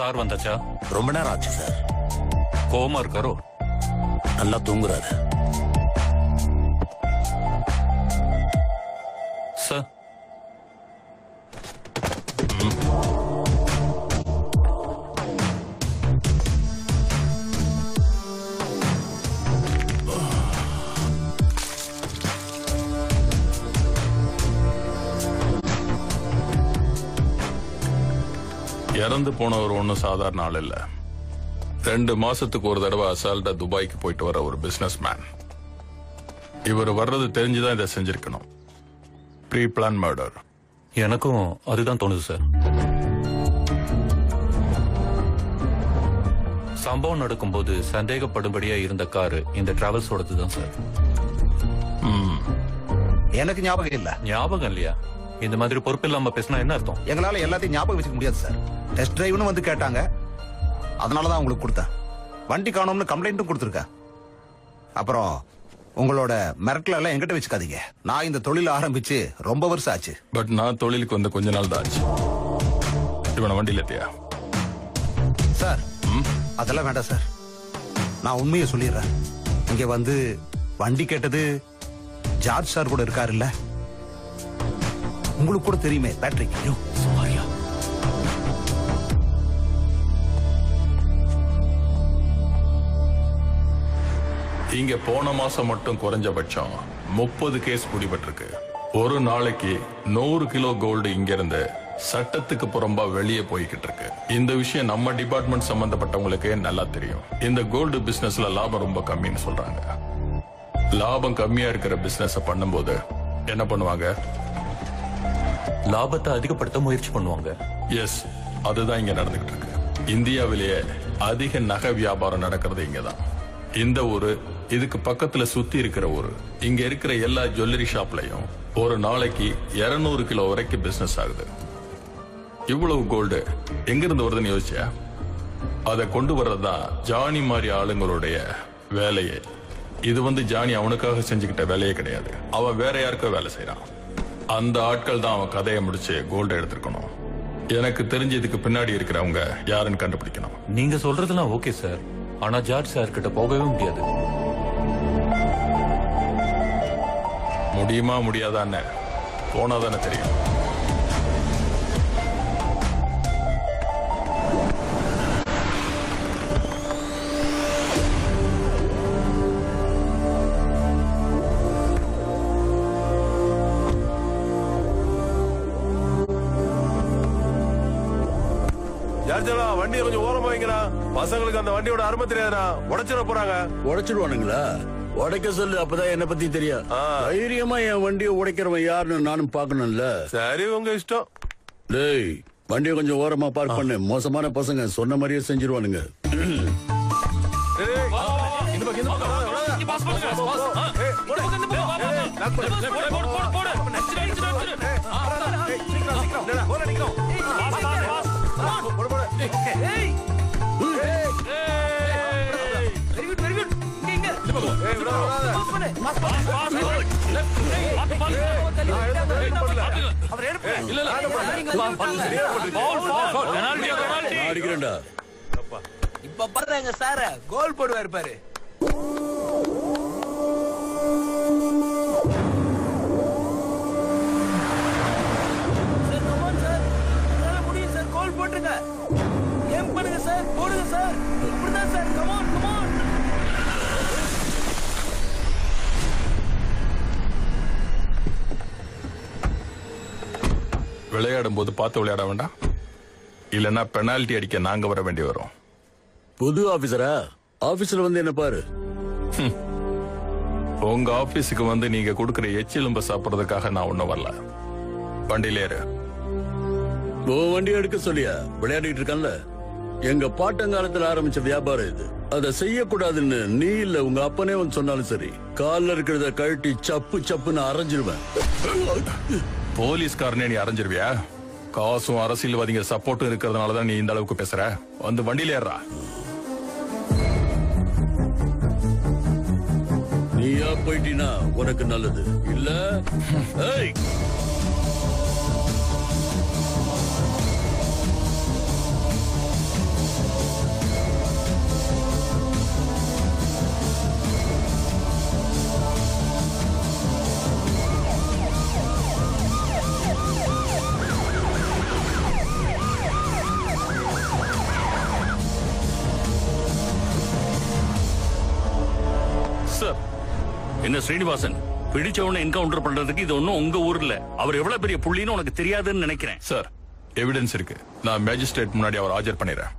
Sir வந்தாச்சா ரொம்ப நேரம் ஆச்சு சார் கோவமா இருக்காரோ நல்லா தூங்குறாரு சார் இறந்து போனவர் ஒன்றும் சாதாரண ஆள் இல்ல ரெண்டு மாசத்துக்கு ஒரு தடவை அசால்ட்டா துபாய்க்கு போயிட்டு வர ஒரு பிசினஸ் மேன் இவர் வர்றது தெரிஞ்சுதான் இதை செஞ்சிருக்கணும் ப்ரீ பிளான் மர்டர் எனக்கும் அதுதான் தோணுது சார் சம்பவம் நடக்கும்போது சந்தேகப்படும்படியா இருந்த காரு இந்த டிராவல்ஸோடது தான் சார் எனக்கு ஞாபகம் இல்ல ஞாபகம் இல்லையா இந்த மாதிரி பொறுப்பு இல்லாம பேசினா என்ன அர்த்தம் எங்களால எல்லாத்தையும் ஞாபகம் வச்சுக்க முடியாது சார் டெஸ்ட் டிரைவ்னு வந்து கேட்டாங்க அதனாலதான் உங்களுக்கு கொடுத்தேன் வண்டி காணோம்னு கம்ப்ளைண்ட்டும் கொடுத்துருக்கேன் அப்புறம் உங்களோட மிரட்டல எல்லாம் எங்கிட்ட வச்சுக்காதீங்க நான் இந்த தொழில் ஆரம்பிச்சு ரொம்ப வருஷம் ஆச்சு பட் நான் தொழிலுக்கு வந்த கொஞ்ச நாள் தான் ஆச்சு இவனை வண்டியில் ஏத்தியா சார் அதெல்லாம் வேண்டாம் சார் நான் உண்மையை சொல்லிடுறேன் இங்க வந்து வண்டி கேட்டது ஜார்ஜ் சார் கூட இருக்காரு இல்ல உங்களுக்கு கூட தெரியுமே பேட்ரிக் ஐயோ சுமாரியா இங்க போன மாசம் மட்டும் குறைஞ்சபட்சம் முப்பது கேஸ் பிடிபட்டிருக்கு ஒரு நாளைக்கு நூறு கிலோ கோல்டு இங்க இருந்து சட்டத்துக்கு புறம்பா வெளியே போய்கிட்டு இருக்கு இந்த விஷயம் நம்ம டிபார்ட்மெண்ட் சம்பந்தப்பட்டவங்களுக்கே நல்லா தெரியும் இந்த கோல்டு பிசினஸ்ல லாபம் ரொம்ப கம்மின்னு சொல்றாங்க லாபம் கம்மியா இருக்கிற பிசினஸ் பண்ணும்போது என்ன பண்ணுவாங்க லாபத்தை அதிகப்படுத்த முயற்சி பண்ணுவாங்க எஸ் அதுதான் இங்க நடந்துகிட்டு இருக்கு இந்தியாவிலேயே அதிக நகை வியாபாரம் நடக்கிறது இங்கதான் இந்த ஊரு இதுக்கு பக்கத்துல சுத்தி இருக்கிற ஊரு இங்க இருக்கிற எல்லா ஜுவல்லரி ஷாப்லயும் ஒரு நாளைக்கு 200 கிலோ வரைக்கும் பிசினஸ் ஆகுது இவ்வளவு கோல்டு எங்க இருந்து வருதுன்னு யோசிச்சியா அதை கொண்டு வர்றதுதான் ஜானி மாதிரி ஆளுங்களுடைய வேலையே இது வந்து ஜானி அவனுக்காக செஞ்சுக்கிட்ட வேலையே கிடையாது அவன் வேற யாருக்கோ வேலை செய்யறான் அந்த ஆட்கள் தான் அவன் கதையை முடிச்சு கோல்டு எடுத்திருக்கணும் எனக்கு தெரிஞ்சு இதுக்கு பின்னாடி இருக்கிறவங்க யாருன்னு கண்டுபிடிக்கணும் நீங்க சொல்றதெல்லாம் ஓகே சார் ஆனா ஜார்ஜ் சார் கிட்ட போகவே முடியாது முடியுமா முடியாதான்னு போனா தானே தெரியும் ஜார்ஜலா வண்டியை கொஞ்சம் ஓரமா வைங்கடா பசங்களுக்கு அந்த வண்டியோட அருமை தெரியாதுடா உடைச்சிட போறாங்க உடைச்சிடுவானுங்களா உடைக்க சொல்லு அப்பதான் என்ன பத்தி தெரியும் ஆ. தைரியமா என் வண்டியை உடைக்கிறவன் யாருன்னு நானும் பார்க்கணும்ல சரி உங்க இஷ்டம் டேய் வண்டியை கொஞ்சம் ஓரமா பார்க் பண்ணு மோசமான பசங்க சொன்ன மாதிரியே செஞ்சிருவானுங்க டேய், டேய், இந்த பக்கம், இந்த பக்கம், வராத, வராத. ஏய், போடு. ஏய், lock பண்ணு. ஏய், போடு, போடு, போடு, போடு. ஏய், சீக்கிரம், சீக்கிரம். என்னடா, போடு, நிக்கிறோம். போடு, போடு. ஏய். ஏய், விடாத, விடாத. நான் அடிக்கிறேன்டா இப்ப பாரு எங்க சார கோல் போடுவாரு பாரு சார், come on சார். உங்களால முடியும் சார். கோல் போட்டுருங்க. aim பண்ணுங்க சார். போடுங்க சார். இப்படிதான் sir. Come on, come on. விளையாடும் போது பார்த்து விளையாட வேண்டாம் இல்லைன்னா பெனால்டி அடிக்க நாங்க வர வேண்டி வரும் புது ஆபீசரா ஆபீஸ்ல வந்து என்ன பாரு உங்க ஆபீஸுக்கு வந்து நீங்க கொடுக்கிற எச்சிலும்ப சாப்பிடுறதுக்காக நான் ஒண்ணும் வரல வண்டியில ஏறு உன் வண்டி எடுக்க சொல்லியா விளையாடிட்டு இருக்கல எங்க பாட்டங்காலத்துல ஆரம்பிச்ச வியாபாரம் இது அதை செய்யக்கூடாதுன்னு நீ இல்ல உங்க அப்பனே வந்து சொன்னாலும் சரி கால்ல இருக்கிறத கழட்டி சப்பு சப்புன்னு அரைஞ்சிருவேன் போலீஸ்காரனே நீ அரைஞ்சிருவியா காசும் அரசியல்வாதிங்க சப்போர்ட்டும் இருக்கிறதுனால தான் நீ இந்த அளவுக்கு பேசுற வந்து வண்டியில ஏறா நீயா போயிட்டீனா உனக்கு நல்லது இல்ல ஏய் என்ன ஸ்ரீனிவாசன் பிடிச்சவனை என்கவுண்டர் பண்றதுக்கு இது ஒண்ணும் உங்க ஊர்ல அவர் எவ்வளவு பெரிய புள்ளின்னு உனக்கு தெரியாதுன்னு நினைக்கிறேன் சார் எவிடன்ஸ் இருக்கு நான் மேஜிஸ்ட்ரேட் முன்னாடி அவர் ஆஜர் பண்ணிடுறேன்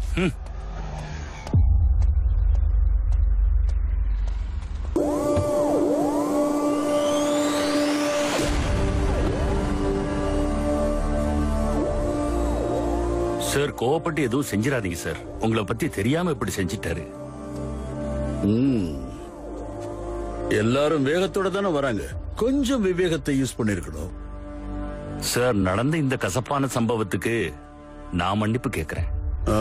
சார் கோவப்பட்டு எதுவும் செஞ்சிடாதீங்க சார் உங்களை பத்தி தெரியாம இப்படி செஞ்சிட்டாரு எல்லாரும் வேகத்தோட தானே வராங்க கொஞ்சம் விவேகத்தை யூஸ் பண்ணிருக்கணும் சார் நடந்த இந்த கசப்பான சம்பவத்துக்கு நான் மன்னிப்பு கேட்கிறேன் ஆ.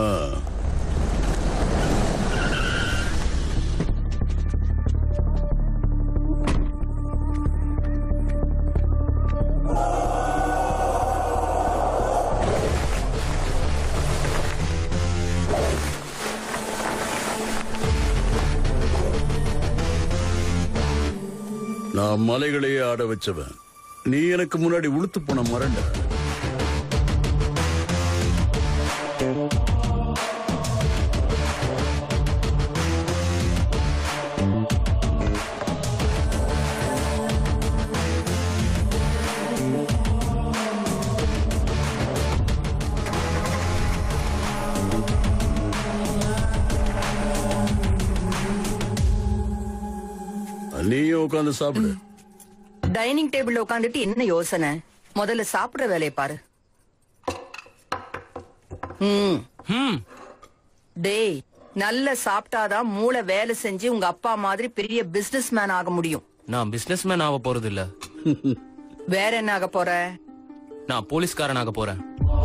நான் மலைகளையே ஆட வச்சவன் நீ எனக்கு முன்னாடி உளுத்து போன மரண்ட நீயும் உட்காந்து சாப்பிடு டைனிங் டேபிள்ல உட்காந்துட்டு என்ன யோசனை முதல்ல சாப்பிடுற வேலையை பாரு ம் டேய் நல்ல சாப்பிட்டாதான் மூளை வேலை செஞ்சு உங்க அப்பா மாதிரி பெரிய பிசினஸ் மேன் ஆக முடியும் நான் பிசினஸ் மேன் ஆக போறது இல்ல வேற என்ன ஆக போற நான் போலீஸ்காரன் ஆக போறேன்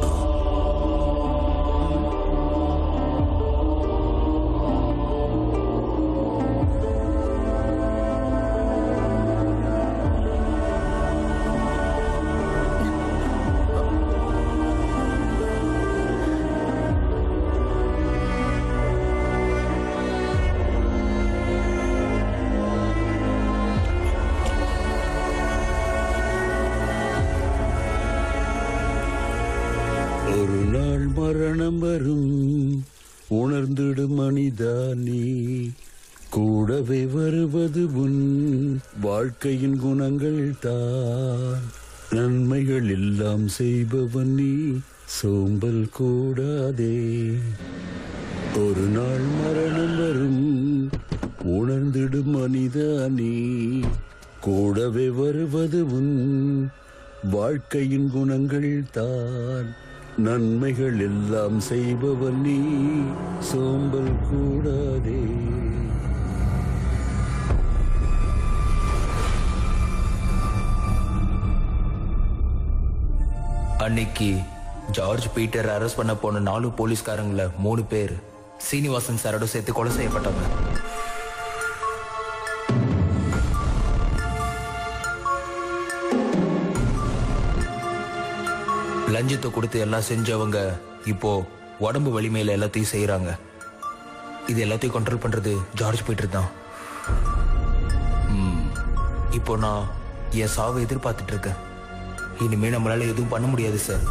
ஒரு நாள் மரணம் வரும் உணர்ந்திடு மனிதா நீ கூடவே வருவது உன் வாழ்க்கையின் குணங்கள் தான் நன்மைகள் எல்லாம் செய்பவன் நீ சோம்பல் கூடாதே ஒரு நாள் மரணம் வரும் உணர்ந்திடு மனிதா நீ கூடவே வருவது உன் வாழ்க்கையின் குணங்கள் தான் நன்மைகள் எல்லாம் செய்பவன் நீ சோம்பல் கூடாதே அன்னைக்கு ஜார்ஜ் பீட்டர் அரெஸ்ட் பண்ண போன நாலு போலீஸ்காரங்கள மூணு பேர் சீனிவாசன் சாரோட சேர்த்து கொலை செய்யப்பட்டவங்க லஞ்சத்தை கொடுத்து எல்லாம் செஞ்சவங்க இப்போ உடம்பு வலிமையில எல்லாத்தையும் செய்யறாங்க இது எல்லாத்தையும் கண்ட்ரோல் பண்றது ஜார்ஜ் பீட்டர் தான் ம், இப்போ நான் என் சாவை எதிர்பார்த்துட்டு இருக்கேன் இனிமே நம்மளால எதுவும் பண்ண முடியாது சார்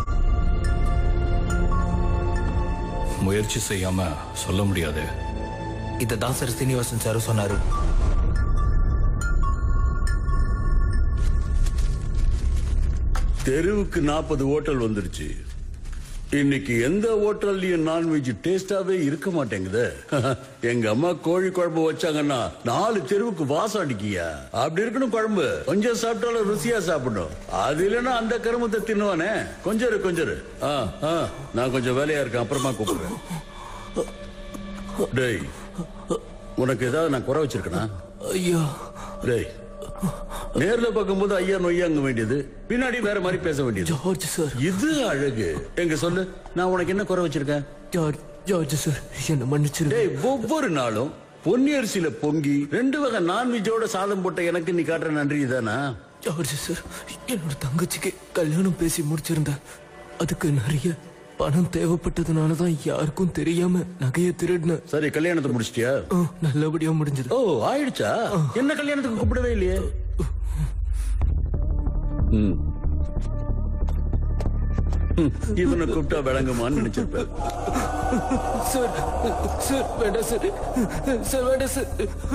முயற்சி செய்யாம சொல்ல முடியாது இதை தான் சார் சீனிவாசன் சார் சொன்னாரு தெருவுக்கு நாற்பது ஹோட்டல் வந்துருச்சு இன்னைக்கு எந்த ஹோட்டல்லையும் நான்வெஜ் டேஸ்டாவே இருக்க மாட்டேங்குதே எங்க அம்மா கோழி குழம்பு வச்சாங்கன்னா நாலு தெருவுக்கு வாசம் அடிக்கியா அப்படி இருக்கணும் குழம்பு கொஞ்சம் சாப்பிட்டாலும் ருசியா சாப்பிடணும் அது இல்லைன்னா அந்த கருமத்தை தின்னுவானே கொஞ்சம் இரு கொஞ்சம் இரு ஆ, ஆ, நான் கொஞ்சம் வேலையா இருக்கேன் அப்புறமா கூப்பிடுறேன் டேய் உனக்கு ஏதாவது நான் குறை வச்சிருக்கேனா ஐயா டேய் நேர்ல பார்க்கும்போது ஐயா நொய்யாங்க வேண்டியது பின்னாடி வேற மாதிரி பேச வேண்டியது ஜார்ஜ் சார் இது அழகு எங்க சொல்லு நான் உனக்கு என்ன குறை வச்சிருக்கேன் ஜார்ஜ் ஜார்ஜ் சார் என்ன மன்னிச்சிரு டேய் ஒவ்வொரு நாளும் பொன்னியரிசியில பொங்கி ரெண்டு வகை நான்வெஜ்ஜோட சாதம் போட்ட எனக்கு நீ காட்டுற நன்றி தானா ஜார்ஜ் சார் என்னோட தங்கச்சிக்கு கல்யாணம் பேசி முடிச்சிருந்தேன் அதுக்கு நிறைய பணம் தேவைப்பட்டதுனால தான் யாருக்கும் தெரியாம நகையை திருடினேன் சரி கல்யாணத்தை முடிச்சிட்டியா ஆ, நல்லபடியா முடிஞ்சது ஓ ஆயிடுச்சா என்ன கல்யாணத்துக்கு கூப்பிடவே இல்லையே ம். ம், இவனை கூப்பிட்டா விளங்குமான்னு நினைச்சிருப்பேன் சார் சார் வேண்டாம் சார் சார் வேண்டாம் சார்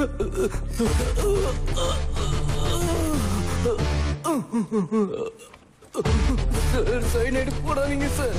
சார் சைனைடு போடாதீங்க சார்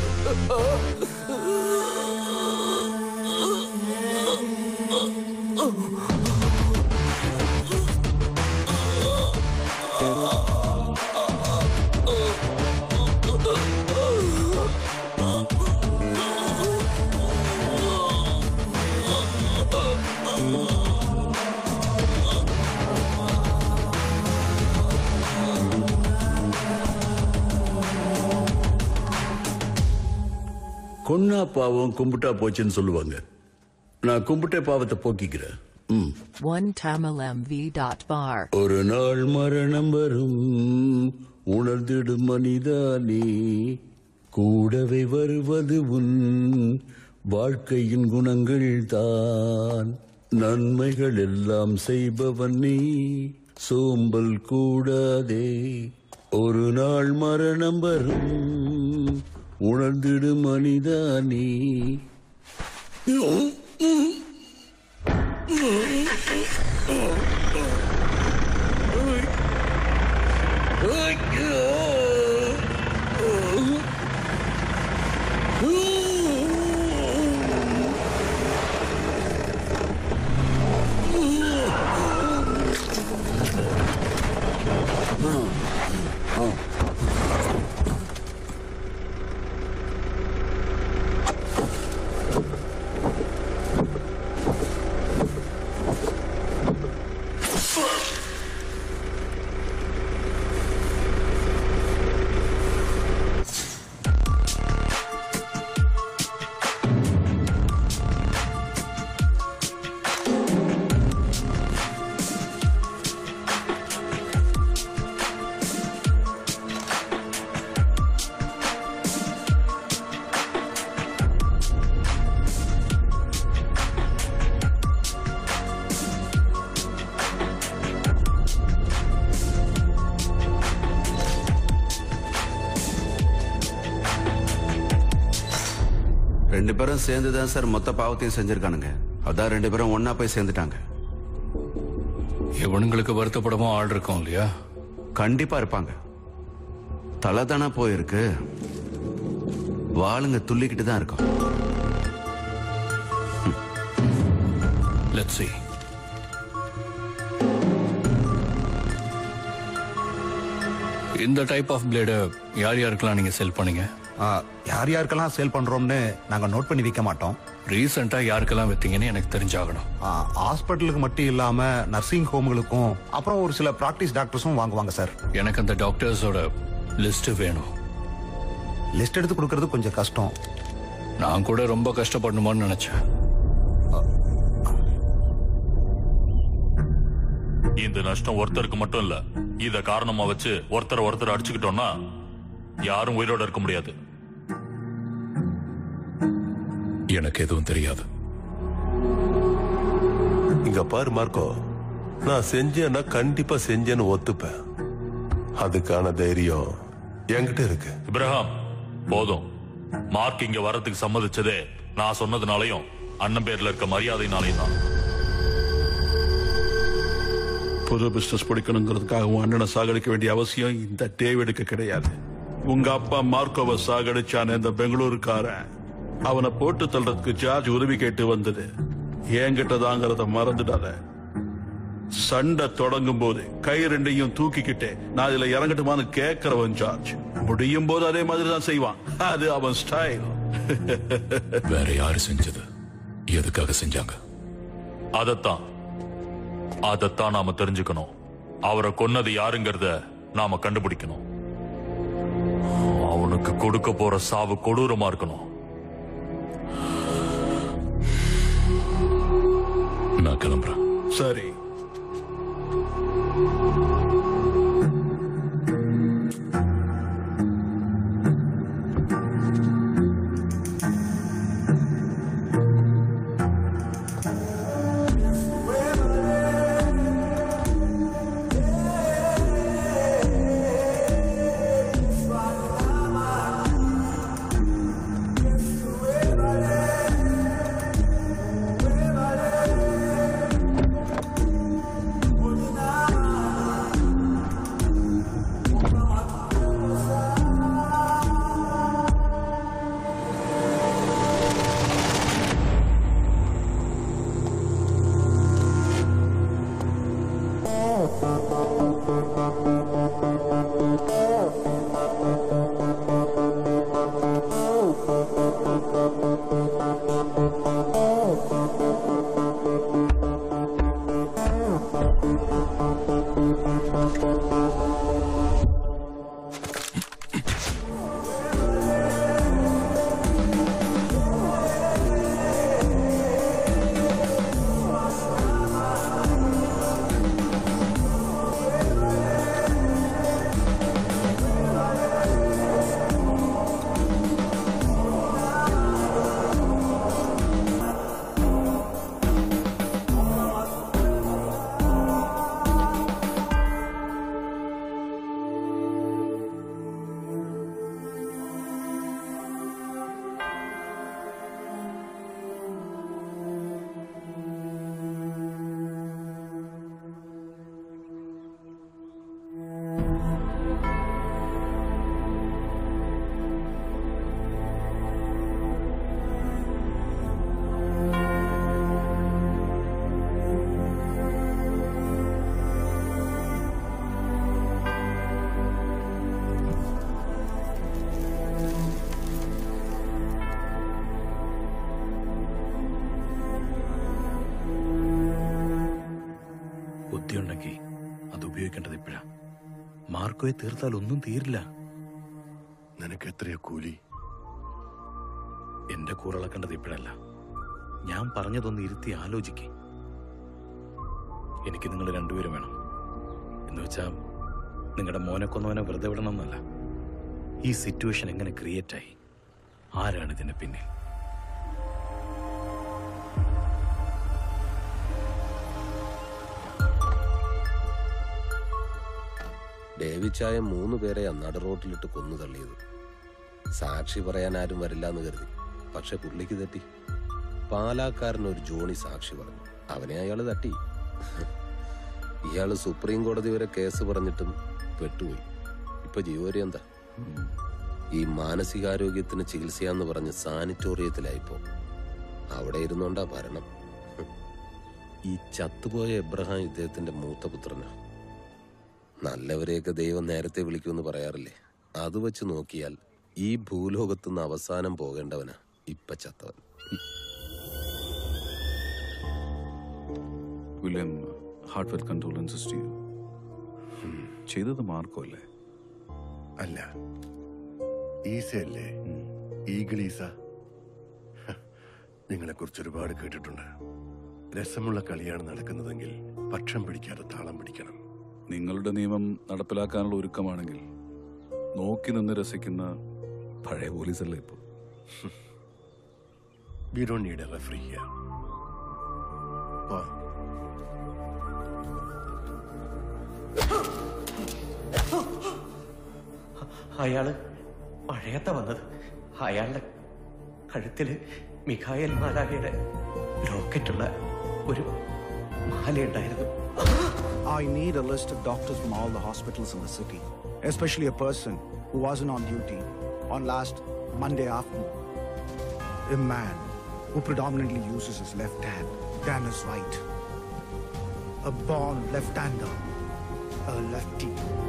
கொன்னா பாவம் கும்பிட்டா போச்சுன்னு சொல்லுவாங்க நான் கும்பிட்டே பாவத்தை போக்கிக்கிறேன் ம் One TamilMV.bar. ஒரு நாள் மரணம் வரும் உணர்ந்திடும் மனிதா நீ கூடவே வருவது உன் வாழ்க்கையின் குணங்கள் தான் நன்மைகள் எல்லாம் செய்பவன் நீ சோம்பல் கூடாதே ஒரு நாள் மரணம் வரும் உணர்ந்திடும் மனிதா நீ ரெண்டு பேரும் சேர்ந்து தான் சார் மொத்த பாவத்தையும் செஞ்சிருக்கானுங்க அதான் ரெண்டு பேரும் ஒன்னா போய் சேர்ந்துட்டாங்க இவனுங்களுக்கு வருத்தப்படவும் ஆள் இருக்கும் இல்லையா கண்டிப்பா இருப்பாங்க தலை தானே போயிருக்கு வாளுங்க துள்ளிக்கிட்டு தான் இருக்கும் லெட்ஸ் see இந்த டைப் ஆஃப் பிளேடு யார் யாருக்கெல்லாம் நீங்க செல் பண்ணீங்க ஆ, யார் யாருக்கெல்லாம் சேல் பண்றோம்னு நாங்க நோட் பண்ணி வைக்க மாட்டோம் ரீசெண்டா யாருக்கெல்லாம் வித்தீங்கன்னு எனக்கு தெரிஞ்சாகணும் ஆ, ஹாஸ்பிட்டலுக்கு மட்டும் இல்லாம நர்சிங் ஹோம்களுக்கும் அப்புறம் ஒரு சில பிராக்டிஸ் டாக்டர்ஸும் வாங்குவாங்க சார் எனக்கு அந்த டாக்டர்ஸோட லிஸ்ட் வேணும் லிஸ்ட் எடுத்து கொடுக்கறது கொஞ்சம் கஷ்டம் நான் கூட ரொம்ப கஷ்டப்படணுமான்னு நினைச்சேன் இந்த நஷ்டம் ஒருத்தருக்கு மட்டும் இல்ல இத காரணமா வச்சு ஒருத்தர் ஒருத்தர் அடிச்சுக்கிட்டோம்னா யாரும் உயிரோட இருக்க முடியாது எனக்கு எதுவும் தெரியாது இங்க பாரு மார்க்கோ நான் செஞ்சேன்னா கண்டிப்பா செஞ்சேன்னு ஒத்துப்பேன் அதுக்கான தைரியம் என்கிட்ட இருக்கு இப்ரஹாம் போதும் மார்க் இங்க வரதுக்கு சம்மதிச்சதே நான் சொன்னதுனாலையும் அண்ணன் பேர்ல இருக்க மரியாதைனாலையும் தான் புது பிசினஸ் பிடிக்கணுங்கிறதுக்காக உன் அண்ணனை சாகடிக்க வேண்டிய அவசியம் இந்த டேவிடுக்கு கிடையாது உங்க அப்பா மார்க்கோவை சாகடிச்சான இந்த பெங்களூருக்காரன் அவனை போட்டு தள்ளுறதுக்கு ஜார்ஜ் உதவி கேட்டு வந்தது என்கிட்ட தாங்கிறத மறந்துடாத சண்டை தொடங்கும் போது கை ரெண்டையும் தூக்கிக்கிட்டே நான் இதுல இறங்கட்டுமான்னு கேட்கிறவன் ஜார்ஜ் முடியும் போது அதே மாதிரி தான் செய்வான் அது அவன் ஸ்டைல் வேற யாரு செஞ்சது எதுக்காக செஞ்சாங்க அதத்தான் அதத்தான் நாம தெரிஞ்சுக்கணும் அவரை கொன்னது யாருங்கிறத நாம கண்டுபிடிக்கணும் அவனுக்கு கொடுக்க போற சாவு கொடூரமா இருக்கணும் நான் கிளம்புறேன் சரி ബുദ്ധിയുണ്ടെങ്കിൽ അത് ഉപയോഗിക്കേണ്ടത് ഇപ്പോഴാ മാർക്കോയെ തീർത്താൽ ഒന്നും തീരില്ല നിനക്ക് എത്രയോ കൂലി എന്റെ കൂറളക്കേണ്ടത് ഇപ്പോഴല്ല ഞാൻ പറഞ്ഞതൊന്ന് ഇരുത്തി ആലോചിക്കേ എനിക്ക് നിങ്ങൾ രണ്ടുപേരും വേണം എന്ന് വെച്ചാ നിങ്ങളുടെ മോനെ കൊന്നവനെ വെറുതെ വിടണമെന്നല്ല ഈ സിറ്റുവേഷൻ എങ്ങനെ ക്രിയേറ്റ് ആയി ആരാണ് ഇതിന്റെ പിന്നിൽ ഡേവിച്ചായ മൂന്ന് പേരെ നട റോട്ടിലിട്ട് കൊന്നു തള്ളിയത് സാക്ഷി പറയാൻ ആരും വരില്ല എന്ന് കരുതി പക്ഷെ പുള്ളിക്ക് തെറ്റി പാലാക്കാരൻ ഒരു ജോണി സാക്ഷി പറഞ്ഞു അവനെ അയാള് തട്ടി ഇയാള് സുപ്രീം കോടതി വരെ കേസ് പറഞ്ഞിട്ടും പെട്ടുപോയി ഇപ്പൊ ജീവപര്യന്താ ഈ മാനസികാരോഗ്യത്തിന് ചികിത്സയാന്ന് പറഞ്ഞ് സാനിറ്റോറിയത്തിലായിപ്പോ അവിടെ ഇരുന്നോണ്ടാ ഭരണം ഈ ചത്തുപോയ എബ്രഹാം ഇദ്ദേഹത്തിന്റെ മൂത്ത പുത്രനാ നല്ലവരെയൊക്കെ ദൈവം നേരത്തെ വിളിക്കുമെന്ന് പറയാറില്ലേ അത് വെച്ച് നോക്കിയാൽ ഈ ഭൂലോകത്തുനിന്ന് അവസാനം പോകേണ്ടവനാ ഇപ്പൊ ചത്തവൻ വില്യം ഹാർട്ട്വെൽ കൺട്രോളൻസസ് ചെയ്യൂ ചെയ്തത് മാർക്കോ അല്ലേ അല്ല ഈസയല്ലേ ഈഗിളീസ നിങ്ങളെ കുറിച്ച് ഒരുപാട് കേട്ടിട്ടുണ്ട് രസമുള്ള കളിയാണ് നടക്കുന്നതെങ്കിൽ പക്ഷം പിടിക്കാതെ താളം പിടിക്കണം നിങ്ങളുടെ നിയമം നടപ്പിലാക്കാനുള്ള ഒരുക്കമാണെങ്കിൽ നോക്കി നിന്ന് രസിക്കുന്ന പഴയ പോലീസല്ലേ ഇപ്പോ we don't need a referee here അയാള് മഴയത്ത വന്നത് അയാളുടെ കഴുത്തില് മിഖായൽ മാലാഖയുടെ ലോക്കറ്റുള്ള ഒരു മാലയുണ്ടായിരുന്നു I need a list of doctors from all the hospitals in the city, especially a person who wasn't on duty on last Monday afternoon. A man who predominantly uses his left hand than his right. A born left-hander, a lefty.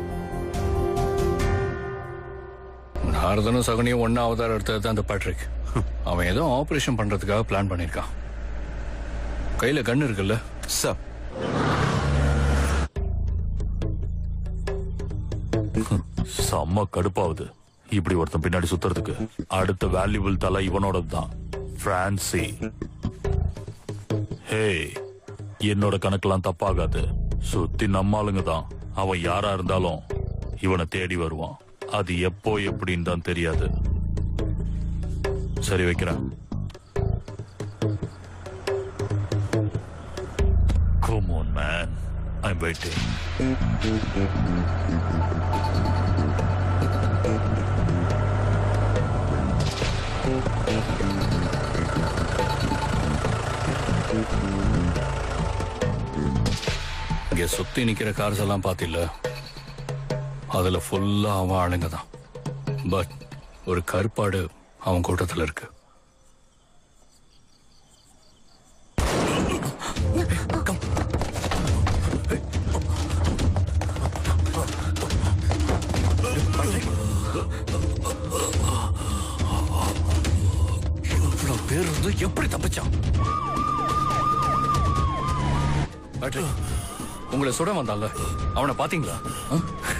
நாரதனும் சகுனியும் ஒன்னா அவதாரம் எடுத்தது தான் அந்த Patrick அவன் ஏதோ operation பண்றதுக்காக plan பண்ணிருக்கான் கையில கண்ணு இருக்குல்ல சார் செம்ம கடுப்பாவுது இப்படி ஒருத்தன் பின்னாடி சுத்துறதுக்கு அடுத்த வேல்யூபிள் தலை இவனோட தான் பிரான்சி ஹே என்னோட கணக்கெல்லாம் தப்பாகாது சுத்தி நம்ம ஆளுங்க தான் அவன் யாரா இருந்தாலும் இவனை தேடி வருவான் அது எப்போ எப்படின்னு தான் தெரியாது சரி வைக்கிறேன் Come on, man. I'm waiting. இங்க சுத்தி நிக்கிற கார்ஸ் எல்லாம் பாத்தில அதுல ஃபுல்லா அவன் ஆளுங்க தான் பட் ஒரு கருப்பாடு அவன் கூட்டத்துல இருக்கு இவ்வளவு பேர் இருந்து எப்படி தப்பிச்சான் பேட்ரிக், உங்களை சுட வந்தான்ல அவனை பாத்தீங்களா ஆ?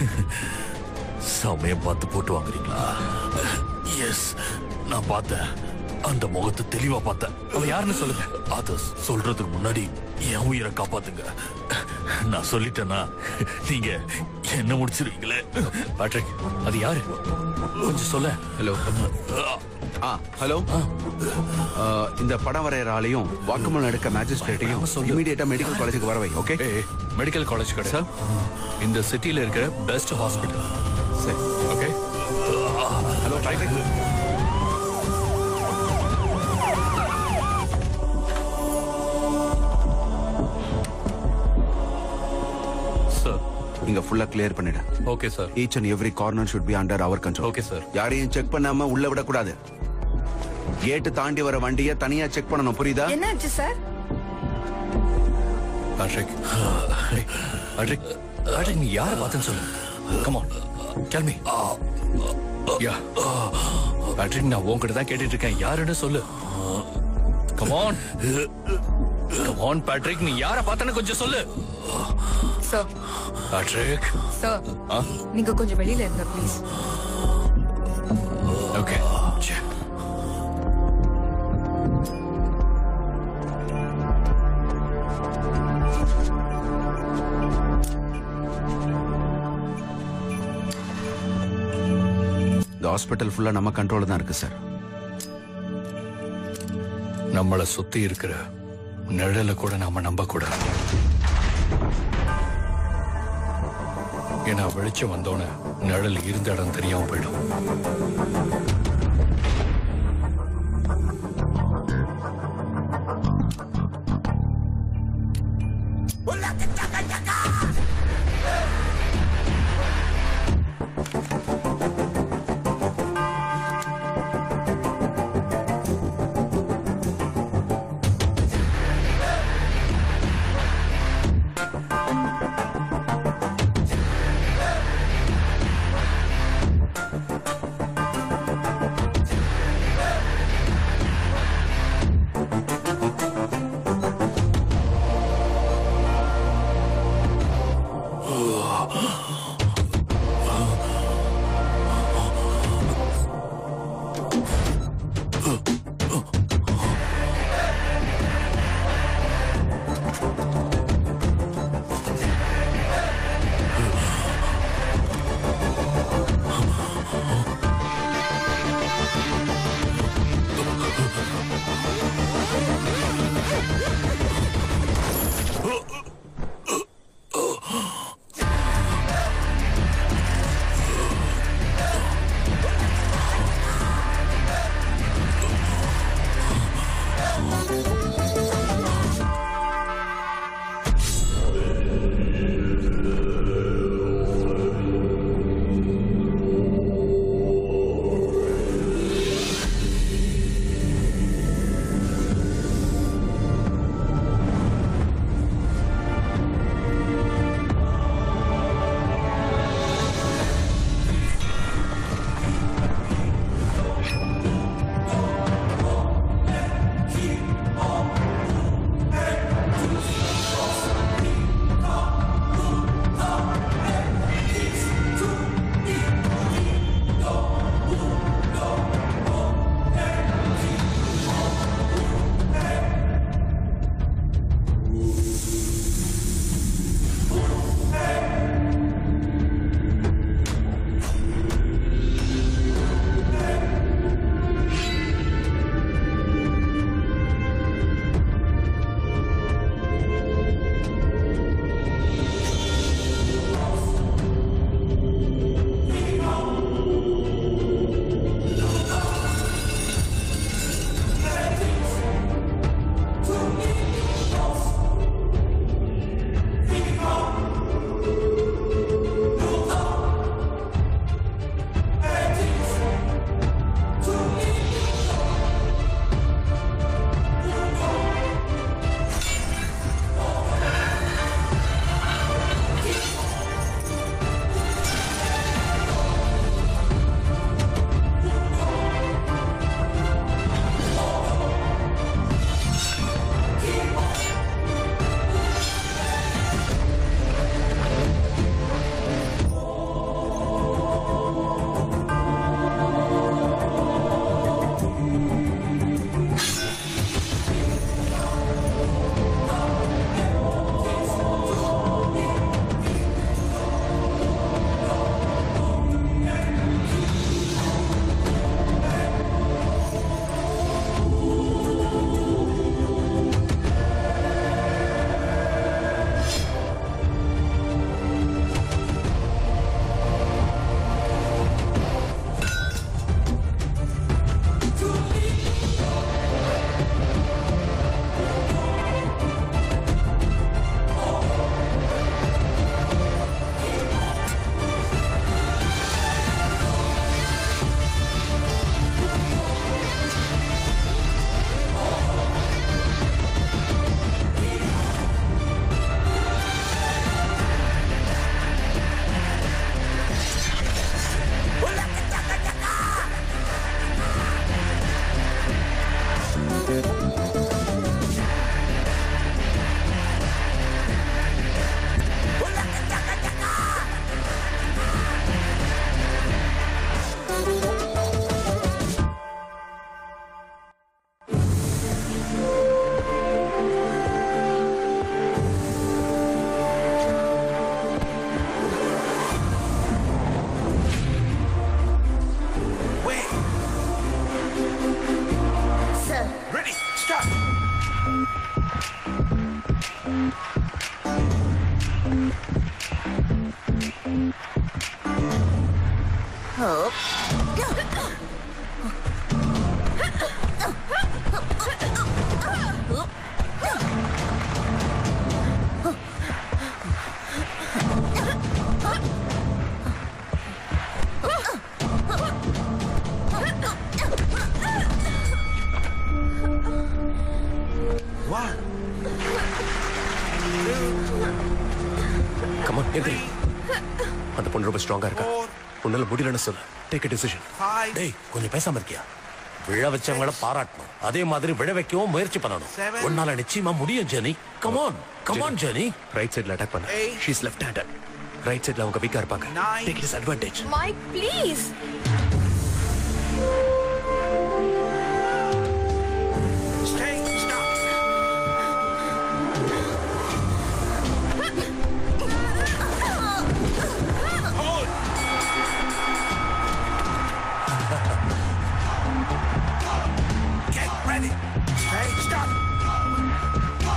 சமயம் பார்த்து போட்டு வாங்குறீங்களா எஸ் நான் பார்த்தேன் அந்த முகத்தை தெளிவா பார்த்தேன் அவன் யாருன்னு சொல்லுங்க அத சொல்றதுக்கு முன்னாடி என் உயிரை காப்பாத்துங்க நான் சொல்லிட்டேன்னா நீங்க என்ன முடிச்சிருவீங்களே பேட்ரிக் அது யாரு கொஞ்சம் சொல்ல ஹலோ ஆ ஹலோ ஆ, இந்த படம் வரைகிற ஆளையும் வாக்குமூலம் எடுக்க மேஜிஸ்ட்ரேட்டையும் இமீடியட்டா மெடிக்கல் காலேஜுக்கு வரவை ஓகே மெடிக்கல் காலேஜ் கடை இந்த சிட்டில இருக்கிற பெஸ்ட் ஹாஸ்பிட்டல் சரி ஓகே ஹலோ டிரைவர் சார் இங்க ஃபுல்லா கிளியர் பண்ணிடு okay sir each and every corner should be under our control okay sir யாரையும் செக் பண்ணாம உள்ள விடக்கூடாது கேட்டு தாண்டி வர வண்டியை தனியா செக் பண்ணணும் புரியுதா என்னாச்சு சார் பேட்ரிக் பேட்ரிக் பேட்ரிக் நீ யாரை பார்த்தேன்னு சொல்லு கமான் கேள்வி யா பேட்ரிக் நான் உன்கிட்ட தான் கேட்டுட்டு இருக்கேன் யாருன்னு சொல்லு கமான் கமான் பேட்ரிக் நீ யாரை பார்த்தேன்னு கொஞ்சம் சொல்லு சார் பேட்ரிக் சார் ஆ நீங்க கொஞ்சம் வெளியில இருங்க ப்ளீஸ் ஓகே இந்த ஹாஸ்பிட்டல் ஃபுல்லா நம்ம கண்ட்ரோல் தான் இருக்கு சார் நம்மளை சுத்தி இருக்கிற நிழல கூட நாம நம்ப கூடாது ஏன்னா வெளிச்சம் வந்தோன்னே நிழல் இருந்த இடம் தெரியாம போயிடும் கமான் எந்திரி அந்த பொண்ணு ரொம்ப ஸ்ட்ராங்கா இருக்கா உன்னால முடியலன்னு சொல்லு டேக் டிசிஷன் டேய் கொஞ்சம் பேசாம இருக்கியா விழ வச்சவங்கள பாராட்டணும் அதே மாதிரி விழ வைக்கவும் முயற்சி பண்ணணும் Seven. உன்னால நிச்சயமா முடியும் Jenny come on come on Jenny right சைடுல அட்டாக் பண்ண ஷீஸ் லெஃப்ட் ஹேண்டட் ரைட் சைடுல அவங்க வீக்கா இருப்பாங்க take this advantage Mike please Get ready. Stay stop.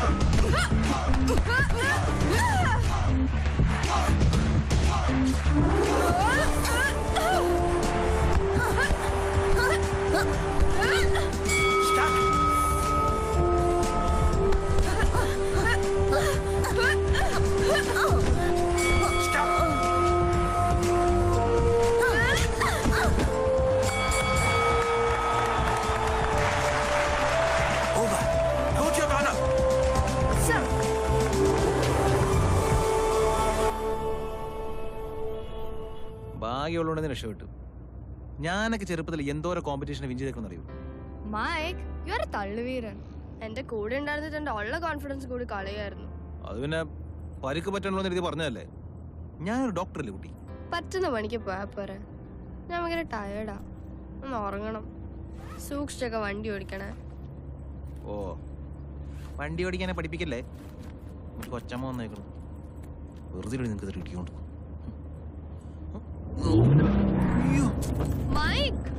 Over. Hold your gun up. ഭാഗ്യമുള്ളതുകൊണ്ട് രക്ഷപ്പെട്ടു ഞാനൊക്കെ ചെറുപ്പത്തിൽ എന്തോരം കോമ്പറ്റീഷൻ വിൻ ചെയ്തേക്കെന്ന് അറിയൂ മൈക്ക് യു ആർ തള്ളുവീരൻ എന്റെ കൂടെ ഉണ്ടായിരുന്നിട്ട് എന്റെ ഉള്ള കോൺഫിഡൻസ് കൂടി കളയായിരുന്നു അത് പിന്നെ പരുക്ക് പറ്റണല്ലോ എന്ന് എഴുതി പറഞ്ഞതല്ലേ ഞാനൊരു ഡോക്ടറല്ലേ കുട്ടി പറ്റുന്ന പണിക്ക് പോയാ പോരെ ഞാൻ ഭയങ്കര ടയേർഡാ ഒന്ന് ഉറങ്ങണം സൂക്ഷിച്ചൊക്കെ വണ്ടി ഓടിക്കണേ ഓ വണ്ടി ഓടിക്കാനെ പഠിപ്പിക്കല്ലേ നമുക്ക് കൊച്ചമ്മ വന്നേക്കണം വെറുതെ നിങ്ങൾക്ക് ഇത് ഇടിക്കൊണ്ട് മൈക്ക്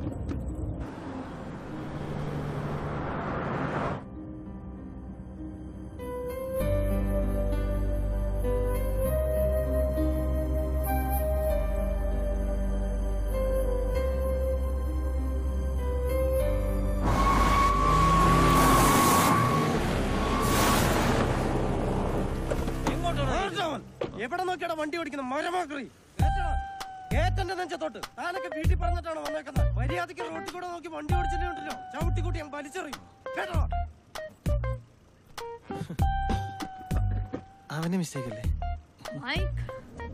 എവിടെ നോക്കിയാടാ വണ്ടി ഓടിക്കുന്ന മരമാക്രി ഏറ്റന്റെ നെഞ്ചത്തോട്ട് താനൊക്കെ വീട്ടിൽ പറഞ്ഞിട്ടാണ് വന്നേക്കുന്നത് മര്യാദയ്ക്ക് റോട്ടിൽ കൂടെ നോക്കി വണ്ടി ഓടിച്ചിട്ടുണ്ടല്ലോ ചവിട്ടിക്കൂട്ടി ഞാൻ വലിച്ചെറിയും കേട്ടോ അവന്റെ മിസ്റ്റേക്ക് അല്ലേ മൈക്ക്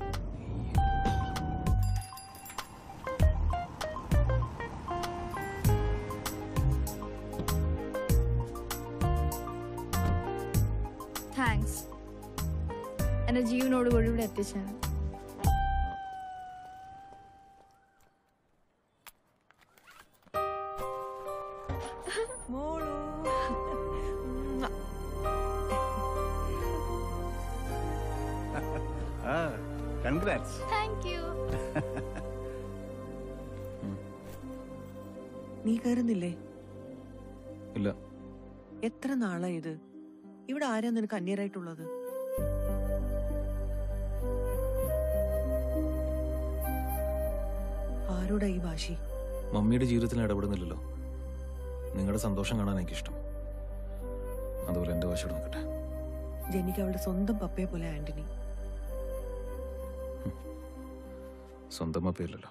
താങ്ക്സ് എന്നെ ജീവനോട് കൂടി ഇവിടെ എത്തിച്ചാണ് കൺഗ്രാറ്റ്സ് താങ്ക് യു നീ കയറുന്നില്ലേ ഇല്ല എത്ര നാളാ ഇത് ഇവിടെ ആരാ നിനക്ക് അന്യരായിട്ടുള്ളത് ആരോടാ ഈ വാശി മമ്മിയുടെ ജീവിതത്തിൽ ഞാൻ ഇടപെടുന്നില്ലല്ലോ നിങ്ങളുടെ സന്തോഷം കാണാൻ എനിക്കിഷ്ടം അതുപോലെ എന്റെ വശം നോക്കട്ടെ ജനിക്ക് അവളുടെ സ്വന്തം പപ്പയെ പോലെ ആന്റണി സ്വന്തം അപ്പയില്ലല്ലോ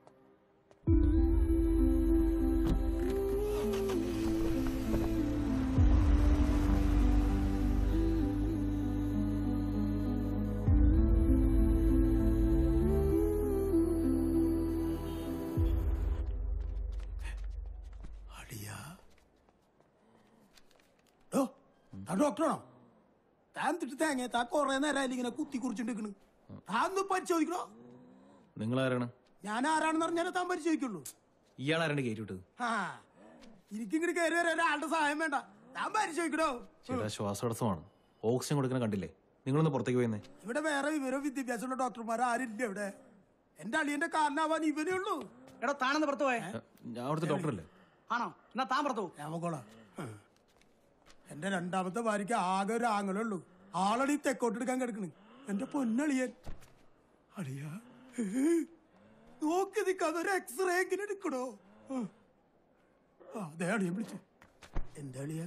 താൻ ഡോക്ടറാണോ താൻ തിട്ട് തേങ്ങ താ കൊറേ നേരം ഇങ്ങനെ കുത്തി കുറിച്ചിട്ട് താൻ ഒന്ന് പരിശോധിക്കണോ നിങ്ങൾ ആരാണ് ഞാൻ ആരാണെന്ന് പറഞ്ഞാലേ താൻ പരിശോധിക്കുള്ളൂ ഇയാൾ ആരാണ്ട് കയറ്റി വിട്ടത് ആ എനിക്കിങ്ങോട്ട് കയറി വരാൻ ഒരാളുടെ സഹായം വേണ്ട താൻ പരിശോധിക്കണോ ചേട്ടാ ശ്വാസതടസ്സമാണ് ഓക്സിജൻ കൊടുക്കുന്ന കണ്ടില്ലേ നിങ്ങളൊന്ന് പുറത്തേക്ക് പോയെന്നേ ഇവിടെ വേറെ വിവരവും വിദ്യാഭ്യാസമുള്ള ഡോക്ടർമാർ ആരില്ല ഇവിടെ എന്റെ അളിയന്റെ കാരണമാവാൻ ഇവനേ ഉള്ളൂ എടാ താണെന്ന് പുറത്തു പോയേ ഞാൻ അവിടുത്തെ ഡോക്ടറല്ലേ ആണോ എന്നാ താൻ പുറത്തു ഞാൻ പോകോളാം എന്റെ രണ്ടാമത്തെ ഭാര്യയ്ക്ക് ആകെ ഒരു ആങ്ങളേ ഉള്ളൂ ആളടി തെക്കോട്ടെടുക്കാൻ കിടക്കണ് എന്റെ പൊന്നളിയൻ അളിയ നോക്കി നിൽക്കാതെ ഒരു എക്സ്റേ എങ്ങനെ എടുക്കണോ ആ. ആ, ദേ അളിയൻ വിളിച്ചു എന്താ അളിയ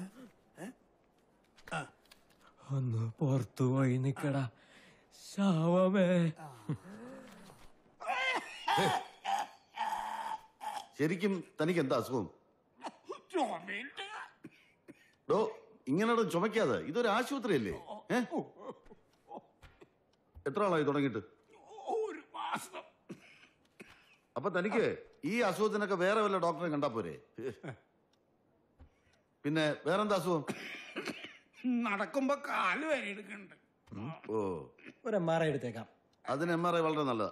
ഒന്ന് പുറത്തു പോയി നിക്കടാ ശാവമേ ശരിക്കും തനിക്ക് എന്താ അസുഖം ഡോ ഇങ്ങനെ ചുമക്കാതെ ഇതൊരു ആശുപത്രിയല്ലേ ഏ എത്ര ആളായി തുടങ്ങിയിട്ട് അപ്പൊ തനിക്ക് ഈ അസുഖത്തിനൊക്കെ വേറെ വല്ല ഡോക്ടറെ കണ്ടാ പോരെ പിന്നെ വേറെന്താ അസുഖം നടക്കുമ്പോ കാല് വരെ എടുക്കണ്ട് ഓ ഒരു എം ആർ ഐ എടുത്തേക്കാം അതിന് എം ആർ ഐ വളരെ നല്ലതാ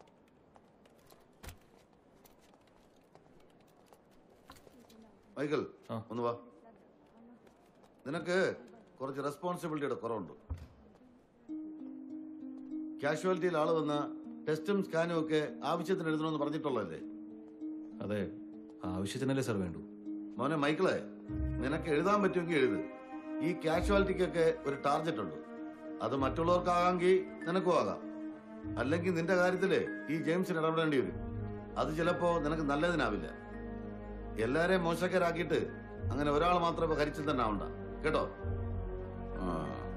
മൈക്കിൾ ഒന്ന് വാ നിനക്ക് കുറച്ച് റെസ്പോൺസിബിലിറ്റിയുടെ കുറവുണ്ട് കാഷ്വാലിറ്റിയിൽ ആള് വന്ന ടെസ്റ്റും സ്കാനും ഒക്കെ ആവശ്യത്തിന് എഴുതണമെന്ന് പറഞ്ഞിട്ടുള്ളതല്ലേ അതെ ആവശ്യത്തിനല്ലേ സാർ വേണ്ടു മോനെ മൈക്കിളെ നിനക്ക് എഴുതാൻ പറ്റുമെങ്കിൽ എഴുത് ഈ കാഷ്വാലിറ്റിക്കൊക്കെ ഒരു ടാർഗറ്റ് ഉണ്ട് അത് മറ്റുള്ളവർക്കാകാമെങ്കിൽ നിനക്കും ആകാം അല്ലെങ്കിൽ നിന്റെ കാര്യത്തില് ഈ ജെയിംസിന് ഇടപെടേണ്ടി വരും അത് ചിലപ്പോ നിനക്ക് നല്ലതിനാവില്ല എല്ലാരെയും മോശക്കാരാക്കിയിട്ട് അങ്ങനെ ഒരാൾ മാത്രം കരിച്ചിൽ തന്നെ ആവണ്ട കേട്ടോ ആ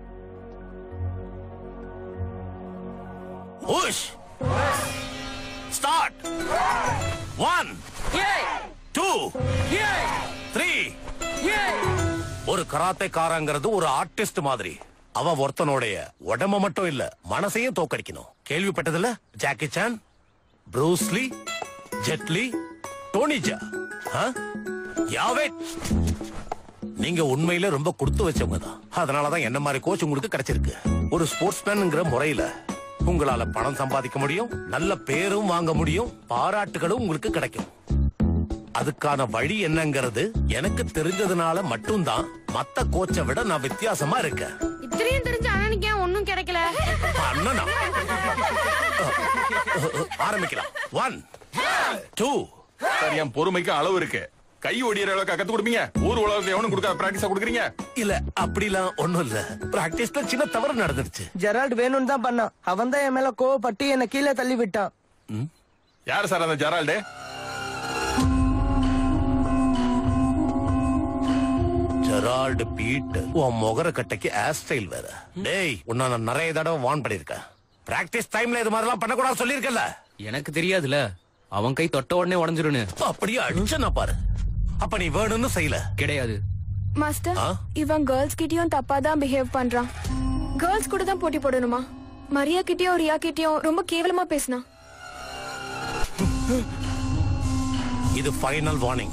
Push! Start! One! Two! Three! ஒரு கராத்தேக்காரங்கிறது ஒரு ஆர்டிஸ்ட் மாதிரி அவன் ஒருத்தனுடைய உடம்ப மட்டும் இல்ல மனசையும் தோக்கடிக்கணும் கேள்விப்பட்டதில்ல Jackie Chan Bruce Lee Jet Li Tony Jaa யாவே நீங்க உண்மையில ரொம்ப கொடுத்து வச்சவங்க தான் அதனாலதான் என்ன மாதிரி கோச் உங்களுக்கு கிடைச்சிருக்கு ஒரு ஸ்போர்ட்ஸ்மேன்ங்கிற முறையில உங்களால பணம் சம்பாதிக்க முடியும் நல்ல பேரும் வாங்க முடியும் பாராட்டுகளும் உங்களுக்கு கிடைக்கும் அதுக்கான வழி என்னங்கிறது எனக்கு தெரிஞ்சதுனால மட்டும்தான் மத்த கோச்சை விட நான் வித்தியாசமா இருக்கேன் இத்தனையும் தெரிஞ்ச அண்ணனுக்கு ஏன் ஒன்னும் கிடைக்கல அண்ணனா ஆரம்பிக்கலாம் ஒன் டூ சார் என் பொறுமைக்கு அளவு இருக்கு கை ஒடிகிற அளவுக்கு கத்து கொடுப்பீங்க ஊர் உலகத்தை எவனும் கொடுக்காத பிராக்டிஸா கொடுக்குறீங்க இல்ல அப்படிலாம் ஒண்ணும் இல்ல பிராக்டிஸ்ல சின்ன தவறு நடந்துருச்சு ஜெரால்ட் வேணும்னு தான் பண்ணான் அவன் தான் என் மேல கோவப்பட்டு என்ன கீழே தள்ளி விட்டான் யார் சார் அந்த ஜெரால்டு ஜெரால்டு பீட் உன் முகர கட்டைக்கு ஹேர் ஸ்டைல் வேற டேய் உன்னை நான் நிறைய தடவை வார்ன் பண்ணிருக்கேன் பிராக்டிஸ் டைம்ல இது மாதிரிலாம் பண்ணக்கூடாது சொல்லியிருக்கல எனக்கு தெரியாதுல அவன் கை தொட்ட உடனே உடஞ்சிருன்னு அப்படியே அடிச்சனா பாரு அப்ப நீ வேணும்னு செய்யல கிடையாது மாஸ்டர் ஆ? இவன் கேர்ள்ஸ் கிட்டயும் தப்பா தான் பிஹேவ் பண்றான் கேர்ள்ஸ் கூட தான் போட்டி போடணுமா மரியா கிட்டயும் ரியா கிட்டயும் ரொம்ப கேவலமா பேசினான் இது ஃபைனல் வார்னிங்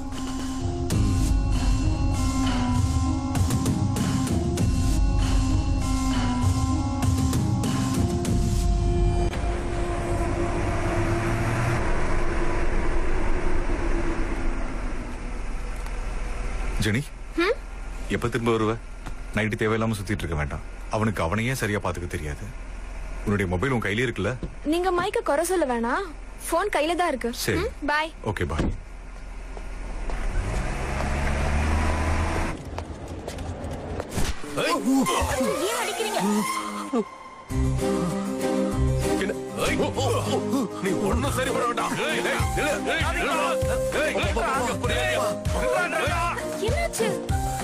ஜெனி எப்ப திரும்ப வருவ நைட்டு தேவையில்லாம சுத்திட்டு இருக்க வேண்டாம் அவனுக்கு அவனையே சரியா பாத்துக்க தெரியாது உன்னுடைய மொபைல் உன் கையிலே இருக்குல்ல நீங்க மைக்க குறை சொல்ல வேணாம் போன் கையில தான் இருக்கு சரி. பாய் ஓகே பாய் ஏன் அடிக்கிறீங்க நீ ஒண்ணும் சரி பண்ண வேண்டாம் ஏய், ஏய், நில்லு, ஏய், நில்லுடா. ஏய், அங்க புடி. என்னாச்சு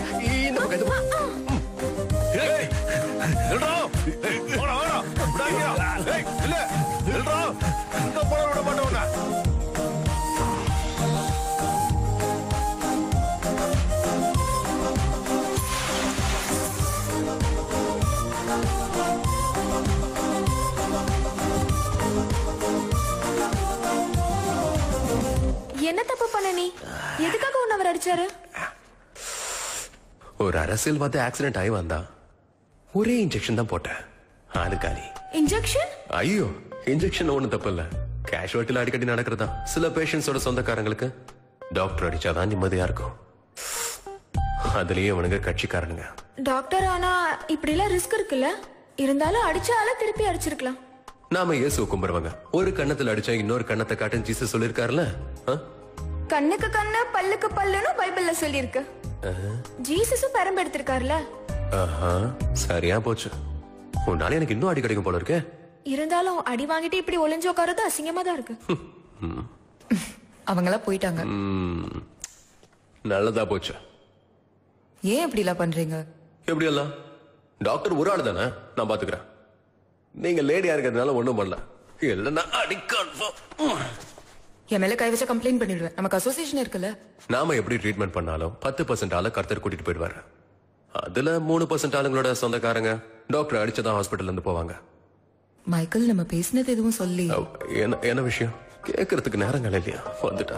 ஏய், நில்லுடா. ஏய், போடா, வாடா. விடாதீங்க. ஏய், நில்லு. நில்லுடா. இங்க போட விட மாட்டேன் உன்னை. என்ன தப்பு பண்ண நீ எதுக்காக உன்னை அவர் அடிச்சாரு ஒரு அரசியல்வாதி ஆக்சிடென்ட் ஆகி வந்தான் ஒரே இன்ஜெக்ஷன் தான் போட்டேன் ஆளு காலி இன்ஜெக்ஷன் ஐயோ இன்ஜெக்ஷன் ஒண்ணும் தப்பு இல்ல கேஷுவாலிட்டில அடிக்கடி நடக்கிறதா சில பேஷண்ட்ஸோட சொந்தக்காரங்களுக்கு டாக்டர் அடிச்சாதான் நிம்மதியா இருக்கும் அதுலயும் அவனுங்க கட்சிக்காரனுங்க டாக்டர் ஆனா இப்படி எல்லாம் ரிஸ்க் இருக்குல்ல இருந்தாலும் அடிச்சால திருப்பி அடிச்சிருக்கலாம் நாம இயேசு கும்பிடுவாங்க ஒரு கண்ணத்துல அடிச்சா இன்னொரு கண்ணத்தை காட்டுன்னு ஜீசஸ் சொல்லிருக்காருல்ல கண்ணுக்கு கண்ணு பல்லுக்கு பல்லுன்னு பைபிள்ல சொல்லியிருக்கு ஜீசஸும் பெரம்பு எடுத்திருக்காருல ஆஹா சரியா போச்சு உன்னால எனக்கு இன்னும் அடி கிடைக்கும் போல இருக்கே இருந்தாலும் அடி வாங்கிட்டு இப்படி ஒளிஞ்சு உட்காரது அசிங்கமா தான் இருக்கு ம். அவங்களாம் போயிட்டாங்க ம். நல்லதா போச்சு ஏன் இப்படி எல்லாம் பண்றீங்க எப்படி எல்லாம் டாக்டர் ஒரு ஆள் தானே நான் பாத்துக்கிறேன் நீங்க லேடியா இருக்கிறதுனால ஒண்ணும் பண்ணல இல்லைன்னா அடி confirm. என் மேல கை வச்ச கம்ப்ளைண்ட் பண்ணிடுவேன் நமக்கு அசோசியேஷன் இருக்குல்ல நாம எப்படி ட்ரீட்மெண்ட் பண்ணாலும் பத்து பர்சன்ட் ஆள கர்த்தர் கூட்டிட்டு போயிடுவாரு அதுல மூணு பர்சன்ட் ஆளுங்களோட சொந்தக்காரங்க டாக்டர் அடிச்சதான் ஹாஸ்பிட்டல்ல இருந்து போவாங்க மைக்கேல் நம்ம பேசினது எதுவும் சொல்லி அவ், என்ன என்ன விஷயம் கேட்கறதுக்கு நேரங்கள் இல்லையா வந்துட்டா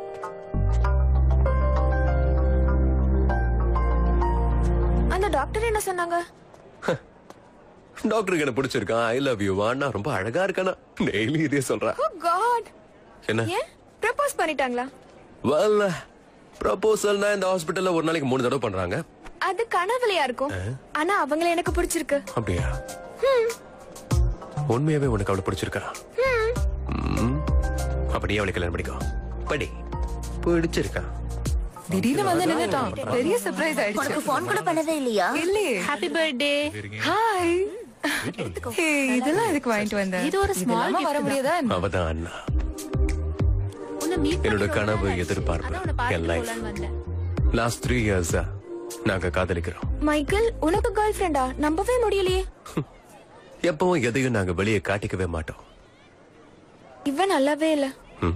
அந்த டாக்டர் என்ன சொன்னாங்க டாக்டருக்கு என்ன பிடிச்சிருக்கான் ஐ லவ் யூ அண்ணா ரொம்ப அழகா இருக்கானா டெய்லி இதே சொல்றா ஓ காட் என்ன ஏன் ப்ரப்போஸ் பண்ணிட்டாங்களா வெல் ப்ரப்போசல்னா இந்த ஹாஸ்பிட்டல்ல ஒரு நாளைக்கு மூணு தடவை பண்றாங்க அது கனவுலையா இருக்கும் ஆனா அவங்கள எனக்கு பிடிச்சிருக்கு அப்படியா ஹம், உண்மையாவே உனக்கு அவளை பிடிச்சிருக்கா ஹம். ம். அப்படியே அவளை கல்யாணம் பண்ணிக்கோ படி பிடிச்சிருக்கா திடீர்னு வந்து நின்னுட்டான் பெரிய சர்ப்ரைஸ் ஆயிடுச்சு உனக்கு ஃபோன் கூட பண்ணதே இல்லையா இல்லையே ஹாப்பி பர்த்டே ஹாய் இதெல்லாம் எதுக்கு வாங்கிட்டு வந்தேன் இது ஒரு small இல்லாம gift வர தான். முடியாதா என்ன? அவதான் அண்ணா உன்னை மீட் என்னோட கனவு எதிர்பார்ப்பு என் லைஃப் வந்தேன் லாஸ்ட் த்ரீ இயர்ஸா நாங்க காதலிக்கிறோம் மைக்கேல் உனக்கு கேர்ள் ஃப்ரெண்டா நம்பவே முடியலையே எப்பவும் எதையும் நாங்க வெளியே காட்டிக்கவே மாட்டோம் இவன் நல்லாவே இல்ல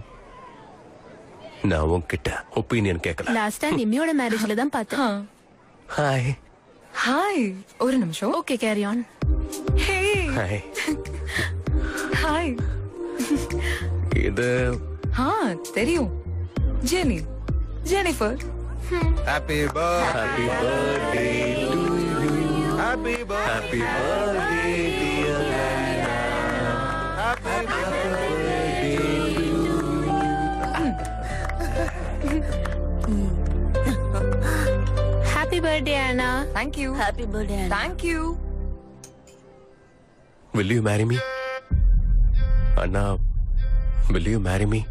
நான் உன்கிட்ட ஒப்பீனியன் கேட்கல லாஸ்டா நிம்மியோட மேரேஜ்ல தான் பார்த்தேன் ஹாய் ஹாய் ஒரு நிமிஷம் okay carry on hey hi hi இது ஆ தெரியும் Jenny Jennifer happy happy birthday happy happy birthday happy birthday Anna thank you happy birthday thank you Will you marry me? Anna will you marry me?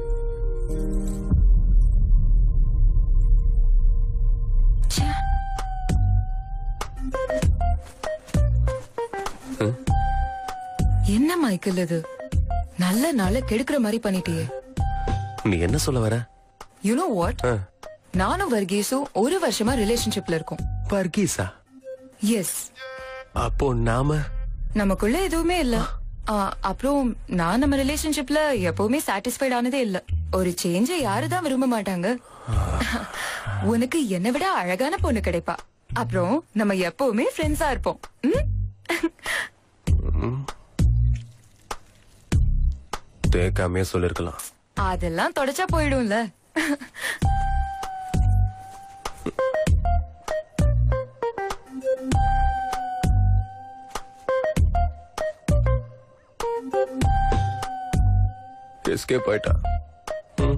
என்ன Michael இது நல்ல நாள கெடுக்கிற மாதிரி பண்ணிட்டியே நீ என்ன சொல்ல வர யூ நோ வாட் ஆ. நானும் வர்கீஸும் ஒரு வருஷமா ரிலேஷன்ஷிப்ல இருக்கோம் வர்கீஸா எஸ் அப்போ நாம நமக்குள்ள எதுவுமே இல்ல ஆ, அப்புறம் நான் நம்ம ரிலேஷன்ஷிப்ல எப்பவுமே சாட்டிஸ்ஃபைட் ஆனதே இல்ல ஒரு சேஞ்ச யாருதான் விரும்ப மாட்டாங்க உனக்கு என்னை விட அழகான பொண்ணு கிடைப்பா அப்புறம் நம்ம எப்பவுமே ஃப்ரெண்ட்ஸா இருப்போம் ம்? தேக்காமே சொல்லிருக்கலாம் அதெல்லாம் தொடச்சா போயிடும்ல எஸ்கேப் ஆயிட்டா ம்.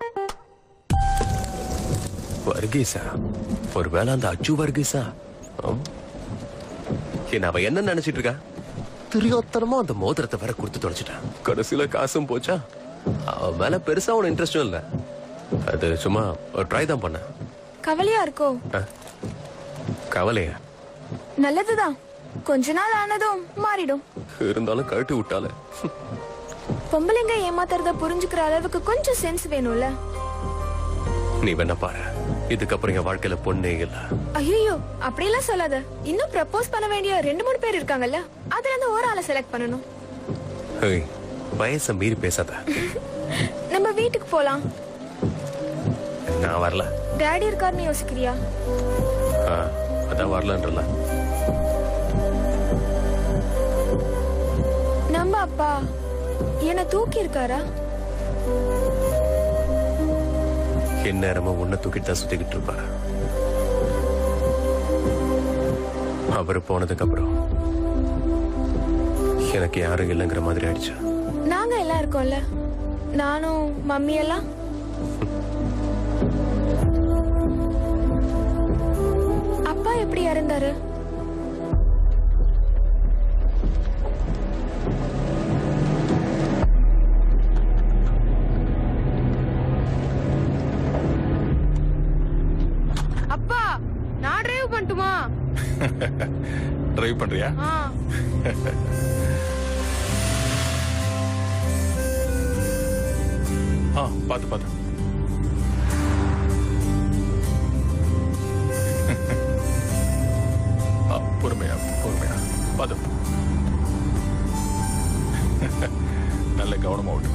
வர்கீஸா ஒருவேளை அந்த அச்சு வர்கீஸா ஆம். என்ன அவ என்ன நினைச்சிட்டு இருக்கா தெரியாத்தனமா அந்த மோதிரத்தை வேற கொடுத்து தொலைச்சிட்டான் கடைசியில காசும் போச்சா அவ மேல பெருசா ஒரு இன்ட்ரெஸ்டும் இல்ல அது சும்மா ஒரு ட்ரை தான் பண்ண கவலையா இருக்கோ கவலையா நல்லதுதான் கொஞ்ச நாள் ஆனதும் மாறிடும் இருந்தாலும் கழட்டி விட்டால பொம்பளைங்க ஏமாத்துறத புரிஞ்சுக்கிற அளவுக்கு கொஞ்சம் சென்ஸ் வேணும்ல நீ வேணா பாரு இதுக்கப்புறம் என் வாழ்க்கையில பொண்ணே இல்ல ஐயோ அப்படியெல்லாம் சொல்லாத இன்னும் ப்ரப்போஸ் பண்ண வேண்டிய ரெண்டு மூணு பேர் இருக்காங்கல்ல அதுல இருந்து ஒரு ஆளை செலக்ட் பண்ணணும் ஏய், வயசை மீறி பேசாத நம்ம வீட்டுக்கு போலாம் நான் வரல டாடி இருக்காருன்னு யோசிக்கிறியா ஆ, அதான் வரலன்றல நம்ம அப்பா என்ன தூக்கி இருக்காரா எந்நேரமும் உன்னை தூக்கிட்டு தான் சுத்திக்கிட்டு இருப்பாரு அவர் போனதுக்கு அப்புறம் எனக்கு யாரும் இல்லைங்கிற மாதிரி ஆயிடுச்சு நாங்க எல்லாம் இருக்கோம்ல நானும் மம்மி எல்லாம் அப்பா எப்படி இறந்தாரு டிரைவ் பண்றியா ஆ பாத்து பாத்து ஆ, பொறுமையா பொறுமையா பாத்து நல்ல கவனமா ஓட்டுங்க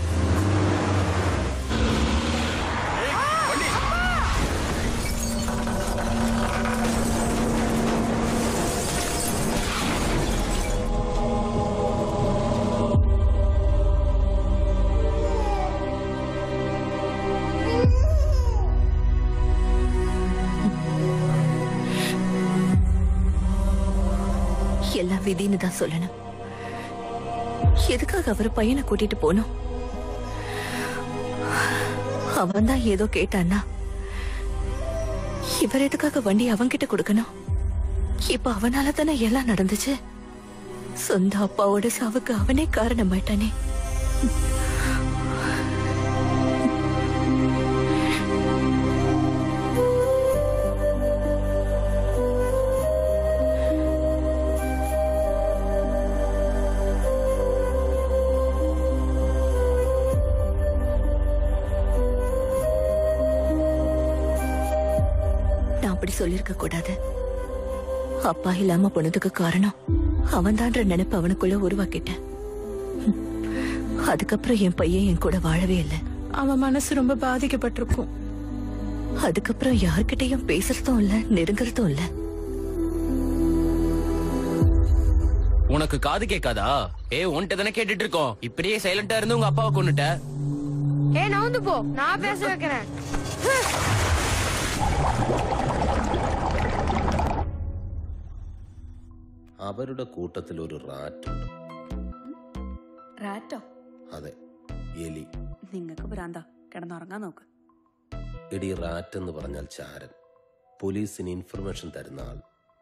எல்லாம் விதின்னு தான் சொல்லணும் எதுக்காக அவர் பையனை கூட்டிட்டு போனோம் அவன் தான் ஏதோ கேட்டான்னா இவர் எதுக்காக வண்டி அவன்கிட்ட கொடுக்கணும் இப்ப அவனால தானே எல்லாம் நடந்துச்சு சொந்த அப்பாவோட சாவுக்கு அவனே காரணமாயிட்டானே நான் அப்படி சொல்லிருக்க கூடாது அப்பா இல்லாம போனதுக்கு காரணம் அவன்தான்ற நினைப்பு அவனுக்குள்ள உருவாக்கிட்டேன் ஹம். அதுக்கப்புறம் என் பையன் என் கூட வாழவே இல்லை அவன் மனசு ரொம்ப பாதிக்கப்பட்டிருக்கும் அதுக்கப்புறம் யார்கிட்டயும் பேசுறதும் இல்ல நெருங்குறதும் இல்ல உனக்கு காது கேட்காதா ஏ உன்கிட்ட தானே கேட்டுட்டு இருக்கோம் இப்படியே சைலண்டா இருந்து உங்க அப்பாவை கொண்டுட்ட ஏ நவுந்து போ நான் பேச வைக்கிறேன் അവരുടെ കൂട്ടത്തിൽ ഒരു റാറ്റുണ്ട് റാറ്റോ അതെ എലി നിങ്ങക്ക് ഭ്രാന്താ കിടന്നുറങ്ങാൻ നോക്ക് എടി റാറ്റ് എന്ന് പറഞ്ഞാൽ ചാരൻ പോലീസിന് ഇൻഫർമേഷൻ തരുന്ന ആൾ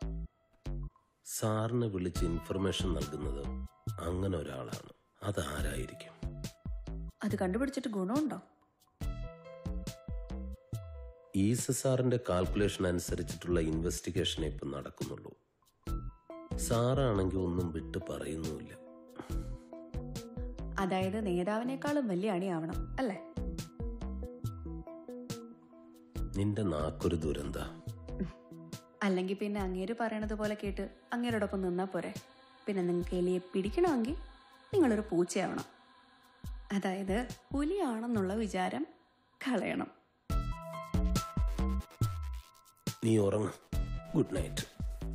സാറിനെ വിളിച്ച് ഇൻഫർമേഷൻ നൽകുന്നത് അങ്ങനെ ഒരാളാണ് അതാരായിരിക്കും അത് കണ്ടുപിടിച്ചിട്ട് ഗുണമുണ്ടോ ഈസ സാറിന്റെ കാൽക്കുലേഷൻ അനുസരിച്ചിട്ടുള്ള ഇൻവെസ്റ്റിഗേഷൻ ഇപ്പം നടക്കുന്നുള്ളൂ സാറാണെങ്കിൽ ഒന്നും വിട്ട് പറയുന്നുമില്ല അതായത് നേതാവിനേക്കാളും വലിയ അണിയാവണം അല്ലേ നിന്റെ നാക്കൊരു ദുരന്ത അല്ലെങ്കിൽ പിന്നെ അങ്ങേര് പറയണത് പോലെ കേട്ട് അങ്ങേരോടൊപ്പം നിന്നാ പോരെ പിന്നെ നിങ്ങൾക്ക് എലിയെ പിടിക്കണമെങ്കിൽ നിങ്ങളൊരു പൂച്ചയാവണം അതായത് പുലിയാണെന്നുള്ള വിചാരം കളയണം നീ ഉറങ്ങ ഗുഡ് നൈറ്റ്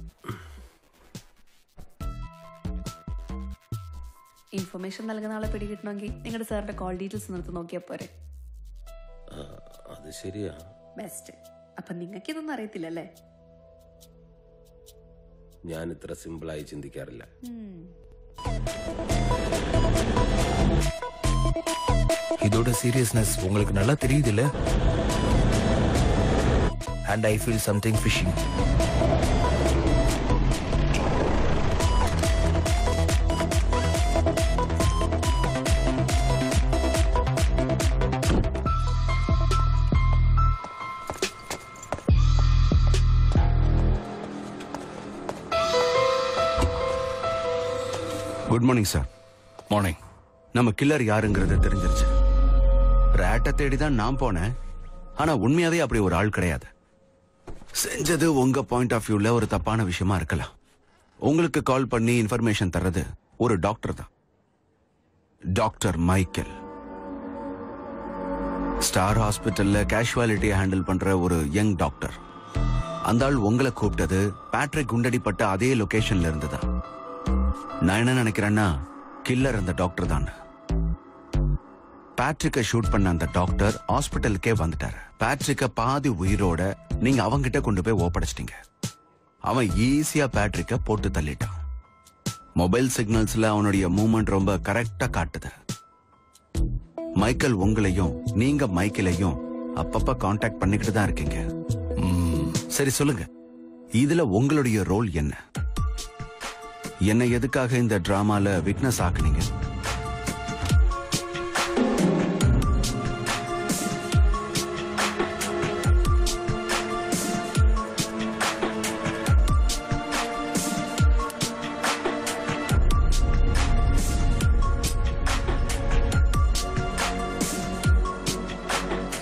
ഇൻഫർമേഷൻ നൽകുന്ന ആളെ പിടികിട്ടണമെങ്കിൽ നിങ്ങളുടെ സാറിന്റെ കോൾ ഡീറ്റെയിൽസ് നിർത്തി നോക്കിയാൽ പോരെ ആ, അത് ശരിയാ ബെസ്റ്റ് അപ്പൊ നിങ്ങൾക്ക് ഇതൊന്നും അറിയത്തില്ലല്ലേ ഞാൻ ഇത്ര സിമ്പിളായി ചിന്തിക്കാറില്ല இதோட சீரியஸ்னஸ் உங்களுக்கு நல்லா தெரியுது இல்ல and I feel something fishing good morning sir morning நம்ம கில்லர் யாருங்கிறது தெரிஞ்சிருச்சு ரேட்டை தேடி தான் நான் போனேன் ஆனா உண்மையாவே அப்படி ஒரு ஆள் கிடையாது செஞ்சது உங்க பாயிண்ட் ஆஃப் வியூல ஒரு தப்பான விஷயமா இருக்கலாம் உங்களுக்கு கால் பண்ணி இன்ஃபர்மேஷன் தர்றது ஒரு டாக்டர் தான் டாக்டர் மைக்கேல் ஸ்டார் ஹாஸ்பிட்டல்ல கேஷுவாலிட்டியை ஹேண்டில் பண்ற ஒரு யங் டாக்டர் அந்த ஆள் உங்களை கூப்பிட்டது பேட்ரிக் குண்டடிப்பட்ட அதே லொகேஷன்ல இருந்து தான் நான் என்ன நினைக்கிறேன்னா கில்லர் அந்த டாக்டர் தான் பேட்ரிக்க ஷூட் பண்ண அந்த டாக்டர் ஹாஸ்பிட்டலுக்கே வந்துட்டாரு பேட்ரிக்க பாதி உயிரோட நீங்க அவங்கிட்ட கொண்டு போய் ஒப்படைச்சிட்டீங்க அவன் ஈஸியா பேட்ரிக்க போட்டு தள்ளிட்டான் மொபைல் சிக்னல்ஸ்ல அவனுடைய மூவ்மெண்ட் ரொம்ப கரெக்டா காட்டுது மைக்கேல் உங்களையும் நீங்க மைக்கேலையும் அப்பப்ப காண்டாக்ட் பண்ணிக்கிட்டு தான் இருக்கீங்க ம், சரி சொல்லுங்க இதுல உங்களுடைய ரோல் என்ன என்னை எதுக்காக இந்த டிராமால விட்னஸ் ஆக்குனீங்க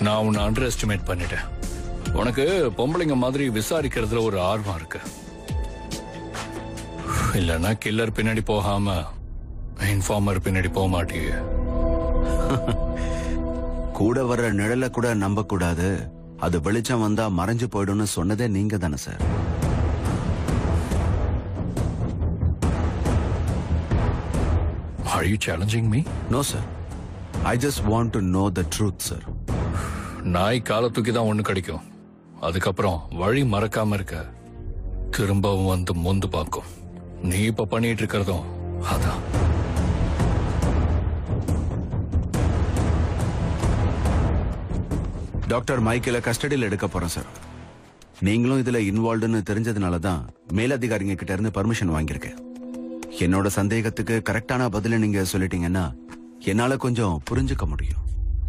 நான் உன்னை அண்டர் எஸ்டிமேட் பண்ணிட்டேன் உனக்கு பொம்பளைங்க மாதிரி விசாரிக்கிறதுல ஒரு ஆர்வம் இருக்கு இல்லைன்னா கில்லர் பின்னாடி போகாம இன்ஃபார்மர் பின்னாடி போக மாட்டியே கூட வர்ற நிழலை கூட நம்ப கூடாது அது வெளிச்சம் வந்தா மறைஞ்சு போயிடும்னு சொன்னதே நீங்க தானே sir Are you challenging me? No, sir. I just want to know the truth, sir. நாய் காலை தூக்கி தான் ஒண்ணு கிடைக்கும் அதுக்கப்புறம் வழி மறக்காம இருக்க திரும்பவும் வந்து மொந்து பார்க்கும் நீ இப்ப பண்ணிட்டு இருக்கிறதும் அதான் டாக்டர் மைக்கேல கஸ்டடியில் எடுக்க போறோம் சார் நீங்களும் இதுல இன்வால்வ்டுன்னு தெரிஞ்சதுனால தான் மேலதிகாரிங்க கிட்ட இருந்து பர்மிஷன் வாங்கியிருக்கேன் என்னோட சந்தேகத்துக்கு கரெக்டான பதில நீங்க சொல்லிட்டீங்கன்னா என்னால கொஞ்சம் புரிஞ்சுக்க முடியும்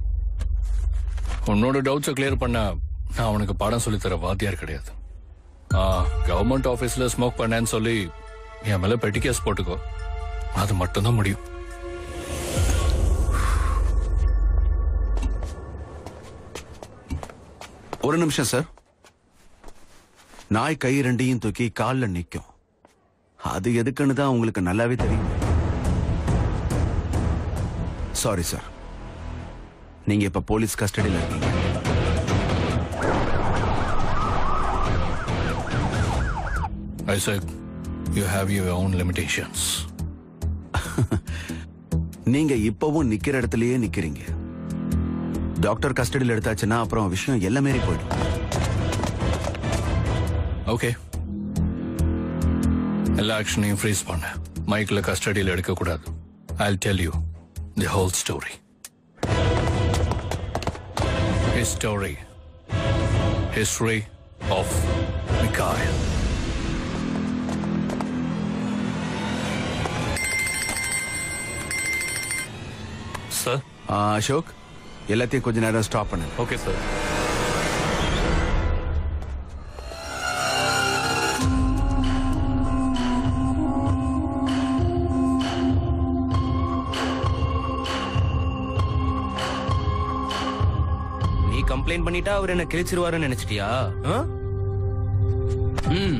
உன்னோட டவுட்ஸை கிளியர் பண்ண நான் உனக்கு பாடம் சொல்லித் தர வாத்தியார் கிடையாது கவர்மெண்ட் ஆபீஸ்ல ஸ்மோக் பண்ணேன்னு சொல்லி என் மேல பெட்டி கேஸ் போட்டுக்கோ அது மட்டும்தான் முடியும் ஒரு நிமிஷம் சார் நாய் கை ரெண்டையும் தூக்கி கால்ல நிக்கும் அது எதுக்குன்னு தான் உங்களுக்கு நல்லாவே தெரியும் சாரி சார் நீங்க இப்ப போலீஸ் கஸ்டடியில் இருக்கீங்க Isaac, you have your own limitations. நீங்க இப்பவும் நிக்கிற இடத்துலயே நிக்கிறீங்க டாக்டர் கஸ்டடியில் எடுத்தாச்சுன்னா அப்புறம் விஷயம் எல்லாம் மீறி போயிடும் ஓகே எல்லா ஆக்ஷனையும் ஃப்ரீஸ் பண்ண மைக்ல கஸ்டடியில் எடுக்க கூடாது I tell you the whole story history history of Mikhail sir Ashok எல்லாத்தையும் கொஞ்ச நேரம் ஸ்டாப் பண்ணுங்க ஓகே சார் நீ கம்ப்ளைண்ட் பண்ணிட்டா அவர் என்ன கிழிச்சிருவாருன்னு நினைச்சிட்டியா ஆ? ம்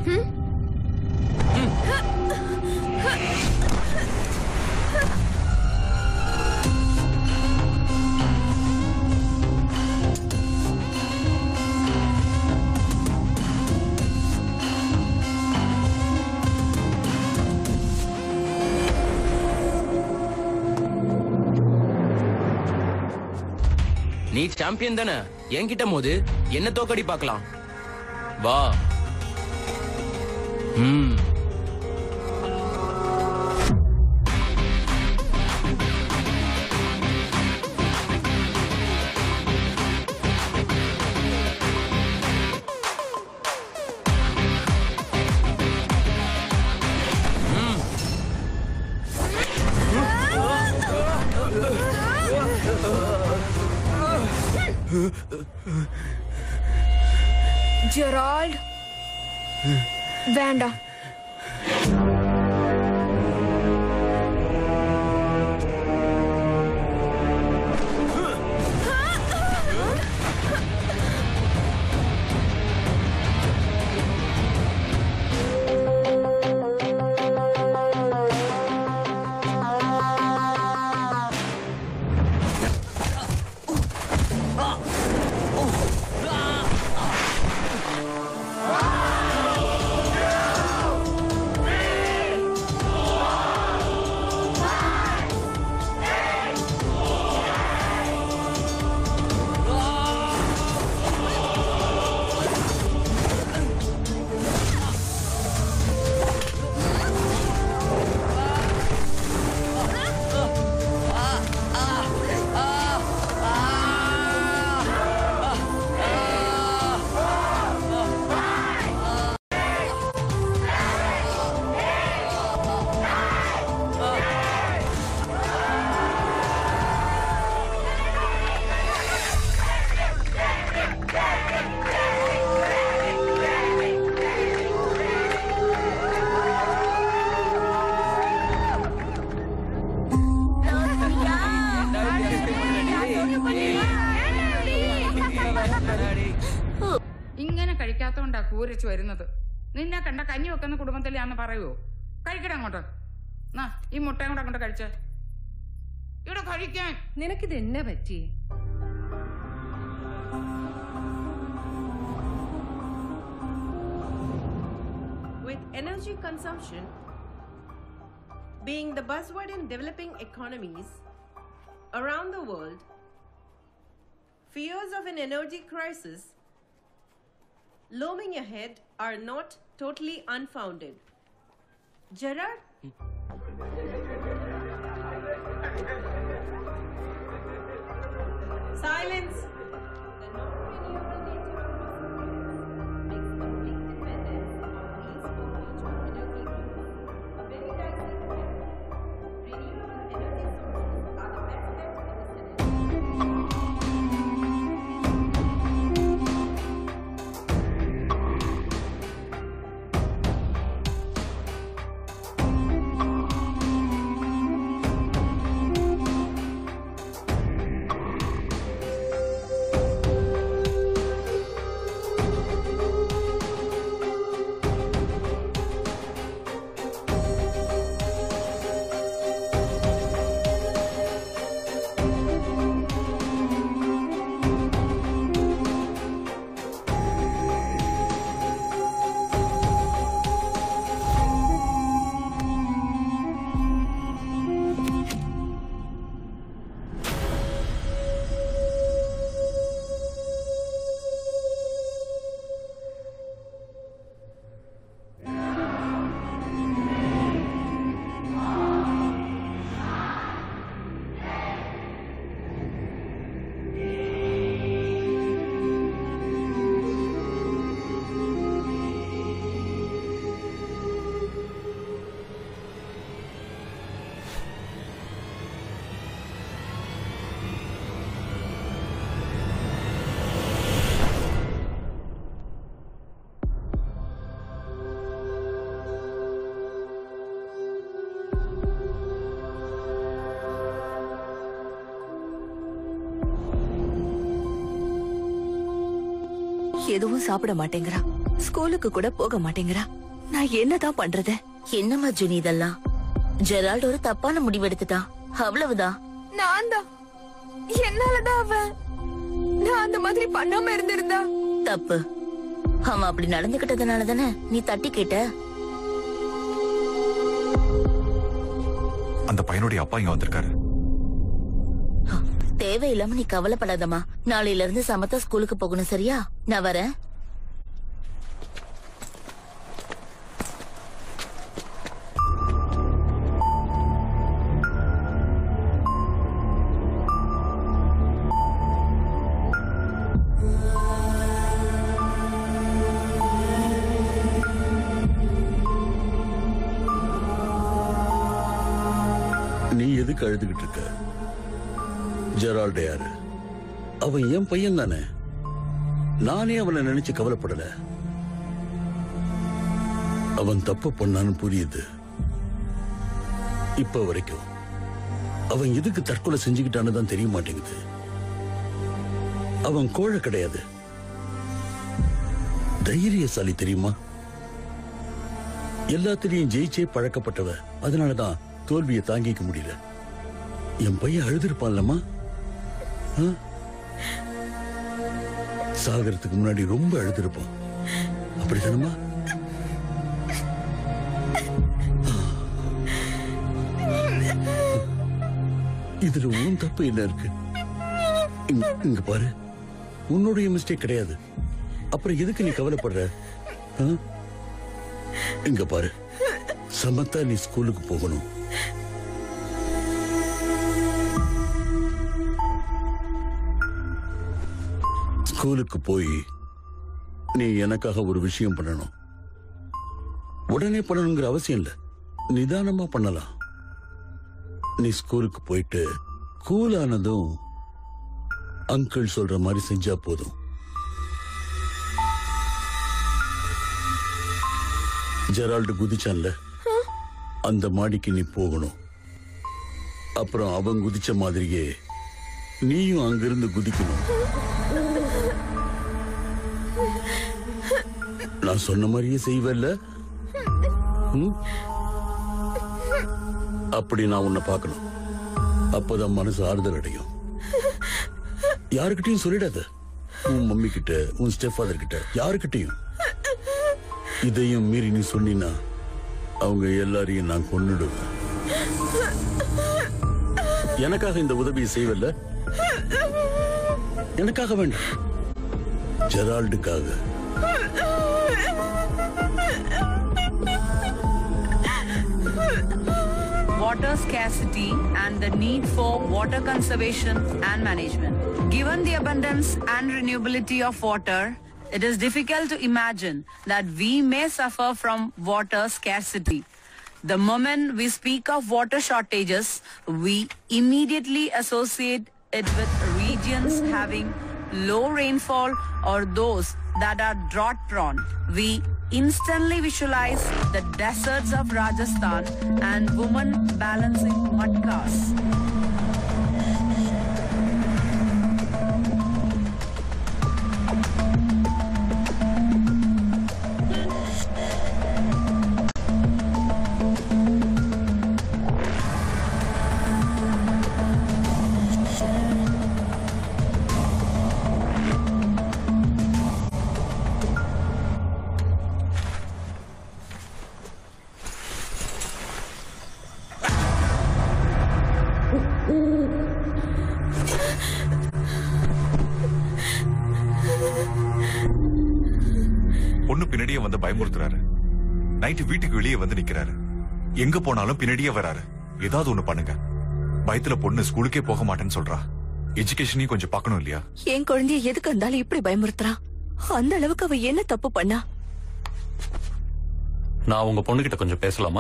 நீ சாம்பியன் தானே என்கிட்ட மோது என்ன தோக்கடி பார்க்கலாம் வா ம் ஜெரால்ட் வேண்டாம் Ah! പൂരച്ച് വരുന്നത് നിന്നെ കണ്ട കഞ്ഞി വെക്കുന്ന കുടുംബത്തിലാന്ന് പറയുവോ കഴിക്കട അങ്ങോട്ട് നാ ഈ മുട്ടയും കൂടെ അങ്ങോട്ട് കഴിച്ചേ ഇവിടെ കഴിക്കാൻ നിനക്കിത് എന്നെ പറ്റി With energy consumption being the buzzword in developing economies around the world, fears of an energy crisis looming ahead are not totally unfounded. Gerard? Silence! எதுவும் சாப்பிட மாட்டேங்கிறா ஸ்கூலுக்கு கூட போக மாட்டேங்கிறா நான் என்னதான் பண்றது என்னம்மா ஜுனி இதெல்லாம் ஜெரால்ட் ஒரு தப்பான முடிவு எடுத்துட்டான் அவ்வளவுதான் நான் தான் என்னாலதான் அவன் நான் அந்த மாதிரி பண்ணாம இருந்திருந்தா தப்பு அவன் அப்படி நடந்துகிட்டதுனால தானே நீ தட்டி கேட்ட அந்த பையனுடைய அப்பா இங்க வந்திருக்காரு தேவையில்லாம நீ கவலைப்படாதம்மா நாளையில இருந்து சமத்தா ஸ்கூலுக்கு போகணும் சரியா நான் வரேன் நீ எதுக்கு அழுதுகிட்டு இருக்க ஜெரால்டு யாரு அவன் என் பையன் தானே நானே அவனை நினைச்சு கவலைப்படல அவன் தப்பு பண்ணான்னு புரியுது இப்ப வரைக்கும் அவன் எதுக்கு தற்கொலை செஞ்சுக்கிட்டான்னு தான் தெரிய மாட்டேங்குது அவன் கோழை கிடையாது தைரியசாலி தெரியுமா எல்லாத்திலையும் ஜெயிச்சே பழக்கப்பட்டவ அதனாலதான் தோல்வியை தாங்கிக்க முடியல என் பையன் அழுதுருப்பான்லம்மா ஆ? சாகறதுக்கு முன்னாடி ரொம்ப அழுதுருப்பான் அப்படித்தானம்மா இதுல உன் தப்பு என்ன இருக்கு இங்க- இங்க பாரு உன்னுடைய மிஸ்டேக் கிடையாது அப்புறம் எதுக்கு நீ கவலைப்படுற ஆ? இங்க பாரு சமத்தா நீ ஸ்கூலுக்கு போகணும் ஸ்கூலுக்கு போய் நீ எனக்காக ஒரு விஷயம் பண்ணணும் உடனே பண்ணணுங்கிற அவசியம் இல்ல நிதானமா பண்ணலாம் நீ ஸ்கூலுக்கு போயிட்டு கூல் ஆனதும் அங்கிள் சொல்ற மாதிரி செஞ்சா போதும் ஜெரால்டு குதிச்சான்ல அந்த மாடிக்கு நீ போகணும் அப்புறம் அவன் குதிச்ச மாதிரியே நீயும் அங்கிருந்து குதிக்கணும் நான் சொன்ன மாதிரியே செய்வல்ல ம்? அப்படி நான் உன்னை பார்க்கணும் அப்பதான் மனசு ஆறுதல் அடையும் யாருக்கிட்டையும் சொல்லிடாத உன் மம்மி கிட்ட உன் ஸ்டெப் ஃபாதர் கிட்ட யாருக்கிட்டையும் இதையும் மீறி நீ சொன்னீன்னா அவங்க எல்லாரையும் நான் கொன்னுடுவேன் எனக்காக இந்த உதவியை செய்வல்ல எனக்காக வேண்டாம் ஜெரால்டுக்காக water scarcity and the need for water conservation and management. Given the abundance and renewability of water, it is difficult to imagine that we may suffer from water scarcity. The moment we speak of water shortages, we immediately associate it with regions having low rainfall or those that are drought prone. We instantly visualize the deserts of Rajasthan and women balancing mud cars. பொண்ணு பின்னாடியே வந்து பயமுறுத்துறாரு night வீட்டுக்கு வெளியே வந்து நிக்கிறாரு எங்க போனாலும் பின்னாடியே வராரு ஏதாவது ஒண்ணு பண்ணுங்க பயத்துல பொண்ணு ஸ்கூலுக்கே போக மாட்டேன்னு சொல்றா எஜுகேஷனையும் கொஞ்சம் பார்க்கணும் இல்லையா என் குழந்தைய எதுக்கு இருந்தாலும் இப்படி பயமுறுத்துறான் அந்த அளவுக்கு அவ என்ன தப்பு பண்ணா நான் உங்க பொண்ணுகிட்ட கொஞ்சம் பேசலாமா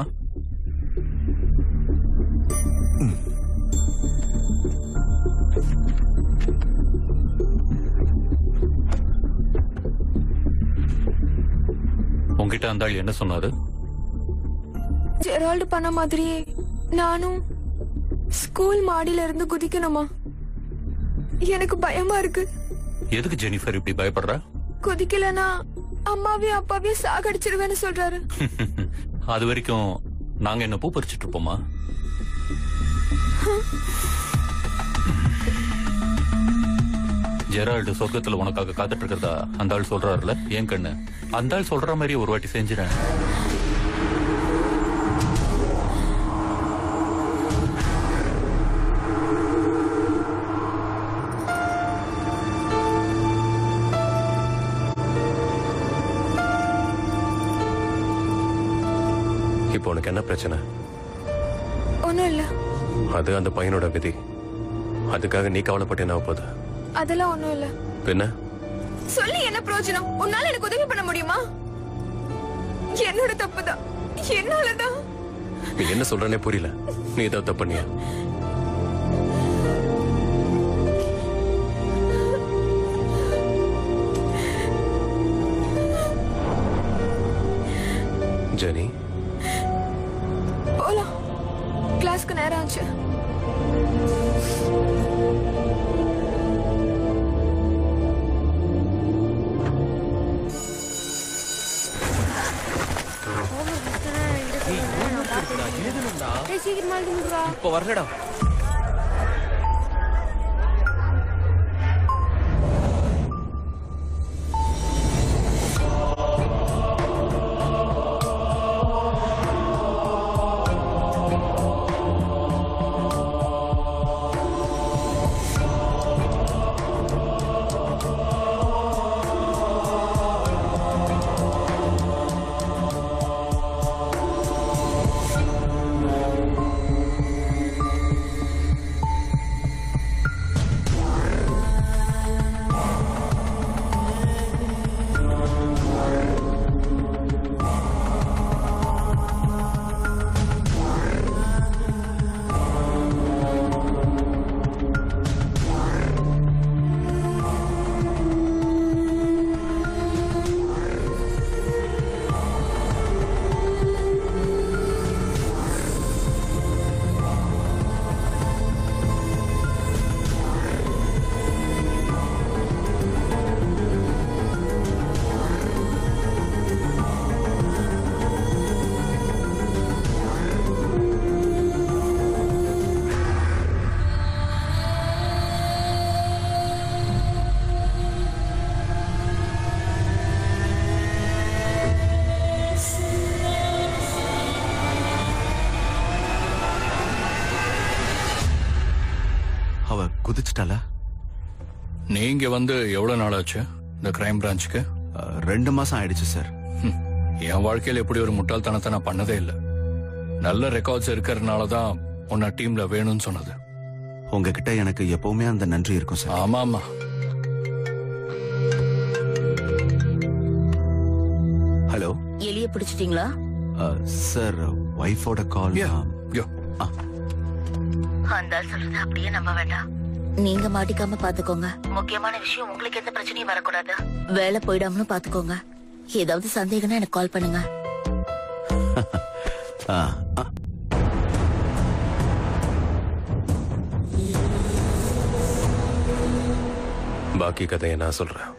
உங்ககிட்ட அந்த ஆள் என்ன சொன்னாரு ஜெரால்டு பண்ண மாதிரியே நானும் ஸ்கூல் மாடியில இருந்து குதிக்கணுமா எனக்கு பயமா இருக்கு எதுக்கு ஜெனிஃபர் இப்படி பயப்படுற குதிக்கலனா அம்மாவையும் அப்பாவையும் சாகடிச்சிருவேன்னு சொல்றாரு அது வரைக்கும் நாங்க என்ன பூ பறிச்சிட்டு இருப்போமா ஜெரால்டு சொர்க்கத்துல உனக்காக காத்துட்டு இருக்கிறதா அந்த ஆள் சொல்றாருல ஏன் கண்ணு அந்த ஆள் சொல்ற மாதிரி ஒரு வாட்டி செஞ்சிடறேன் இப்போ உனக்கு என்ன பிரச்சனை ஒண்ணும் இல்ல அது அந்த பையனோட விதி அதுக்காக நீ கவலைப்பட்டு என்ன போகுது அதெல்லாம் ஒண்ணும் இல்ல பின்ன சொல்லி என்ன பிரயோஜனம் உன்னால எனக்கு உதவி பண்ண முடியுமா என்னோட தப்புதான் என்னாலதான் நீ என்ன சொல்றனே புரியல நீ ஏதாவது தப்பு பண்ணியா ஜெனி போலாம் கிளாஸ்க்கு நேரம் ஆச்சு ஏய், சீக்கிரமா எழுதி முடிடா. இப்ப வரலடா குதிச்சிட்டால நீங்க வந்து எவ்வளவு நாள் ஆச்சு இந்த கிரைம் பிரான்ச்சுக்கு ரெண்டு மாசம் ஆயிடுச்சு சார் என் வாழ்க்கையில எப்படி ஒரு முட்டாள்தனத்தை நான் பண்ணதே இல்லை நல்ல ரெக்கார்ட்ஸ் இருக்கிறதுனால தான் உன்னை டீம்ல வேணும்னு சொன்னது உங்ககிட்ட எனக்கு எப்பவுமே அந்த நன்றி இருக்கும் சார் ஆமா ஆமா ஹலோ எலிய பிடிச்சிட்டீங்களா சார் ஒய்ஃபோட கால் அந்த ஆள் சொல்றது அப்படியே நம்ப வேண்டாம் நீங்க மாட்டிக்காம பாத்துக்கோங்க முக்கியமான விஷயம் உங்களுக்கு எந்த பிரச்சனையும் வரக்கூடாது வேலை போயிடாமலும் பாத்துக்கோங்க ஏதாவது சந்தேகம்னா எனக்கு கால் பண்ணுங்க ஆ, ஆ. பாக்கி கதையை நான் சொல்றேன்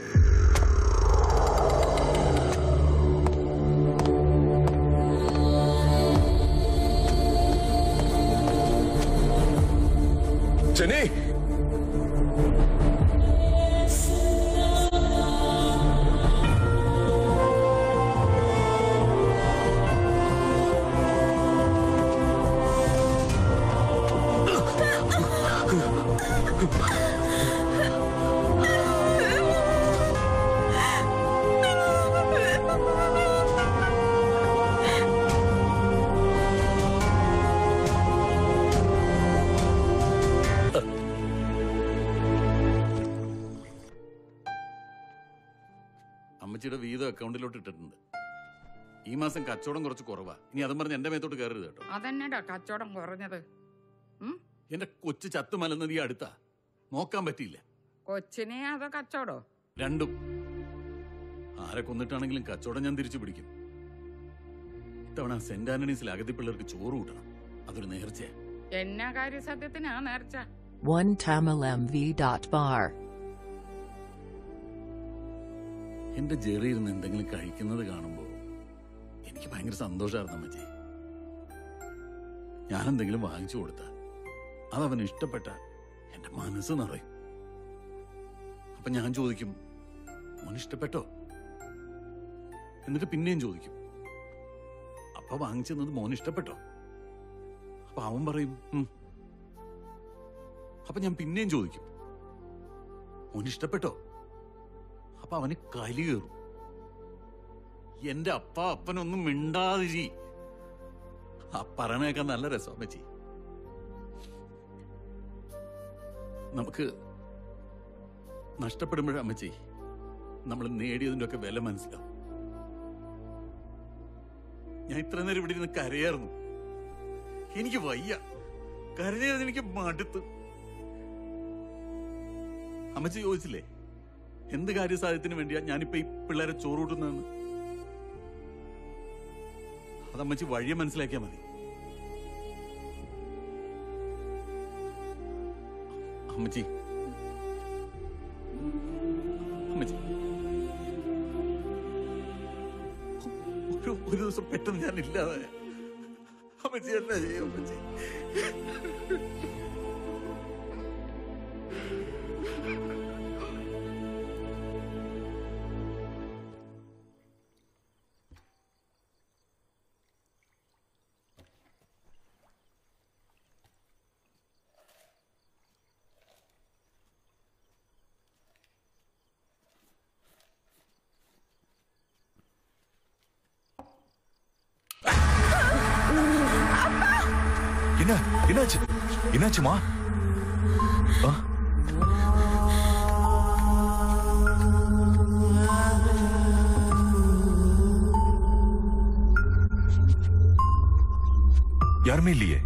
ஜெனி അമ്മച്ചിയുടെ വീതം അക്കൗണ്ടിലോട്ട് ഇട്ടിട്ടുണ്ട് ഈ മാസം കച്ചവടം കുറച്ച് കുറവാ ഇനി അതും പറഞ്ഞ് എന്റെ മേത്തോട്ട് കയറരുത് കേട്ടോ അതന്നെടാ കച്ചവടം കുറഞ്ഞത് എന്റെ കൊച്ചു ചത്തു മലന്നത് ഈ അടുത്താ നോക്കാൻ പറ്റിയില്ല കൊച്ചിനെ അതോ കച്ചവടോ രണ്ടും ആരെ കൊന്നിട്ടാണെങ്കിലും കച്ചവടം ഞാൻ തിരിച്ചു പിടിക്കും ഇത്തവണ സെന്റ് ആന്റണീസിൽ അഗതി പിള്ളേർക്ക് ചോറ് കൂട്ടണം അതൊരു നേർച്ചയാ എന്നാ കാര്യ സത്യത്തിനാ നേർച്ച One Tamil MV dot bar. എന്റെ ജെറി ഇരുന്ന് എന്തെങ്കിലും കഴിക്കുന്നത് കാണുമ്പോ എനിക്ക് ഭയങ്കര സന്തോഷമായിരുന്നു അമ്മച്ചി ഞാൻ എന്തെങ്കിലും വാങ്ങിച്ചു കൊടുത്ത അതവന് ഇഷ്ടപ്പെട്ട എന്റെ മനസ്സ് നിറയും അപ്പൊ ഞാൻ ചോദിക്കും മോൻ ഇഷ്ടപ്പെട്ടോ എന്നിട്ട് പിന്നെയും ചോദിക്കും അപ്പൊ വാങ്ങിച്ചെന്നത് മോൻ ഇഷ്ടപ്പെട്ടോ അപ്പൊ അവൻ പറയും "ഉം." അപ്പൊ ഞാൻ പിന്നെയും ചോദിക്കും മോൻ ഇഷ്ടപ്പെട്ടോ അപ്പൊ അവന് കലി കയറും എന്റെ അപ്പ അപ്പനൊന്നും മിണ്ടാതിരി ആ പറയണേക്കാ നല്ല രസം അമ്മച്ചി നമുക്ക് നഷ്ടപ്പെടുമ്പോഴേ അമ്മച്ചി നമ്മൾ നേടിയതിന്റെ ഒക്കെ വില മനസ്സിലാവും ഞാൻ ഇത്ര നേരം ഇവിടെ ഇരുന്ന് കരയായിരുന്നു എനിക്ക് വയ്യ കരഞ്ഞത് എനിക്ക് മടുത്ത് അമ്മച്ചി ചോദിച്ചില്ലേ എന്ത് കാര്യസാധ്യത്തിന് വേണ്ടിയാ ഞാനിപ്പോ ഈ പിള്ളേരെ ചോറൂട്ടുന്നതെന്ന് അതമ്മച്ചി വഴിയെ മനസ്സിലാക്കിയാ മതി അമ്മച്ചി അമ്മച്ചി ഒരു ഒരു ദിവസം പെട്ടെന്ന് ഞാൻ ഇല്ലാതെ അമ്മച്ചി എന്നാ ചെയ്യും അമ്മച്ചി என்ன என்னாச்சு என்னாச்சுமா ஆ? யாருமே இல்லையே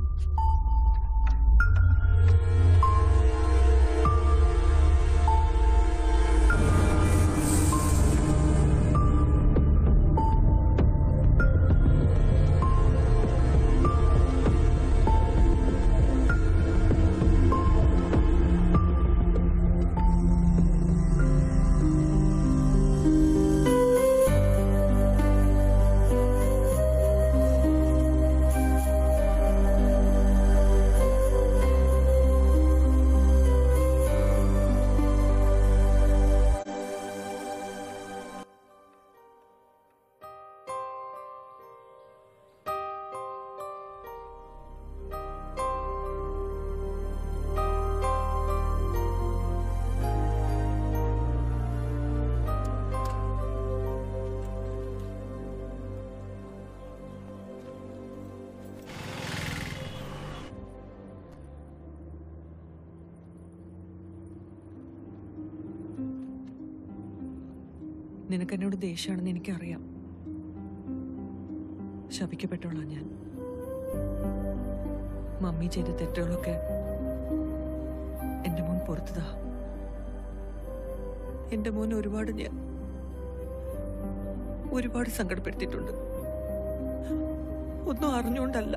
നിനക്ക് എന്നോട് ദേഷ്യമാണെന്ന് എനിക്കറിയാം ശപിക്കപ്പെട്ടോളാം ഞാൻ മമ്മി ചെയ്ത തെറ്റുകളൊക്കെ എന്റെ മോൻ പുറത്തുതാ എന്റെ മോൻ ഒരുപാട് ഞാൻ ഒരുപാട് സങ്കടപ്പെടുത്തിയിട്ടുണ്ട് ഒന്നും അറിഞ്ഞുകൊണ്ടല്ല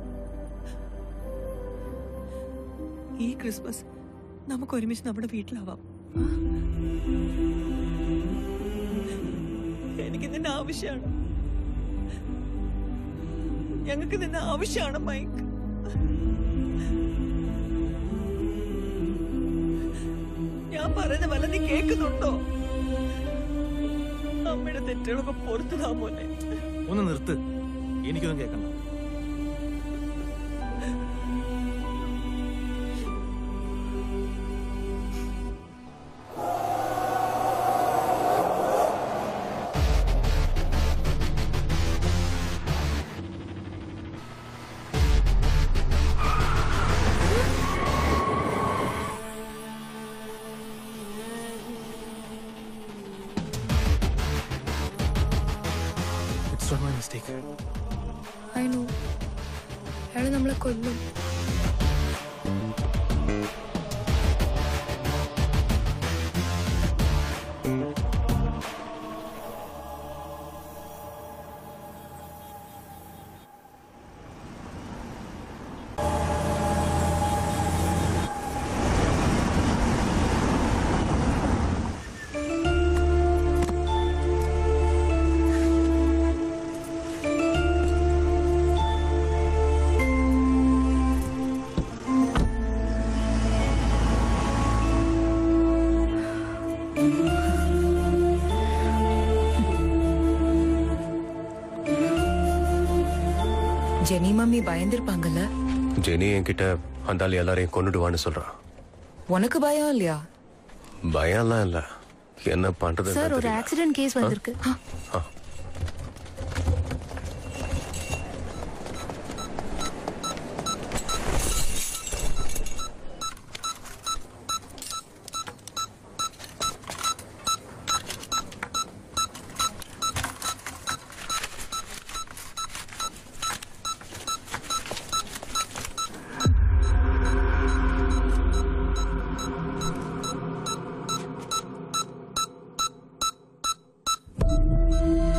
ഈ ക്രിസ്മസ് നമുക്ക് ഒരുമിച്ച് നമ്മുടെ വീട്ടിലാവാം എനിക്ക് നിന്നെ ആവശ്യമാണ് ഞങ്ങൾക്ക് നിന്നെ ആവശ്യമാണ് മൈക്ക് ഞാൻ പറയുന്ന വല്ല നീ കേൾക്കുന്നുണ്ടോ അമ്മയുടെ തെറ്റുകളൊക്കെ പുറത്തുതാ മോനെ ഒന്ന് നിർത്ത് എനിക്കൊന്നും കേൾക്കണ്ട it's not my mistake I know അയാള് നമ്മളെ കൊല്ലും ஜெனி மம்மி பயந்திருப்பாங்கல்ல ஜெனி என்கிட்ட அந்த ஆள் எல்லாரையும் கொண்டுடுவான்னு சொல்றான் உனக்கு பயம் இல்லையா பயம்லாம் இல்ல என்ன பண்றது சார் ஒரு ஆக்சிடென்ட் கேஸ் வந்திருக்கு ஆ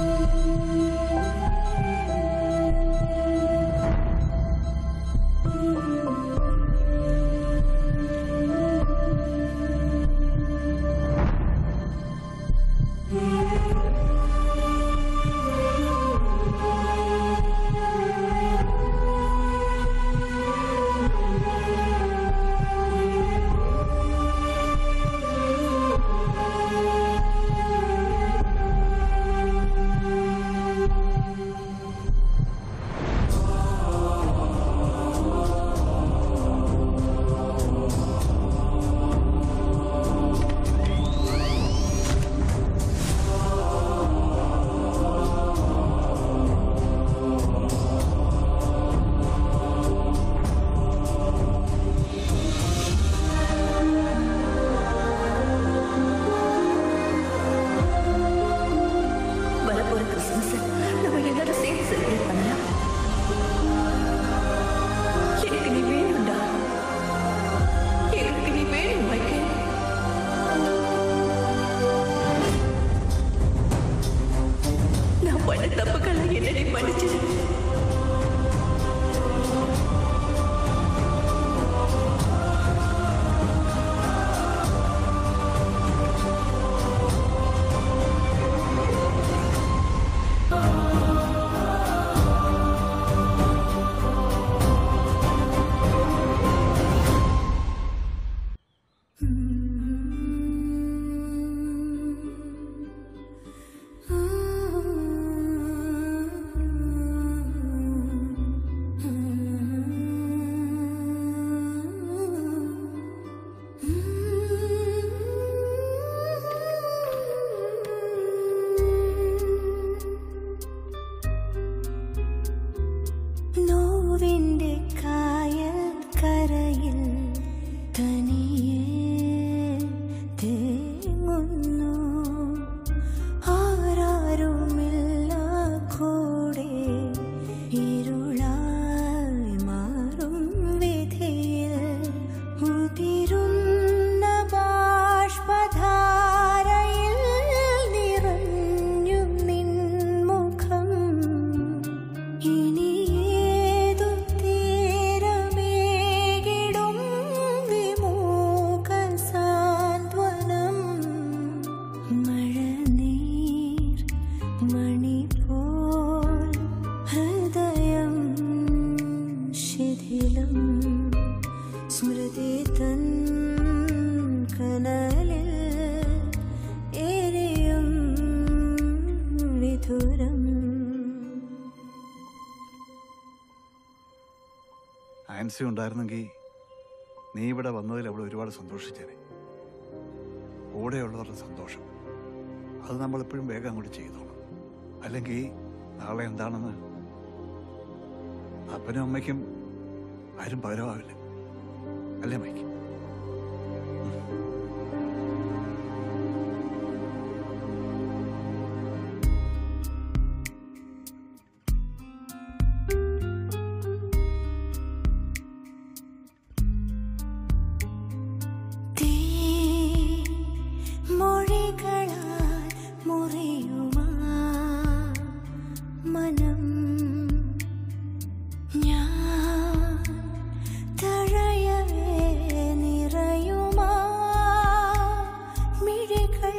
ശീലം സ്മൃതി തൻ കനലിൽ എരിയും വിധുരം ആൻസി ഉണ്ടായിരുന്നെങ്കിൽ നീ ഇവിടെ വന്നതിൽ അവൾ ഒരുപാട് സന്തോഷിച്ചേനെ കൂടെയുള്ളവരുടെ സന്തോഷം അത് നമ്മൾ എപ്പോഴും വേഗം അങ്ങോട്ട് ചെയ്തോണം അല്ലെങ്കിൽ നാളെ എന്താണെന്ന് അപ്പനും അമ്മയ്ക്കും ആരും പകരമാവില്ല അല്ലേ മൈക്ക് തീ മൊഴികളാൽ മുറിയുമാ മനം ഞാൻ തഴയവേ നിറയുമാ മിഴികൾ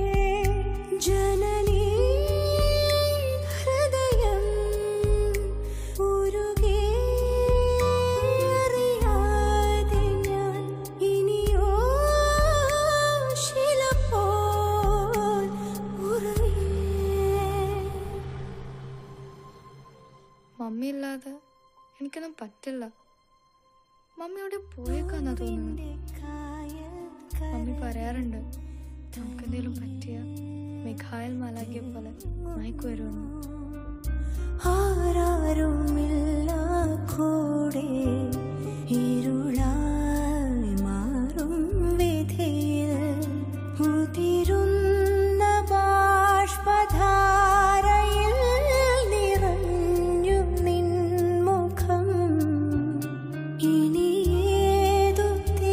ജനനീ ഹൃദയം ഉരുകി അറിയാതെ ഞാൻ ഇനിയോ ശിലപ്പോൾ ഉറങ്ങിയേ മമ്മി ഇല്ലാതെ എനിക്കൊന്നും പറ്റില്ല മമ്മി അവിടെ പോയേക്കാന്നാ തോന്നുന്നു മമ്മി പറയാറുണ്ട് നമുക്കെന്തെങ്കിലും പറ്റിയ മിഖായൽ മാലാക്കിയ പോലെ മയക്ക് വരുമെന്ന് ആരാരുമില്ല കൂടെ ഇരുളായി മാറും വിധിയിൽ ഉതിരുന്ന ബാഷ്പധാരയിൽ നിറഞ്ഞു നിൻമുഖം ഇനി ഏതു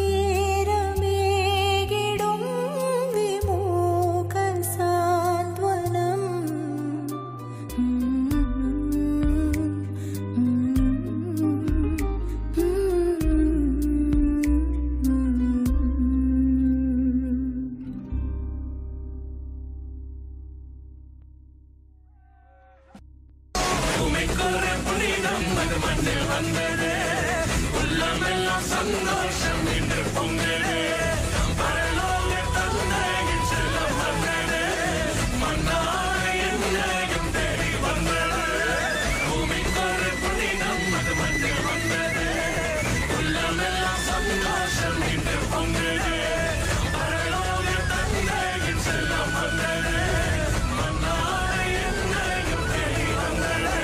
തീരമേകിടും വിമുഖ സാന്ത്വനം സന്തോഷം വീണ്ടും പൊങ്ങണേ പരലോക തന്നകിൽ ചെല്ലം വന്നേ മണ്ണായ എന്നയും തേടി വന്നത് ഭൂമിക്കൊരു പുണ്യം അത് മണ്ണിൽ വന്നത് ഉള്ളമെല്ലാം സന്തോഷം വീണ്ടും പൊങ്ങണേ പരലോക തന്നകിൽ ചെല്ലം വന്നത് മണ്ണായ എന്നയും തേടി വന്നത്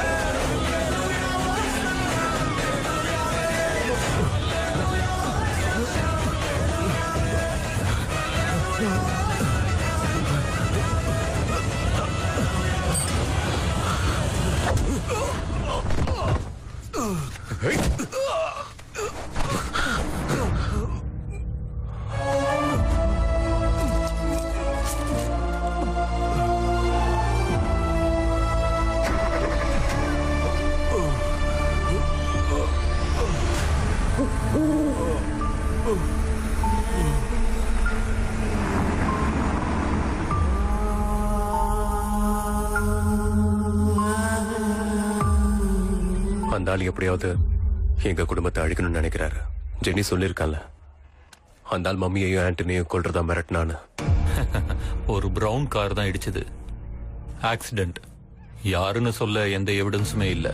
அந்த ஆள் எப்படியாவது எங்க குடும்பத்தை அழிக்கணும்னு நினைக்கிறாரு ஜெனி சொல்லியிருக்கான்ல அந்த ஆள் மம்மியையும் ஆண்டனியையும் கொல்றதா மிரட்டினான்னு ஒரு பிரவுன் கார் தான் இடிச்சது ஆக்சிடென்ட் யாருன்னு சொல்ல எந்த எவிடன்ஸுமே இல்ல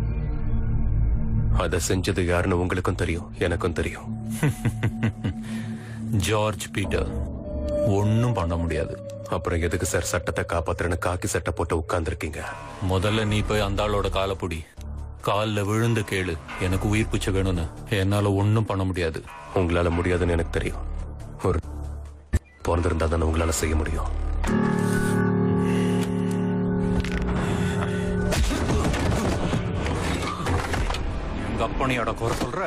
அதை செஞ்சது யாருன்னு உங்களுக்கும் தெரியும் எனக்கும் தெரியும் ஜார்ஜ் பீட்டர் ஒன்னும் பண்ண முடியாது அப்புறம் எதுக்கு சார் சட்டத்தை காப்பாத்துறேன்னு காக்கி சட்டை போட்டு உட்கார்ந்துருக்கீங்க முதல்ல நீ போய் அந்த ஆளோட காலை புடி கால்ல விழுந்து கேளு எனக்கு உயிர் பிச்சை வேணும்னு என்னால ஒன்னும் பண்ண முடியாது உங்களால முடியாதுன்னு எனக்கு தெரியும் ஒரு பிறந்திருந்தா தானே உங்களால செய்ய முடியும் எங்க அப்பனையோட குறை சொல்ற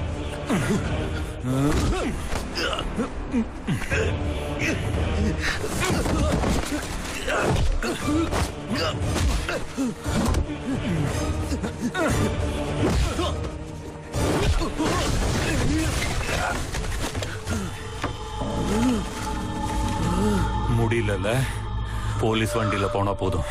முடியலல்ல போலீஸ் வண்டியில போனா போதும்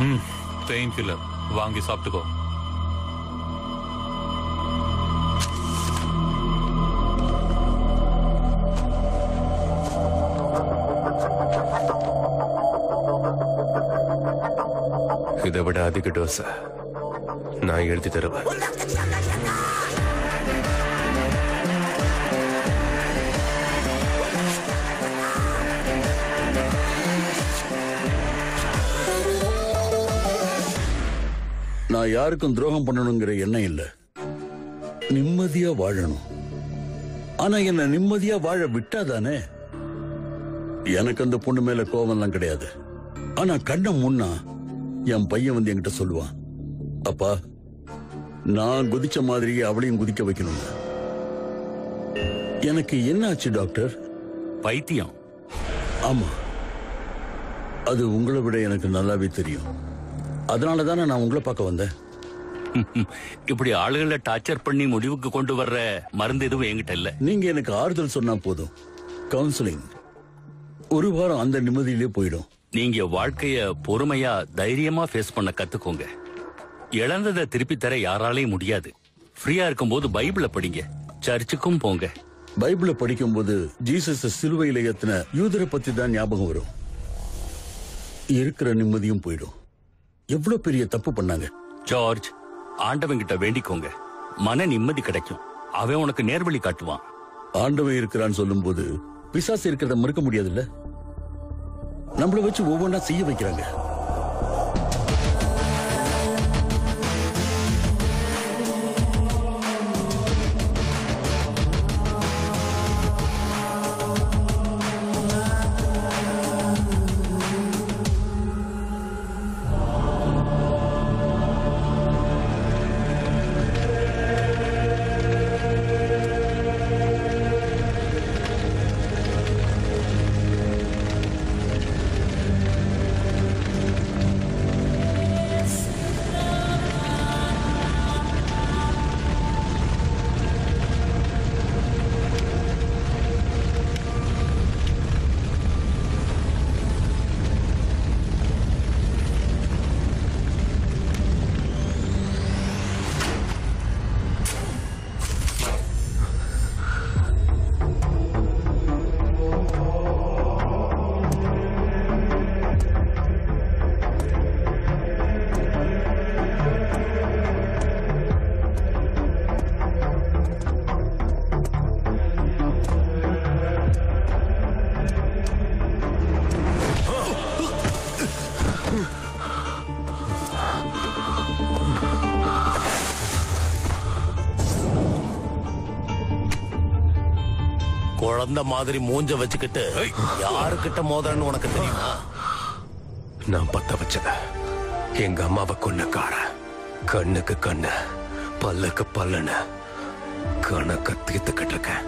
பெயின் கில்லர் வாங்கி சாப்பிட்டுக்கோ இதை விட அதிக டோஸ் நான் எழுதி தருவேன் நான் யாருக்கும் துரோகம் பண்ணணுங்கிற எண்ணம் இல்ல நிம்மதியா வாழணும் ஆனா என்ன நிம்மதியா வாழ விட்டாதானே எனக்கு அந்த பொண்ணு மேல கோவம்லாம் கிடையாது ஆனா கண்ண முன்னா என் பையன் வந்து என்கிட்ட சொல்லுவான் அப்பா நான் குதிச்ச மாதிரி அவளையும் குதிக்க வைக்கணும் எனக்கு என்ன ஆச்சு டாக்டர் பைத்தியம் ஆமா அது உங்களை விட எனக்கு நல்லாவே தெரியும் அதனால தானே நான் உங்களை பார்க்க வந்தேன் இப்படி ஆளுகளை டார்ச்சர் பண்ணி முடிவுக்கு கொண்டு வர்ற மருந்து எதுவும் என்கிட்ட இல்ல நீங்க எனக்கு ஆறுதல் சொன்னா போதும் கவுன்சிலிங் ஒரு வாரம் அந்த நிம்மதியிலே போயிடும் நீங்க வாழ்க்கைய பொறுமையா தைரியமா ஃபேஸ் பண்ண கத்துக்கோங்க இழந்ததை திருப்பி தர யாராலையும் முடியாது ஃப்ரீயா இருக்கும்போது பைபிள படிங்க சர்ச்சுக்கும் போங்க பைபிளை படிக்கும்போது ஜீசஸ் சிலுவையில ஏத்தின யூதரை பத்தி தான் ஞாபகம் வரும் இருக்கிற நிம்மதியும் போயிடும் எவ்வளவு பெரிய தப்பு பண்ணாங்க ஜார்ஜ் ஆண்டவன் கிட்ட வேண்டிக்கோங்க மன நிம்மதி கிடைக்கும் அவன் உனக்கு நேர்வழி காட்டுவான் ஆண்டவன் இருக்கிறான்னு சொல்லும்போது பிசாசு இருக்கிறத மறுக்க முடியாதுல்ல நம்மள வச்சு ஒவ்வொன்றா செய்ய வைக்கிறாங்க குழந்தை மாதிரி மூஞ்ச வச்சுக்கிட்டு யாருக்கிட்ட மோதுறன்னு உனக்கு தெரியுமா நான் பத்த வச்சத எங்க அம்மாவை கொன்னக்கார கண்ணுக்கு கண்ணு பல்லுக்கு பல்லுன்னு கணக்க தீர்த்துக்கிட்டு இருக்கேன்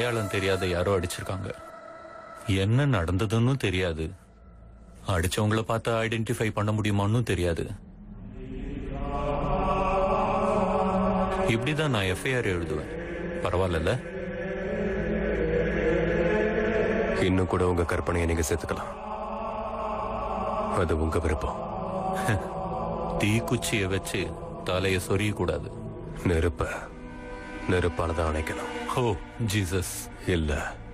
அடையாளம் தெரியாத யாரோ அடிச்சிருக்காங்க என்ன நடந்ததுன்னு தெரியாது அடிச்சவங்கள பார்த்தா ஐடென்டிஃபை பண்ண முடியுமான்னு தெரியாது இப்படிதான் நான் எஃப்ஐஆர் எழுதுவேன் பரவாயில்ல இன்னும் கூட உங்க கற்பனையை நீங்க சேர்த்துக்கலாம் அது உங்க விருப்பம் தீக்குச்சியை வச்சு தலைய சொரிய கூடாது நெருப்ப நெருப்பால தான் அணைக்கணும் ஓ ஜீசஸ் இல்ல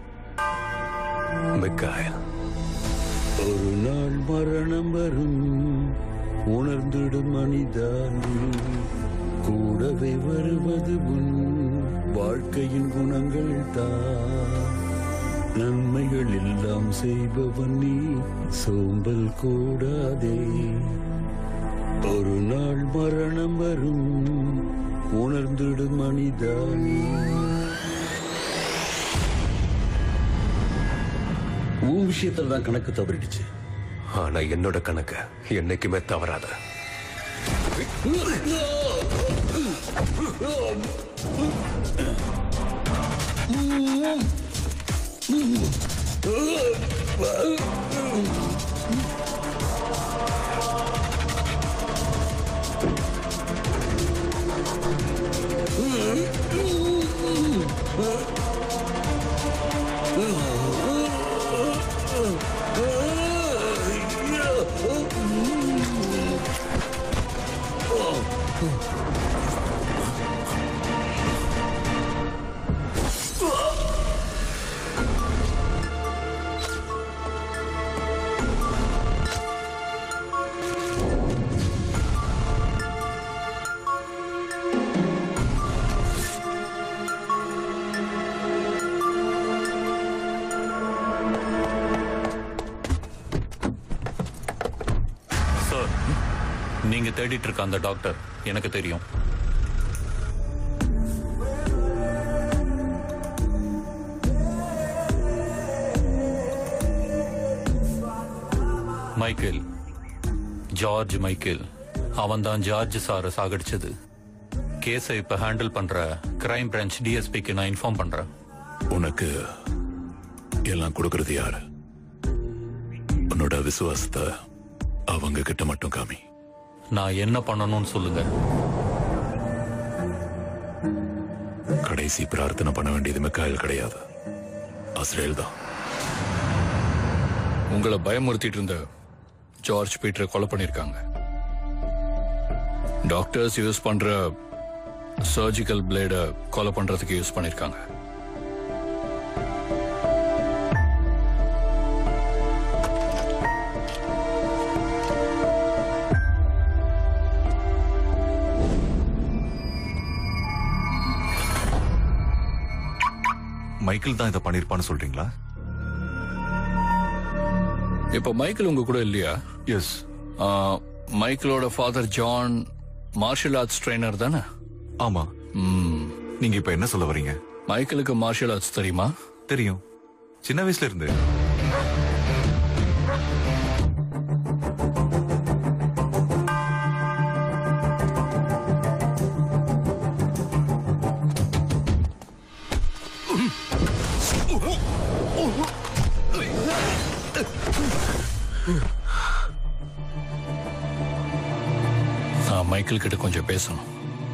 மிக்காயல் ஒரு நாள் மரணம் வரும் உணர்ந்திடும் மனிதன் கூடவே வருவது உன் வாழ்க்கையின் குணங்கள் தான் நன்மைகள் எல்லாம் செய்பவன் நீ சோம்பல் கூடாதே ஒரு நாள் மரணம் வரும் உணர்ந்திடும் மனிதன் உன் விஷயத்துல தான் கணக்கு தவறிடுச்சு ஆனா என்னோட கணக்கு என்னைக்குமே தவறாத சார் நீங்க தேடிட்டு இருக்க அந்த டாக்டர் எனக்கு தெரியும் மைக்கேல் ஜார்ஜ் மைக்கேல் அவன் தான் ஜார்ஜ் சாரை சாகடிச்சது கேஸை இப்ப ஹேண்டில் பண்ற கிரைம் பிரான்ச் டிஎஸ்பிக்கு நான் இன்ஃபார்ம் பண்றேன் உனக்கு எல்லாம் கொடுக்கறது யாரு உன்னோட விசுவாசத்தை அவங்க கிட்ட மட்டும் காமி நான் என்ன பண்ணணும்னு சொல்லுங்க கடைசி பிரார்த்தனை பண்ண வேண்டியது மிக்காயல் கிடையாது அஸ்ரேல் தான் உங்களை பயமுறுத்திட்டு இருந்த ஜார்ஜ் பீட்டரை கொலை பண்ணிருக்காங்க டாக்டர்ஸ் யூஸ் பண்ற சர்ஜிக்கல் பிளேட கொலை பண்றதுக்கு யூஸ் பண்ணிருக்காங்க மைக்கேல் தான் இதை பண்ணிருப்பான்னு சொல்றீங்களா இப்ப மைக்கேல் உங்க கூட இல்லையா எஸ் மைக்கேலோட father John martial arts trainer தானே ஆமா நீங்க இப்ப என்ன சொல்ல வரீங்க மைக்கேலுக்கு மார்ஷல் ஆர்ட்ஸ் தெரியுமா தெரியும் சின்ன வயசுல இருந்து நான் மைக்கேல் கிட்ட கொஞ்சம் பேசணும்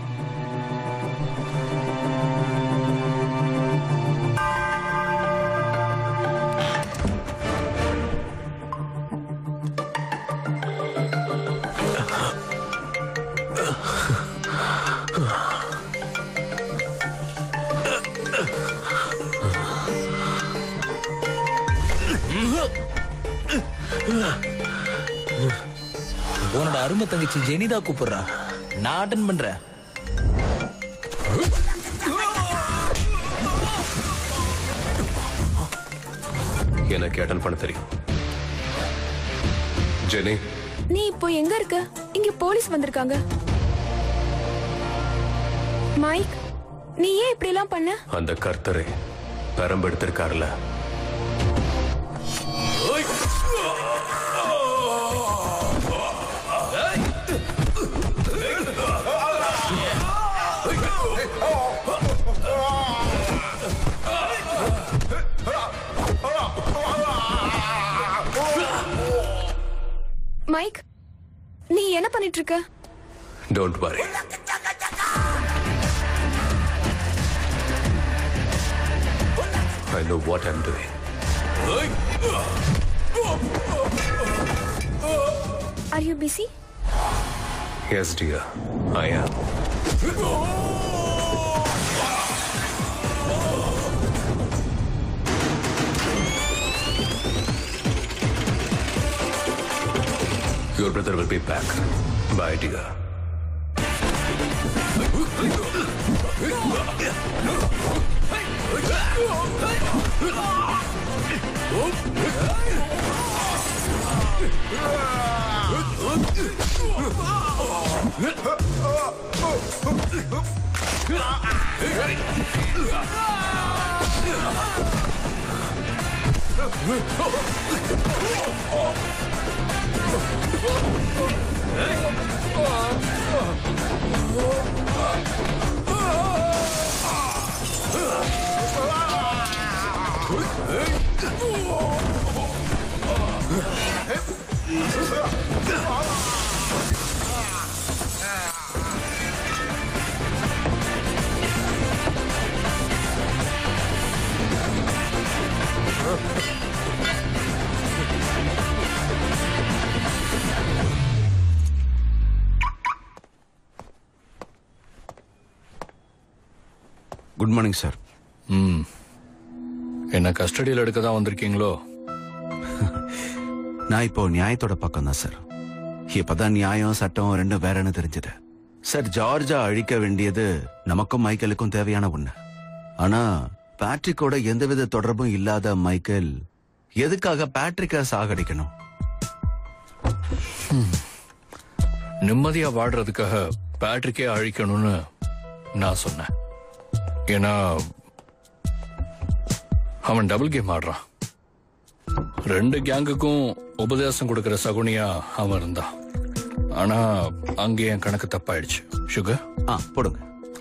உன்னோட அருமை தங்கச்சி ஜெனிதா கூப்பிடுறா நான் அட்டன் பண்றேன் எனக்கு அட்டன் பண்ண தெரியும் ஜெனி நீ இப்போ எங்க இருக்க இங்க போலீஸ் வந்திருக்காங்க மைக் நீ ஏன் இப்படி எல்லாம் பண்ண அந்த கர்த்தரை பெரம்பெடுத்திருக்காருல Oh! மைக் நீ என்ன பண்ணிட்டு இருக்க don't worry I know what I'm doing. Are you busy Yes, dear. I am. Your brother will be back. Bye, dear. Good morning sir ம் என்ன கஸ்டடியில் எடுக்க தான் வந்திருக்கீங்களோ நான் இப்போ நியாயத்தோட பக்கம் தான் சார் இப்பதான் நியாயம் சட்டம் ரெண்டும் வேறன்னு தெரிஞ்சது சார் ஜார்ஜா அழிக்க வேண்டியது நமக்கும் மைக்கேலுக்கும் தேவையான ஒண்ணு ஆனா பேட்ரிக்கோட எந்தவித தொடர்பும் இல்லாத மைக்கேல் எதுக்காக பேட்ரிக்க சாகடிக்கணும் நிம்மதியா வாடுறதுக்காக பேட்ரிக்கே அழிக்கணும்னு நான் சொன்னேன் ஏன்னா அவன் டபுள் கேம் ஆடுறான் ரெண்டு கேங்குக்கும் உபதேசம் கொடுக்கிற சகுனியா அவன் இருந்தான் ஆனா அங்கே என் கணக்கு தப்பாயிடுச்சு சுகர் ஆ போடுங்க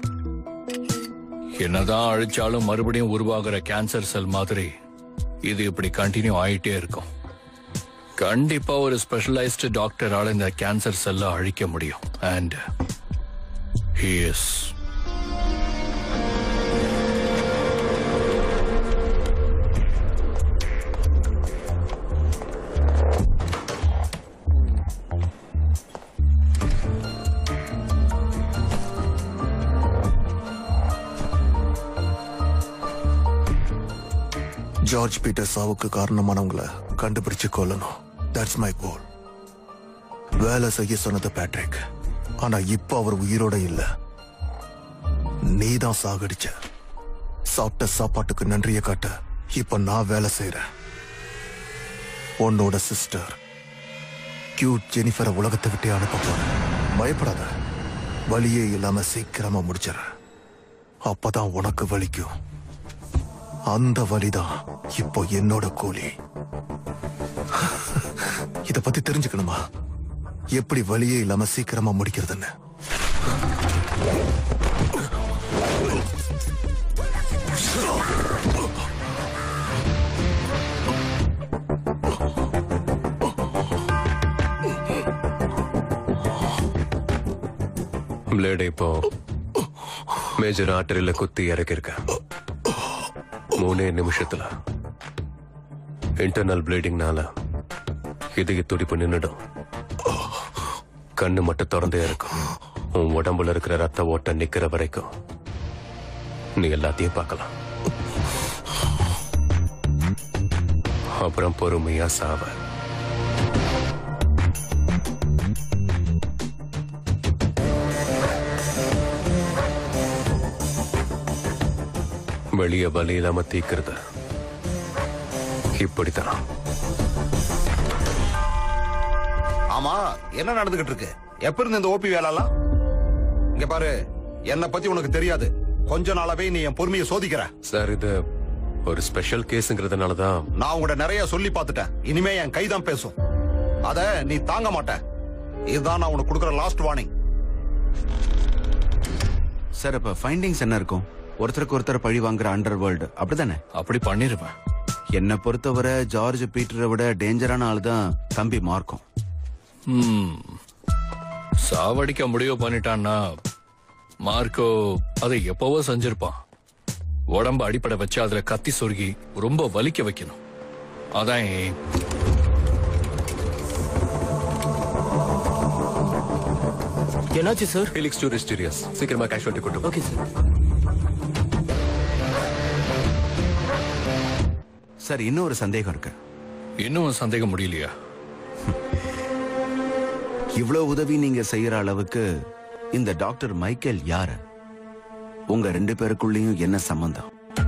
என்னதான் அழிச்சாலும் மறுபடியும் உருவாகிற கேன்சர் செல் மாதிரி இது இப்படி கண்டினியூ ஆயிட்டே இருக்கும் கண்டிப்பா ஒரு ஸ்பெஷலைஸ்டு டாக்டரால இந்த கேன்சர் செல்லை அழிக்க முடியும் அண்ட் இஸ் ஜார்ஜ் பீட்டர் சாவுக்கு காரணமானவங்கள கண்டுபிடிச்சு கொல்லணும் தட்ஸ் மை கோல் வேலை செய்ய சொன்னது பேட்ரிக் ஆனா இப்போ அவர் உயிரோட இல்ல நீதான் சாகடிச்ச சாப்பிட்ட சாப்பாட்டுக்கு நன்றியை காட்ட இப்ப நான் வேலை செய்யறேன் உன்னோட சிஸ்டர் கியூட் ஜெனிஃபரை உலகத்தை விட்டே அனுப்ப போறேன் பயப்படாத வலியே இல்லாம சீக்கிரமா முடிச்சிடறேன் அப்பதான் உனக்கு வலிக்கும் அந்த வலிதான் இப்போ என்னோட கூலி இத பத்தி தெரிஞ்சுக்கணுமா எப்படி வலியே இல்லாம சீக்கிரமா முடிக்கிறதுன்னு பிளேடை இப்போ மேஜர் ஆர்டரியில குத்தி இறக்கிருக்கேன் மூணே நிமிஷத்துல இன்டர்னல் ப்ளீடிங்னால இதய துடிப்பு நின்னுடும் கண்ணு மட்டும் திறந்தே இருக்கும் உன் உடம்புல இருக்கிற ரத்த ஓட்டம் நிக்கிற வரைக்கும் நீ எல்லாத்தையும் பார்க்கலாம் அப்புறம் பொறுமையா சாவ வெளிய வலி இல்லாம தீக்கிறது இப்படித்தான் ஆமா என்ன நடந்துகிட்டு இருக்கு எப்ப இருந்து இந்த ஓபி வேலைலாம் இங்க பாரு என்ன பத்தி உனக்கு தெரியாது கொஞ்ச நாளாவே நீ என் பொறுமையை சோதிக்கிற சார் இது ஒரு ஸ்பெஷல் கேஸ்ங்கிறதுனால தான் நான் உங்கள்ட்ட நிறைய சொல்லி பார்த்துட்டேன் இனிமே என் கை தான் பேசும் அத நீ தாங்க மாட்ட இதுதான் நான் உனக்கு கொடுக்குற லாஸ்ட் வார்னிங் சார் இப்ப ஃபைண்டிங்ஸ் என்ன இருக்கும் ஒருத்தருக்கு ஒருத்தர் பழி வாங்குற அண்டர் வேர்ல்டு அப்படிதானே அப்படி பண்ணிருவேன் என்னை பொறுத்தவரை ஜார்ஜ் பீட்டரை விட டேஞ்சரான ஆள் தான் தம்பி மார்க்கும் ம். சாவடிக்க முடிவு பண்ணிட்டான்னா மார்க்கோ அதை எப்பவோ செஞ்சிருப்பான் உடம்ப அடிப்படை வச்சு அதுல கத்தி சொருகி ரொம்ப வலிக்க வைக்கணும் அதான் என் aim. என்னாச்சு சார் ஹெலிக்ஸ் டூ ரிஸ்டீரியஸ் சீக்கிரமா கேஷுவல்ட்டி கொண்டு ஓகே சார் சார் இன்னொரு சந்தேகம் இருக்கு இன்னும் சந்தேகம் முடியலையா இவ்வளவு உதவி நீங்க செய்யற அளவுக்கு இந்த டாக்டர் மைக்கேல் யாரு உங்க ரெண்டு பேருக்குள்ளேயும் என்ன சம்பந்தம்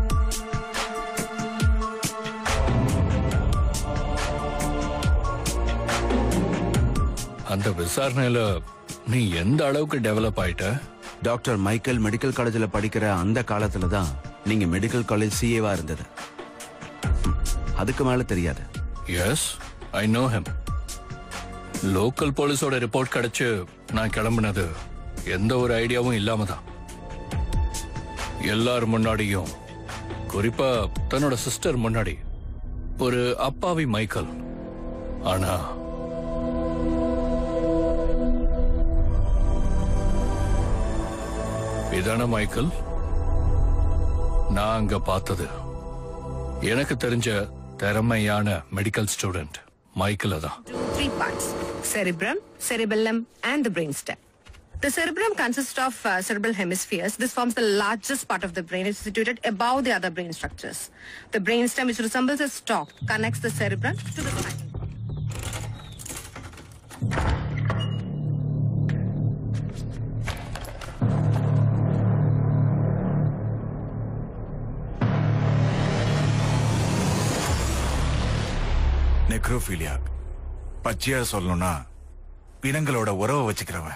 அந்த விசாரணையில நீ எந்த அளவுக்கு டெவலப் ஆயிட்ட டாக்டர் மைக்கேல் மெடிக்கல் காலேஜில் படிக்கிற அந்த காலத்துல தான் நீங்க மெடிக்கல் காலேஜ் சிஏவா இருந்தது ம், அதுக்கு மேல தெரியாது yes I know him local போலீஸோட ரிப்போர்ட் கிடைச்சு நான் கிளம்புனது எந்த ஒரு ஐடியாவும் இல்லாம தான் எல்லார் முன்னாடியும் குறிப்பா தன்னோட சிஸ்டர் முன்னாடி ஒரு அப்பாவி மைக்கேல் ஆனா இதான மைக்கேல் நான் அங்க பார்த்தது எனக்கு தெரிஞ்ச திறமையான மெடிக்கல் ஸ்டூடெண்ட் மைக்கேல தான் three parts cerebrum, cerebellum, and the brainstem. The cerebrum consists of uh, cerebral hemispheres. This forms the largest part of the brain. It's situated above the other brain structures. The brainstem, which resembles a stalk, connects the cerebrum to the spinal cord. நெக்ரோஃபீலியா பச்சையா சொல்லணும்னா பிணங்களோட உறவை வச்சுக்கிறவன்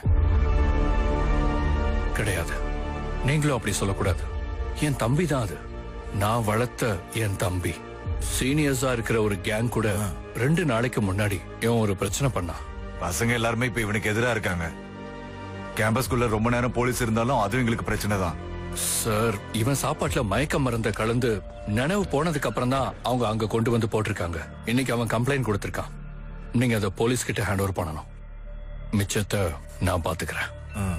கிடையாது நீங்களும் அப்படி சொல்லக்கூடாது என் தம்பி தான் அது நான் வளர்த்த என் தம்பி சீனியர்ஸா இருக்கிற ஒரு கேங் கூட ரெண்டு நாளைக்கு முன்னாடி இவன் ஒரு பிரச்சனை பண்ணான் பசங்க எல்லாருமே இப்ப இவனுக்கு எதிரா இருக்காங்க கேம்பஸ்குள்ள ரொம்ப நேரம் போலீஸ் இருந்தாலும் அதுவும் எங்களுக்கு பிரச்சனை தான் சார் இவன் சாப்பாட்டுல மயக்க மருந்த கலந்து நினைவு போனதுக்கு அப்புறம் தான் அவங்க அங்க கொண்டு வந்து போட்டிருக்காங்க இன்னைக்கு அவன் கம்ப்ளைண்ட் கொடுத்திருக்கான் நீங்க அதை போலீஸ் கிட்ட ஹேண்ட் ஓவர் பண்ணணும் மிச்சத்தை நான் பாத்துக்கிறேன்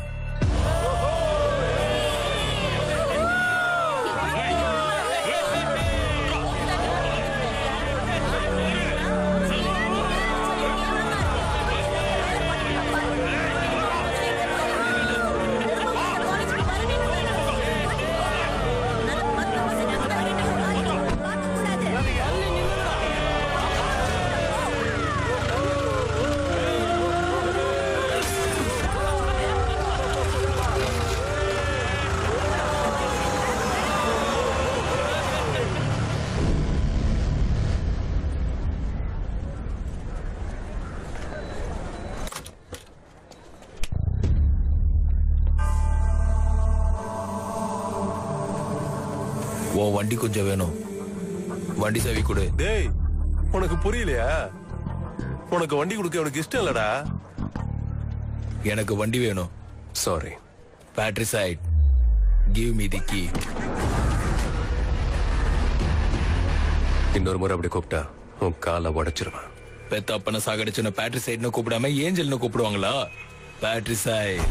உன் வண்டி கொஞ்சம் வேணும் வண்டி சாவி கொடு டேய் உனக்கு புரியலையா உனக்கு வண்டி கொடுக்க உனக்கு இஷ்டம் இல்லடா எனக்கு வண்டி வேணும் sorry battery side give me the key இன்னொரு முறை அப்படி கூப்பிட்டா உன் காலை உடைச்சிருவேன் பெத்த அப்பனை சாகடிச்சுன பேட்டரி சைட்னு கூப்பிடாம ஏஞ்சல்னு கூப்பிடுவாங்களா பேட்டரி சைட்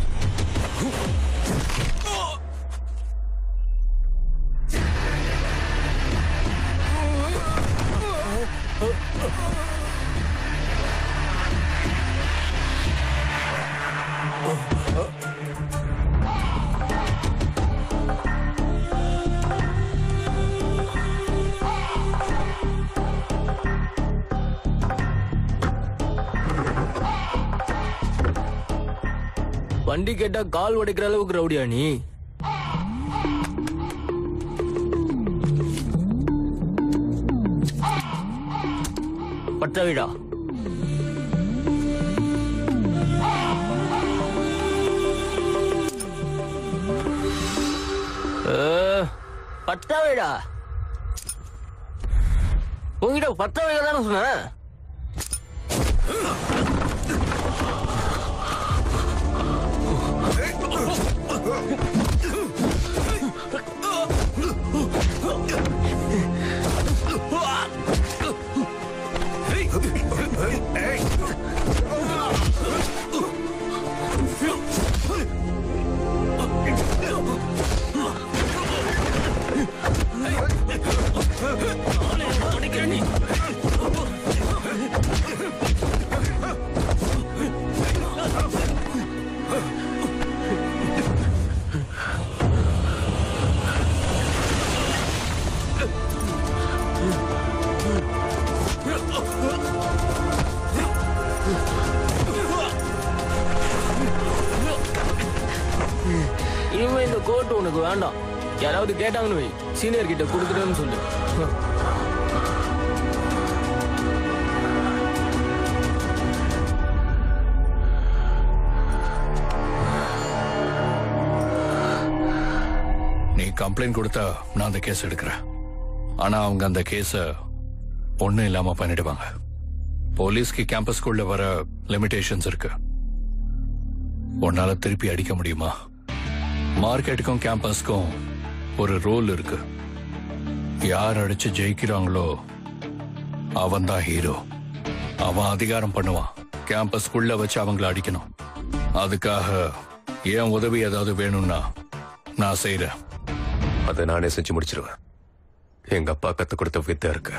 வண்டி கேட்டா கால் உடைக்கிற அளவுக்கு ரவுடியா நீ பட்ட வீடா பட்டா வீடா உங்ககிட்ட பட்டா வீடா தானே சொன்னேன் Hey! கோர்ட் உனக்கு வேண்டாம் யாராவது கேட்டாங்கன்னு வை சீனியர் கிட்ட கொடுத்துட்டேன்னு சொல்லு நீ கம்ப்ளைண்ட் கொடுத்தா நான் அந்த கேஸ் எடுக்கிறேன் ஆனா அவங்க அந்த கேஸ ஒண்ணும் இல்லாம பண்ணிடுவாங்க போலீஸ்க்கு கேம்பஸ்குள்ள வர லிமிடேஷன்ஸ் இருக்கு உன்னால திருப்பி அடிக்க முடியுமா மார்க்கெட்டுக்கும் கேம்பஸ்க்கும் ஒரு ரோல் இருக்கு யார் அடிச்சு ஜெயிக்கிறாங்களோ அவன் தான் ஹீரோ அவன் அதிகாரம் பண்ணுவான் கேம்பஸ்குள்ள வச்சு அவங்கள அடிக்கணும் அதுக்காக ஏன் உதவி ஏதாவது வேணும்னா நான் செய்றேன் அதை நானே செஞ்சு முடிச்சிருவேன் எங்க அப்பா கத்து கொடுத்த வித்தை இருக்கு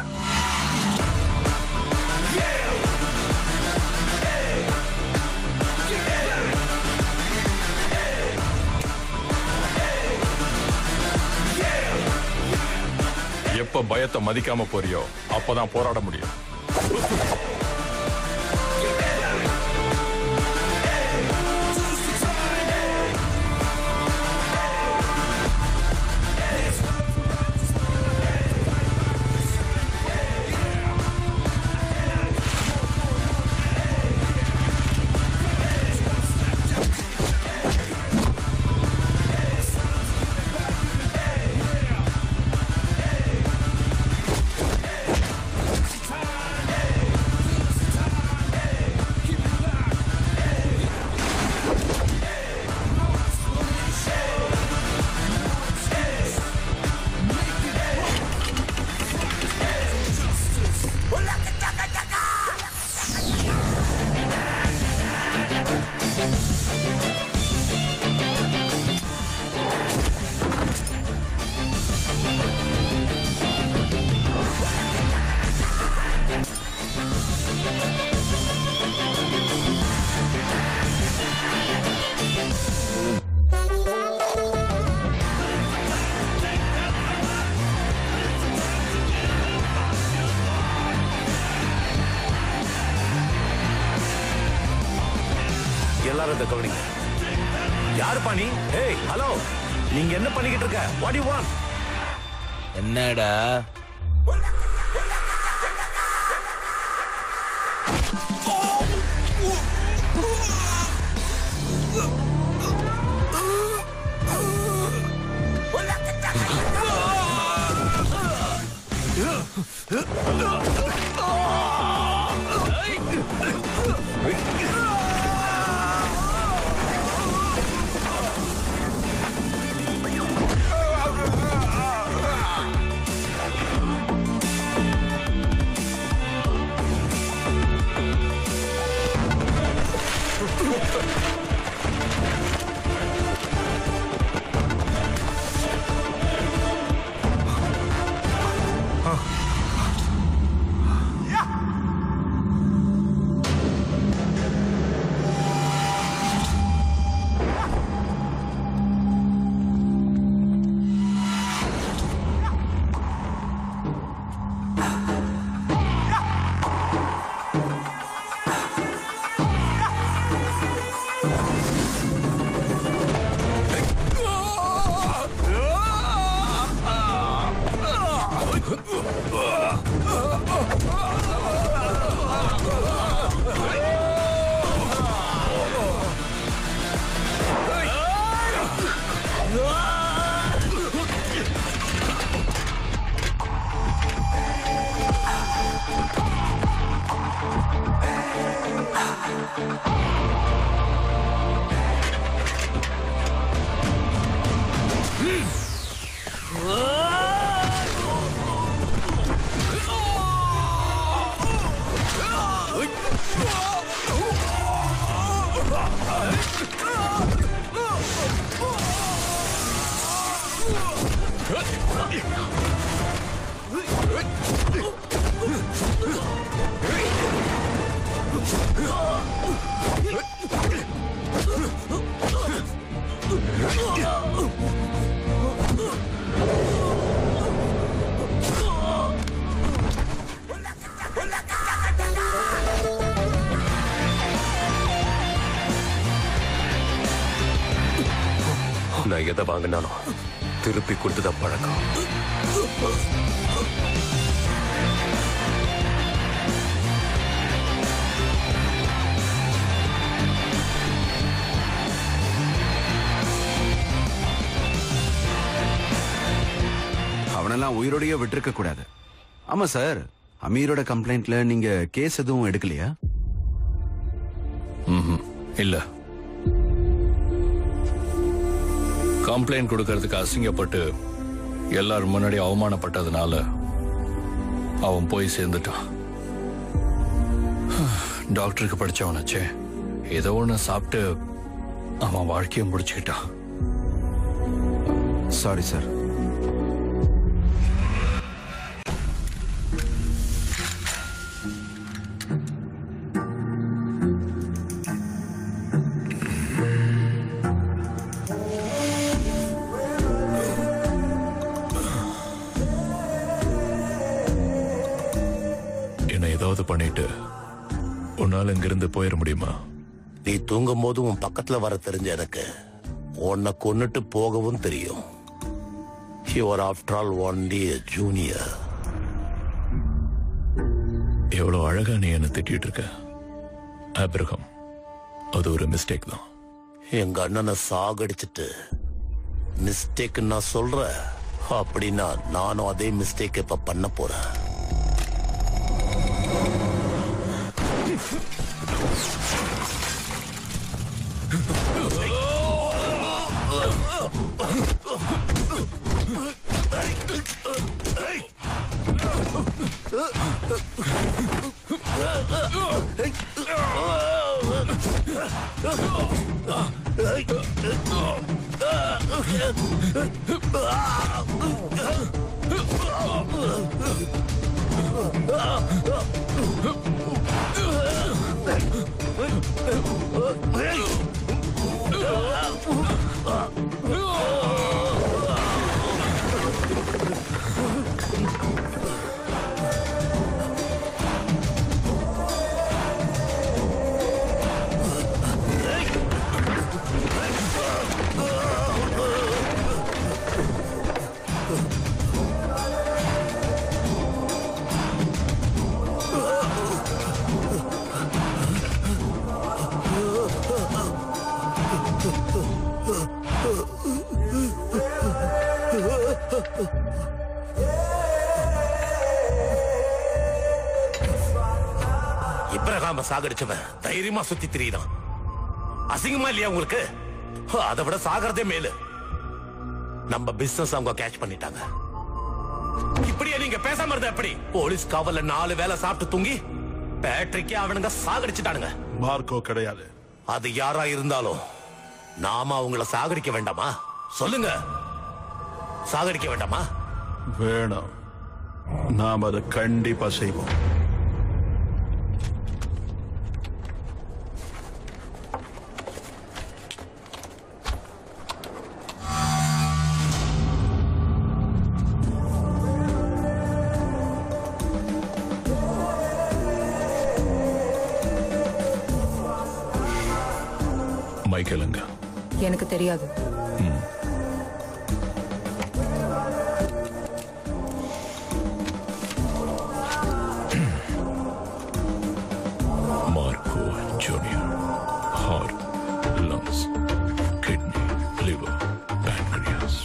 எப்ப பயத்தை மதிக்காம போறியோ அப்பதான் போராட முடியும் எல்லாரும் இந்த கவனிங்க யாருப்பா நீ ஏய் ஹலோ நீங்க என்ன பண்ணிக்கிட்டு இருக்க வாட் யூ வாண்ட் என்னடா நான் நான் எதை வாங்கினாலும் திருப்பி கொடுத்துதான் பழக்கம் அவனெல்லாம் உயிரோடயே விட்டிருக்க கூடாது ஆமா சார் அமீரோட கம்ப்ளைண்ட்ல நீங்க கேஸ் எதுவும் எடுக்கலையா ம்ஹும். இல்ல கம்ப்ளைண்ட் கொடுக்கறதுக்கு அசிங்கப்பட்டு எல்லாரும் முன்னாடி அவமானப்பட்டதுனால அவன் போய் சேர்ந்துட்டான் டாக்டருக்கு படிச்சவனாச்சே ஏதோ ஒன்று சாப்பிட்டு அவன் வாழ்க்கையை முடிச்சுக்கிட்டான் சாரி சார் என்ன ஏதாவது பண்ணிட்டு உன்னால இங்கிருந்து போயிட முடியுமா நீ தூங்கும் போது உன் பக்கத்துல வர தெரிஞ்ச எனக்கு உன்னை கொன்னுட்டு போகவும் தெரியும் your after all only junior எவ்வளவு அழகா நீ என்ன திட்டிட்டு இருக்க ஆபிரகம் அது ஒரு மிஸ்டேக் தான் எங்க அண்ணனை சாகடிச்சிட்டு மிஸ்டேக் நான் சொல்றேன் அப்படின்னா நானும் அதே மிஸ்டேக் இப்ப பண்ண போறேன் இப்ரஹாம சாகடிச்சவன் தைரியமா சுத்தி திரியிறான் அசிங்கமா இல்லையா உங்களுக்கு அதை விட சாகிறதே மேலு நம்ம பிசினஸ் அவங்க கேட்ச் பண்ணிட்டாங்க இப்படியே நீங்க பேசாம இருந்தா எப்படி போலீஸ் காவல்ல நாலு வேளை சாப்பிட்டு தூங்கி பேட்ரிக்கே அவனுங்க சாகடிச்சுட்டானுங்க மார்க்கோ கிடையாது அது யாரா இருந்தாலும் நாம அவங்கள சாகடிக்க வேண்டாமா சொல்லுங்க சாகடிக்க வேண்டாமா வேணாம் நாம் அதை கண்டிப்பா செய்வோம் மைக்கேல் எங்க எனக்கு தெரியாது Marco junior heart lungs kidney liver pancreas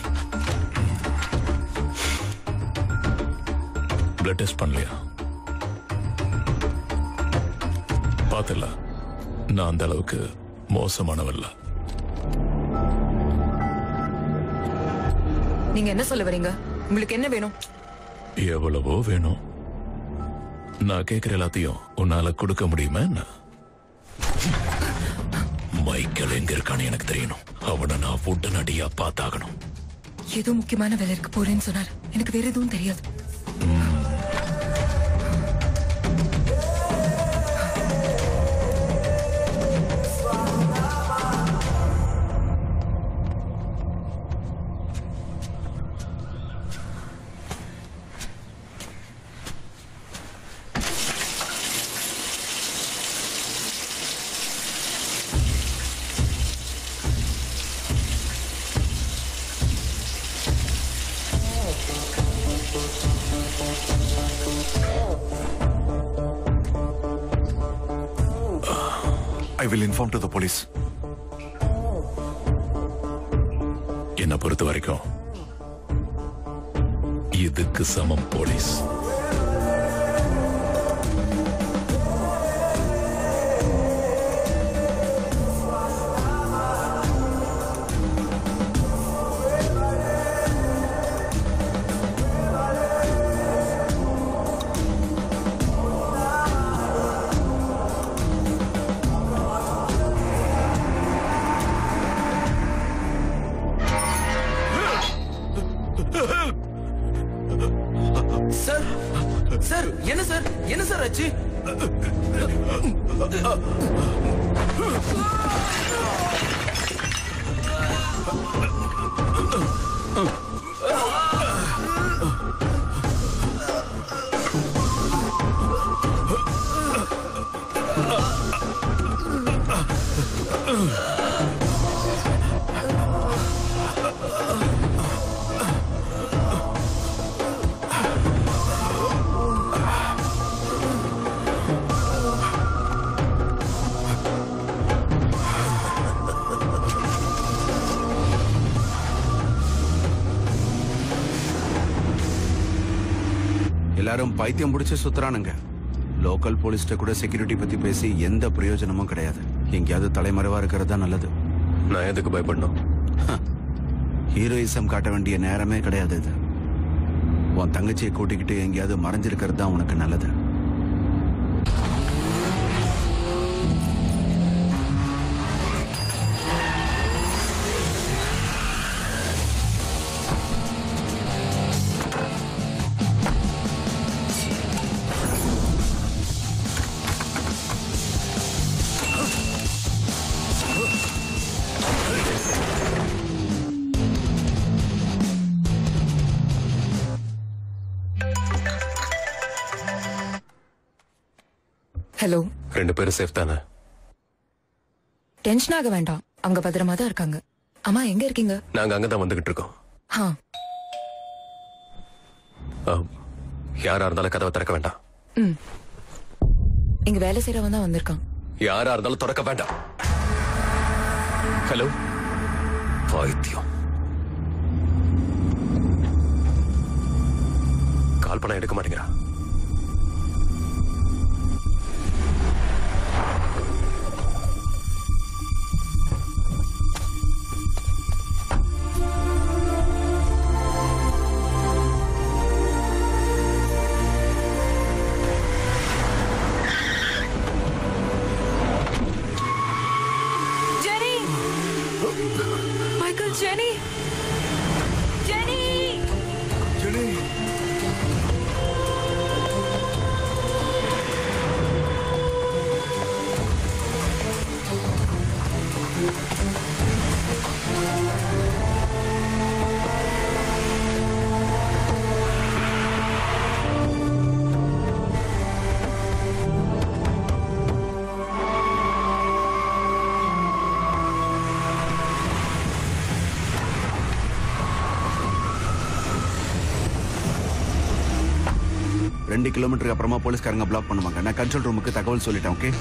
blood test பண்ணலையா பார்த்தல நான் அந்த அளவுக்கு மோசமானவல்ல நீங்க என்ன சொல்ல வரீங்க உங்களுக்கு என்ன வேணும் எவ்வளவோ வேணும் நான் கேட்கிற எல்லாத்தையும் உன்னால கொடுக்க முடியுமா என்ன மைக்கேல் எங்க இருக்கான்னு எனக்கு தெரியணும் அவனை நான் உடனடியா பார்த்தாகணும் ஏதோ முக்கியமான வேலை இருக்கு போறேன்னு சொன்னார் எனக்கு வேற எதுவும் தெரியாது I will inform to the police என்னை பொறுத்த வரைக்கும் இதுக்கு சமம் போலீஸ் சார் சார் என்ன சார் என்ன சார் ஆச்சு எல்லாரும் பைத்தியம் பிடிச்சு சுத்துறானுங்க லோக்கல் போலீஸ்ட கூட செக்யூரிட்டி பத்தி பேசி எந்த பிரயோஜனமும் கிடையாது எங்கேயாவது தலைமறைவா இருக்கிறது தான் நல்லது நான் எதுக்கு பயப்படணும் ஹீரோயிசம் காட்ட வேண்டிய நேரமே கிடையாது இது உன் தங்கச்சியை கூட்டிக்கிட்டு எங்கேயாவது மறைஞ்சிருக்கிறது தான் உனக்கு நல்லது ஹலோ ரெண்டு பேரும் சேஃப் தானே டென்ஷன் ஆக வேண்டாம் அவங்க பத்திரமா தான் இருக்காங்க அம்மா எங்க இருக்கீங்க நாங்க அங்கதான் வந்துகிட்டு இருக்கோம் ஆ ஆ, யாரா இருந்தாலும் கதவை திறக்க வேண்டாம் ம் இங்க வேலை செய்யறவன் தான் வந்திருக்கான் யாரா இருந்தாலும் திறக்க வேண்டாம் ஹலோ பைத்தியம் கால் பண்ண எடுக்க மாட்டேங்கிறா Jenny Michael Jenny Jenny Jenny ரெண்டு கிலோமீட்டருக்கு அப்புறமா போலீஸ்காரங்க பிளாக் பண்ணுவாங்க நான் கண்ட்ரோல் ரூமுக்கு தகவல் சொல்லிட்டேன் ஓகே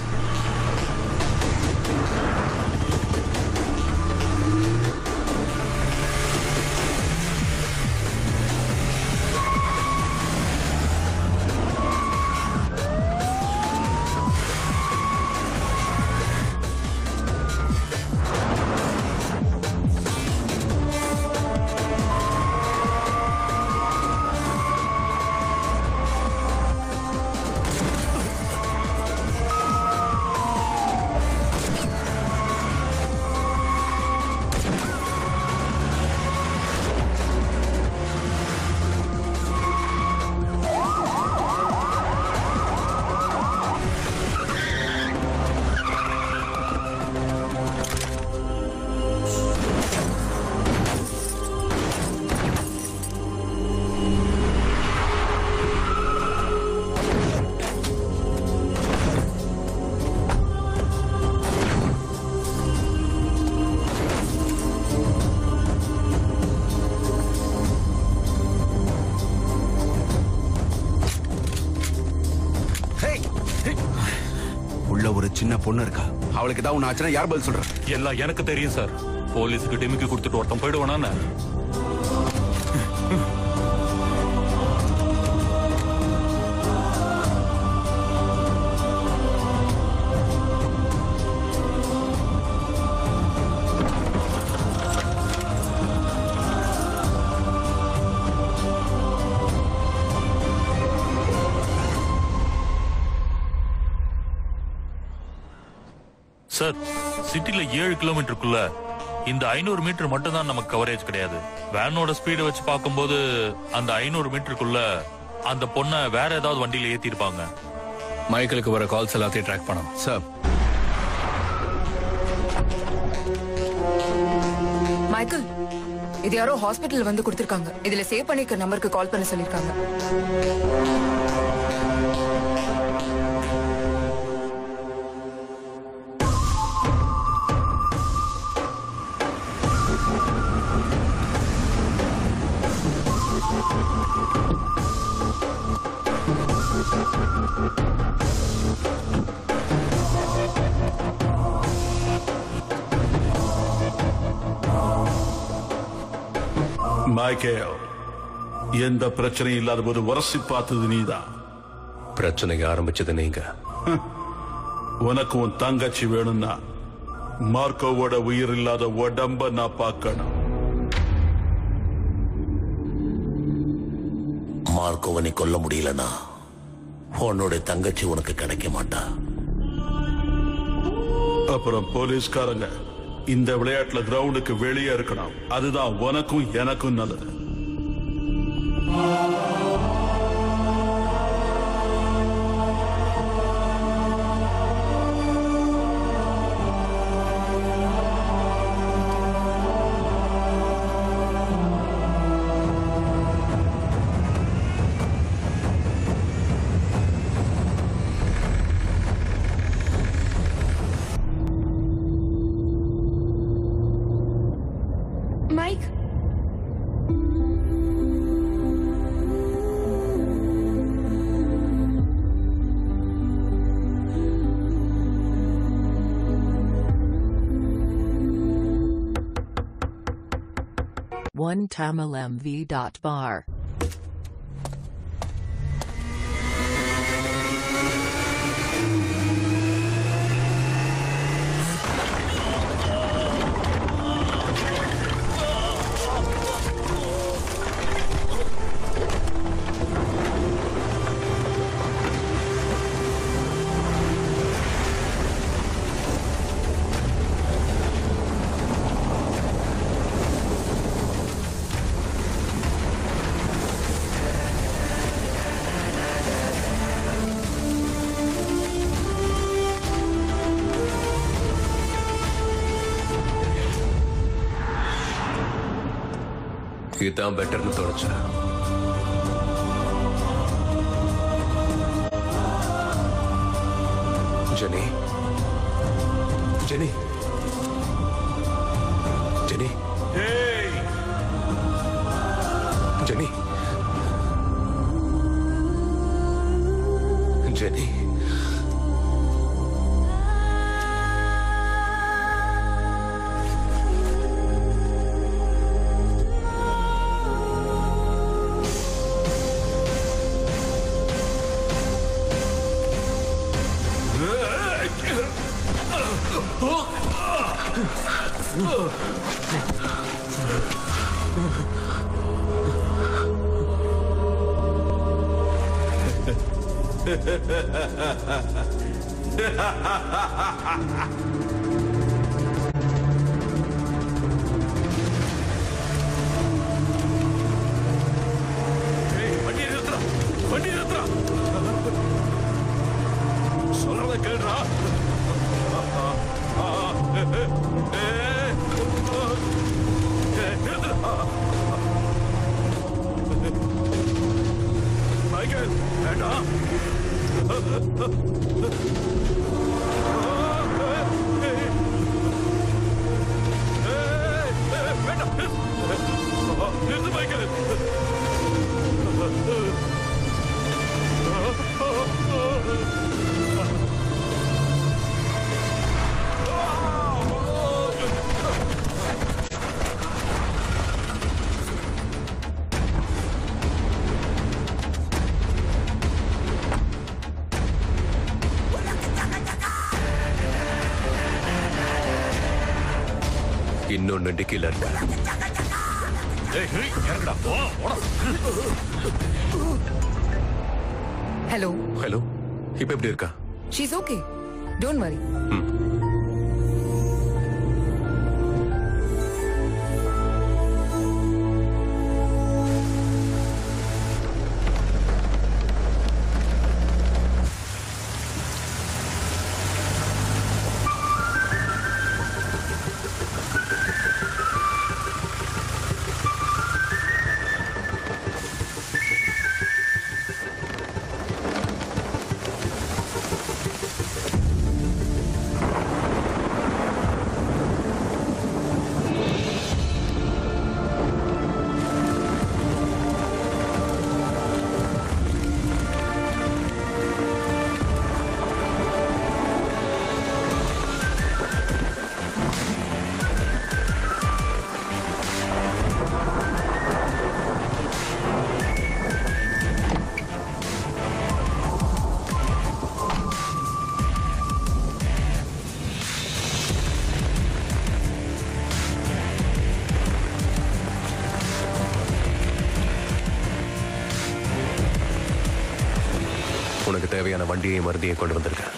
உள்ள ஒரு சின்ன பொண்ணு இருக்கா அவளுக்கு ஏதாவது ஒண்ணு ஆச்சுன்னா யார் பதில் சொல்ற எல்லாம் எனக்கு தெரியும் சார் போலீஸுக்கு டிமிக்கி கொடுத்துட்டு ஒருத்தன் போயிடுவானா சார் சிட்டில ஏழு கிலோமீட்டருக்குள்ள இந்த ஐநூறு மீட்டர் மட்டும் தான் நமக்கு கவரேஜ் கிடையாது வேனோட ஸ்பீடை வச்சு பார்க்கும்போது அந்த ஐநூறு மீட்டருக்குள்ள அந்த பொண்ணை வேற ஏதாவது வண்டியில ஏத்திருப்பாங்க மைக்கேலுக்கு வர கால்ஸ் எல்லாத்தையும் ட்ராக் பண்ணணும் சார் மைக்கேல் இது யாரோ ஹாஸ்பிட்டல் வந்து கொடுத்திருக்காங்க இதுல சேவ் பண்ணிருக்க நம்பருக்கு கால் பண்ண சொல்லிருக்காங்க மைக்கேல் எந்த பிரச்சனையும் இல்லாத போது உரசி பார்த்தது நீதான் பிரச்சனையை ஆரம்பிச்சது நீங்க உனக்கு உன் தங்கச்சி வேணும்னா மார்க்கோவோட உயிர் இல்லாத உடம்ப நான் பார்க்கணும் மார்க்கோவை நீ கொல்ல முடியலனா உன்னோட தங்கச்சி உனக்கு கிடைக்க மாட்டா அப்புறம் போலீஸ்காரங்க இந்த விளையாட்டுல கிரவுண்டுக்கு வெளியே இருக்கணும் அதுதான் உனக்கும் எனக்கும் நல்லது Mike One tamilmv dot bar. இதுதான் பெட்டர்னு தோணுச்சு Jenny Jenny Jenny Jenny Jenny வண்டி நிறுத்துறா வண்டி நிறுத்துறா சொல்றத கேளுடா மைக்கேல் வேண்டாம் வேண்டாம் நிறுத்து மைக்கேல் இன்னொன்னு டிக்கில இருக்கு ஹலோ ஹலோ இப்ப எப்படி இருக்கா ஷீஸ் ஓகே டோன்ட் வரி உனக்கு தேவையான வண்டியையும் மருந்தையும் கொண்டு வந்திருக்கேன்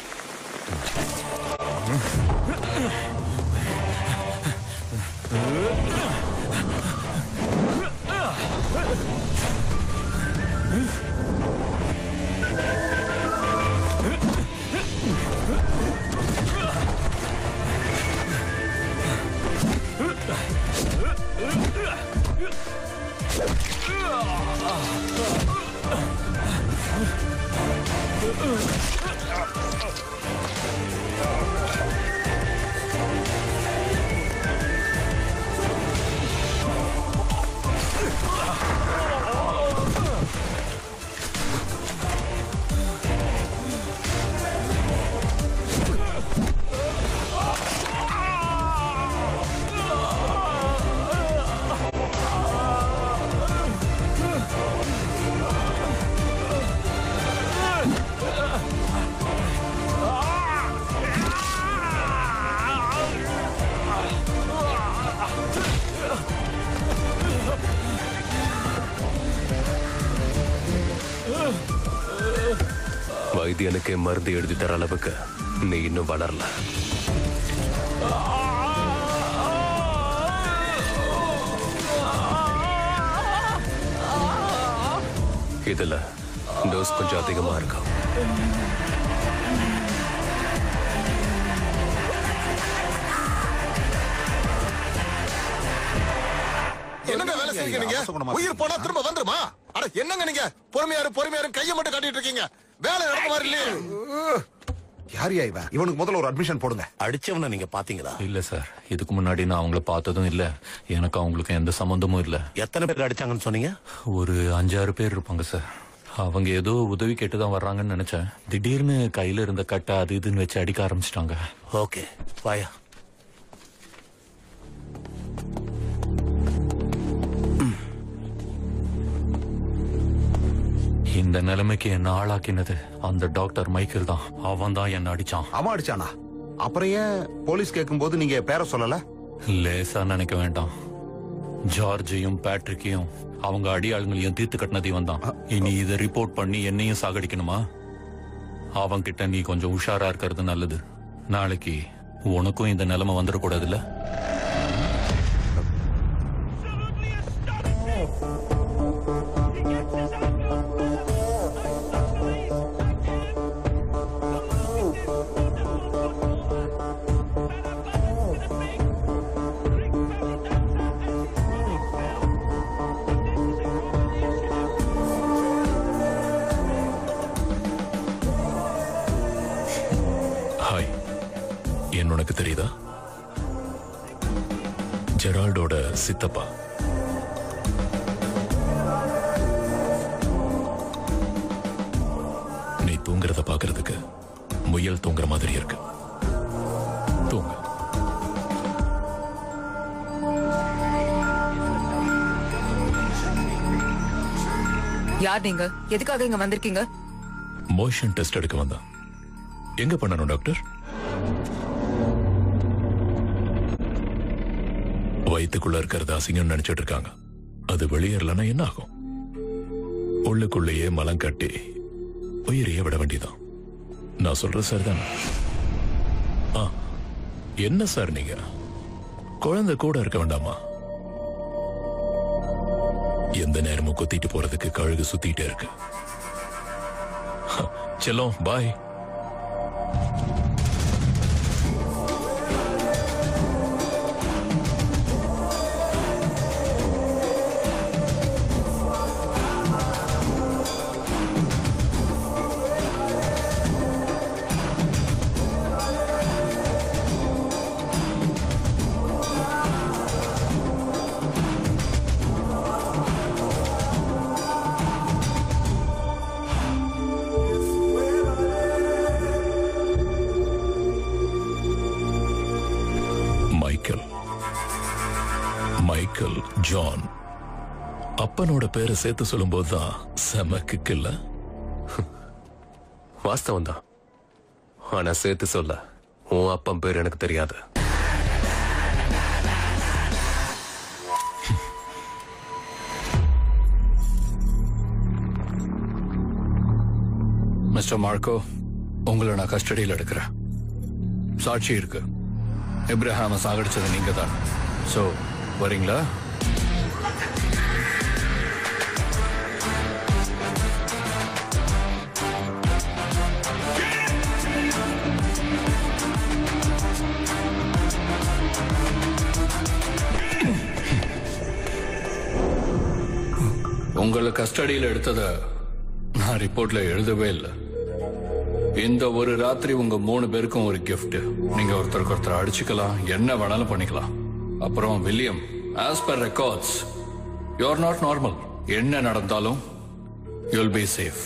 வைத்தியனுக்கு மருந்து எழுதி தர அளவுக்கு நீ இன்னும் வளரல இதுல டோஸ் கொஞ்சம் அதிகமா இருக்கும் என்னங்க வேலை செய்றீங்க நீங்க உயிர் போனா திரும்ப வந்துருமா அட என்னங்க நீங்க பொறுமையாரு பொறுமையாரு கையை மட்டும் காட்டிட்டு இருக்கீங்க வேலை நடக்க மாதிரி இல்லையே யாரியா இவன் இவனுக்கு முதல்ல ஒரு அட்மிஷன் போடுங்க அடிச்சவன நீங்க பாத்தீங்களா இல்ல சார் இதுக்கு முன்னாடி நான் அவங்கள பார்த்ததும் இல்ல எனக்கு அவங்களுக்கு எந்த சம்பந்தமும் இல்ல எத்தனை பேர் அடிச்சாங்கன்னு சொன்னீங்க ஒரு அஞ்சாறு பேர் இருப்பாங்க சார் அவங்க ஏதோ உதவி கேட்டு தான் வர்றாங்கன்னு நினைச்சேன் திடீர்னு கையில இருந்த கட்டை அது இதுன்னு வச்சு அடிக்க ஆரம்பிச்சிட்டாங்க ஓகே வாயா இந்த நிலைமைக்கு என்ன ஆளாக்கினது அந்த டாக்டர் மைக்கேல் தான் அவன் தான் என்ன அடிச்சான் அவன் அடிச்சானா அப்புறம் ஏன் போலீஸ் கேட்கும்போது நீங்க பேரை சொல்லல லேசா நினைக்க வேண்டாம் ஜார்ஜையும் பேட்ரிக்கையும் அவங்க அடியாளுங்களையும் தீர்த்து கட்டினது இவன் தான் இனி இதை ரிப்போர்ட் பண்ணி என்னையும் சாகடிக்கணுமா அவன் கிட்ட நீ கொஞ்சம் உஷாரா இருக்கிறது நல்லது நாளைக்கு உனக்கும் இந்த நிலைமை வந்துடக்கூடாதுல்ல ஹாய் என்ன உனக்கு தெரியுதா ஜெரால்டோட சித்தப்பா நீ தூங்குறத பாக்குறதுக்கு முயல் தூங்குற மாதிரி இருக்கு தூங்கு யார் நீங்க எதுக்காக இங்க வந்திருக்கீங்க மோஷன் டெஸ்ட் எடுக்க வந்தான் எங்க பண்ணணும் டாக்டர் வயித்துக்குள்ள இருக்கிறது அசிங்கம் நினைச்சிட்டு இருக்காங்க அது வெளியேறலன்னா என்ன ஆகும் உள்ளுக்குள்ளேயே மலம் கட்டி உயிரையே விட வேண்டியதான் நான் சொல்றது சரிதானே ஆ என்ன சார் நீங்க குழந்தை கூட இருக்க வேண்டாமா எந்த நேரமும் குத்திட்டு போறதுக்கு கழுகு சுத்திட்டே இருக்கு செல்லம் பாய் மைக்கேல் மைக்கேல் ஜான் அப்பனோட பேரை சேர்த்து சொல்லும்போது தான் செம கிக்கில்ல வாஸ்தவம் தான் ஆனா சேர்த்து சொல்ல உன் அப்பன் பேர் எனக்கு தெரியாது மிஸ்டர் மார்க்கோ உங்களை நான் கஸ்டடியில் எடுக்கிறேன் சாட்சி இருக்கு இப்ராஹாம சாகடிச்சது நீங்க தான் ஸோ வரீங்களா உங்களை கஸ்டடியில் எடுத்தத நான் ரிப்போர்ட்ல எழுதவே இல்லை இந்த ஒரு ராத்திரி உங்க மூணு பேருக்கும் ஒரு gift நீங்க ஒருத்தருக்கு ஒருத்தர் அடிச்சுக்கலாம் என்ன வேணாலும் பண்ணிக்கலாம் அப்புறம் William as per records you are not normal என்ன நடந்தாலும் you'll be safe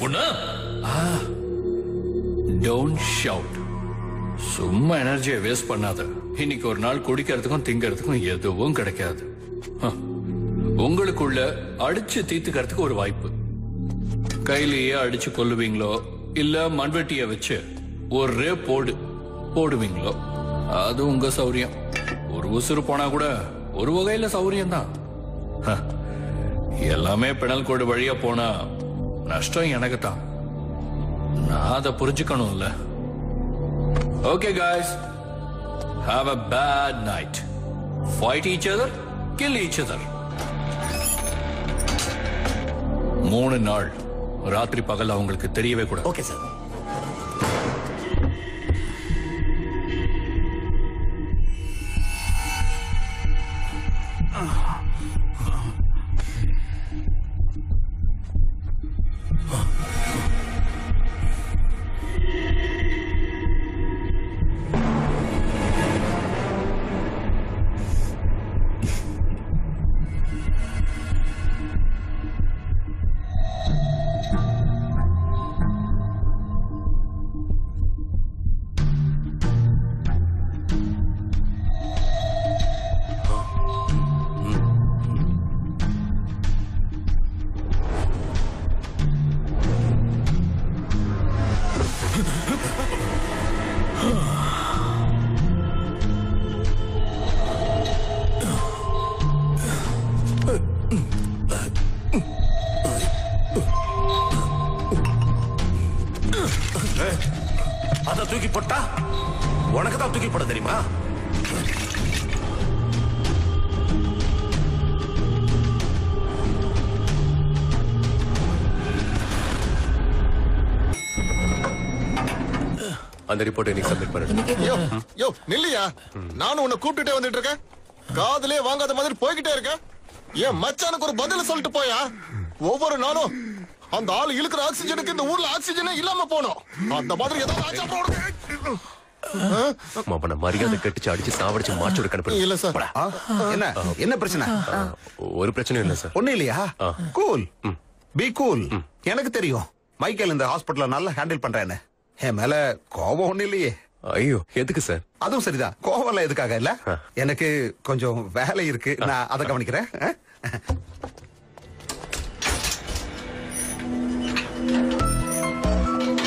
don't shout சும்மா எனர்ஜியை வேஸ்ட் பண்ணாத இன்னைக்கு ஒரு நாள் குடிக்கிறதுக்கும் திங்கிறதுக்கும் எதுவும் கிடைக்காது ஹ. உங்களுக்குள்ள அடிச்சு தீத்துக்கிறதுக்கு ஒரு வாய்ப்பு கையிலேயே அடிச்சு கொல்லுவீங்களோ இல்ல மண்வெட்டிய வச்சு ஒரே போடு போடுவீங்களோ அது உங்க சௌரியம் ஒரு உசுறு போனா கூட ஒரு வகையில சௌரியம் தான் எல்லாமே பிணல் கோடு வழியா போனா நஷ்டம் எனக்கு தான் நான் அதை புரிஞ்சுக்கணும்ல okay guys have a bad night fight each other kill each other மூணு நாள் ராத்திரி பகல் அவங்களுக்கு தெரியவே கூடாது ஓகே சார் அத தூக்கி போட்டா உனக்கு தான் தூக்கி போட தெரியுமா அந்த ரிப்போர்ட்டை நீ சப்மிட் பண்ணு யோ யோ நில்லையா நானும் உன்னை கூப்பிட்டுட்டே வந்துட்டு இருக்கேன் காதுலயே வாங்காத மாதிரி போய்கிட்டே இருக்கேன் என் மச்சானுக்கு ஒரு பதில் சொல்லிட்டு போயா ஒவ்வொரு நாளும் அந்த ஆள் இழுக்கிற ஆக்சிஜனுக்கு இந்த ஊர்ல ஆக்சிஜனே இல்லாம போனோம் அந்த மாதிரி ஏதாவது ஆச்சா அப்புறம் உனக்கு- அவனை மரியாதை கட்டிச்சு அடிச்சு சாவடிச்சு மாச்சோட கணப்பு இல்ல சார் என்ன என்ன பிரச்சனை ஒரு பிரச்சனையும் இல்ல சார் ஒண்ணு இல்லையா கூல் பி கூல் எனக்கு தெரியும் மைக்கேல் இந்த ஹாஸ்பிடல்ல நல்லா ஹேண்டில் பண்றேன்னு என் மேல கோபம் ஒண்ணு இல்லையே ஐயோ எதுக்கு சார் அதுவும் சரிதான் கோபம் எல்லாம் எதுக்காக இல்ல எனக்கு கொஞ்சம் வேலை இருக்கு நான் அதை கவனிக்கிறேன் ஆ?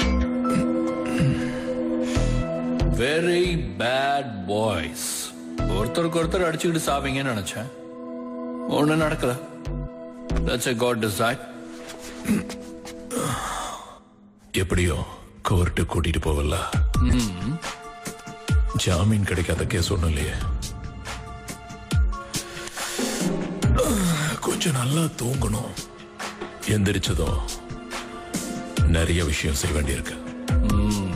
வெரி பேட் பாய்ஸ் ஒருத்தருக்கு ஒருத்தர் அடிச்சுக்கிட்டு சாவீங்கன்னு நினைச்சேன் ஒண்ணு நடக்கல That's a God decide. எப்படியோ கோர்ட்டு கூட்டிட்டு போவல ம். ஜாமீன் கிடைக்காத கேஸ் ஒண்ணும் இல்லையே கொஞ்சம் நல்லா தூங்கணும் எந்திரிச்சதும் நிறைய விஷயம் செய்ய வேண்டியிருக்கு ம்.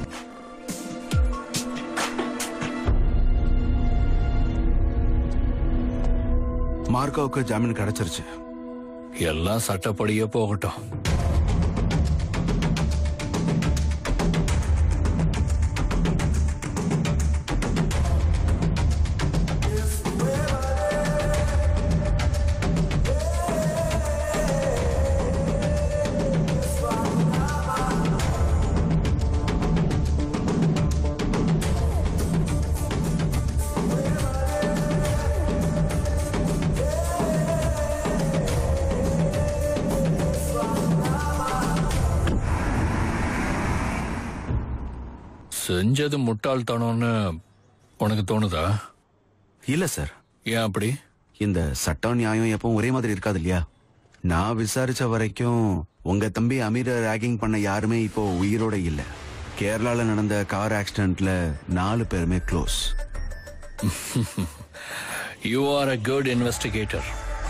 மார்க்கோவுக்கு ஜாமீன் கிடைச்சிருச்சு எல்லாம் சட்டப்படியே போகட்டும் செஞ்சது முட்டாள்தனம்னு உனக்கு தோணுதா இல்ல சார் ஏன் அப்படி இந்த சட்டம் நியாயம் எப்பவும் ஒரே மாதிரி இருக்காது இல்லையா நான் விசாரிச்ச வரைக்கும் உங்க தம்பி அமீர ரேகிங் பண்ண யாருமே இப்போ உயிரோட இல்ல கேரளால நடந்த கார் ஆக்சிடென்ட்ல நாலு பேருமே close you are a good investigator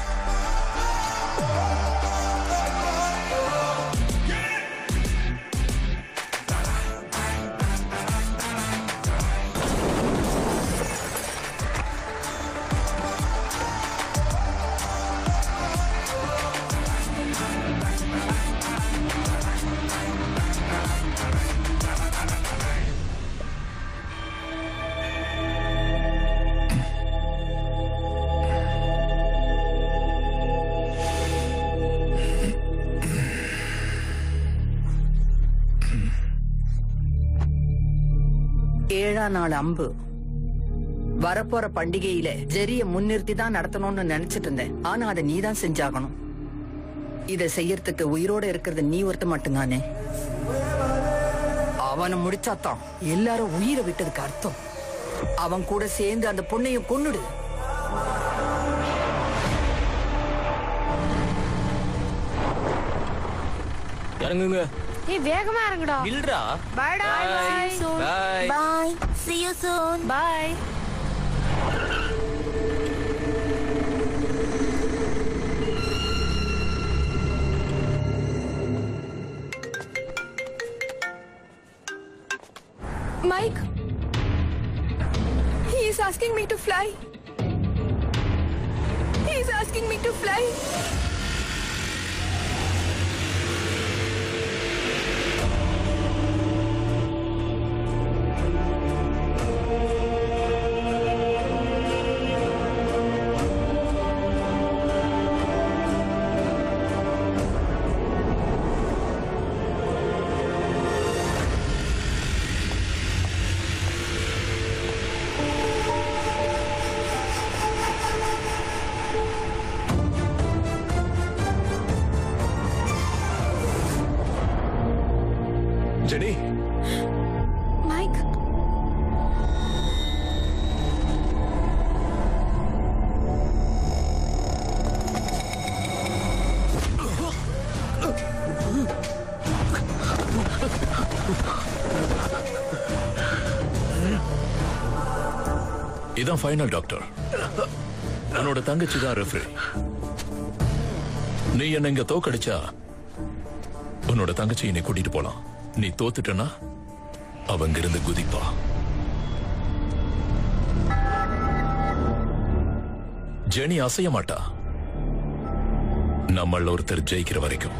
ஏழாம் நாள் அம்பு வரப்போற பண்டிகையில ஜெரிய முன்னிறுத்தி தான் நடத்தணும்னு நினைச்சிட்டு இருந்தேன் ஆனா அதை நீ தான் செஞ்சாகணும் இத செய்யறதுக்கு உயிரோட இருக்கிறது நீ ஒருத்த மட்டும்தானே அவனை முடிச்சாதான் எல்லாரும் உயிரை விட்டதுக்கு அர்த்தம் அவன் கூட சேர்ந்து அந்த பொண்ணையும் கொன்னுடு இறங்குங்க ஏய் வேகமா இறங்குடா இல்லடா பாய்டா Bye. Bye. Bye see you soon bye Mike, he is asking me to fly. He is asking me to fly. Jenny Mike. இதான் ஃபைனல் டாக்டர் உன்னோட தங்கச்சி தான் ரெஃப்ரி நீ என்ன இங்க தோக்கடிச்சா உன்னோட தங்கச்சி என்னை கூட்டிட்டு போலாம் நீ தோத்துட்டனா அவங்க இருந்து குதிப்பா ஜெனி அசைய மாட்டா நம்மள ஒருத்தர் ஜெயிக்கிற வரைக்கும்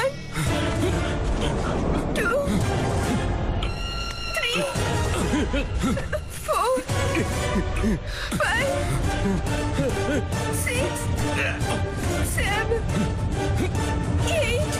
One, two, three, four, five, six, seven, eight.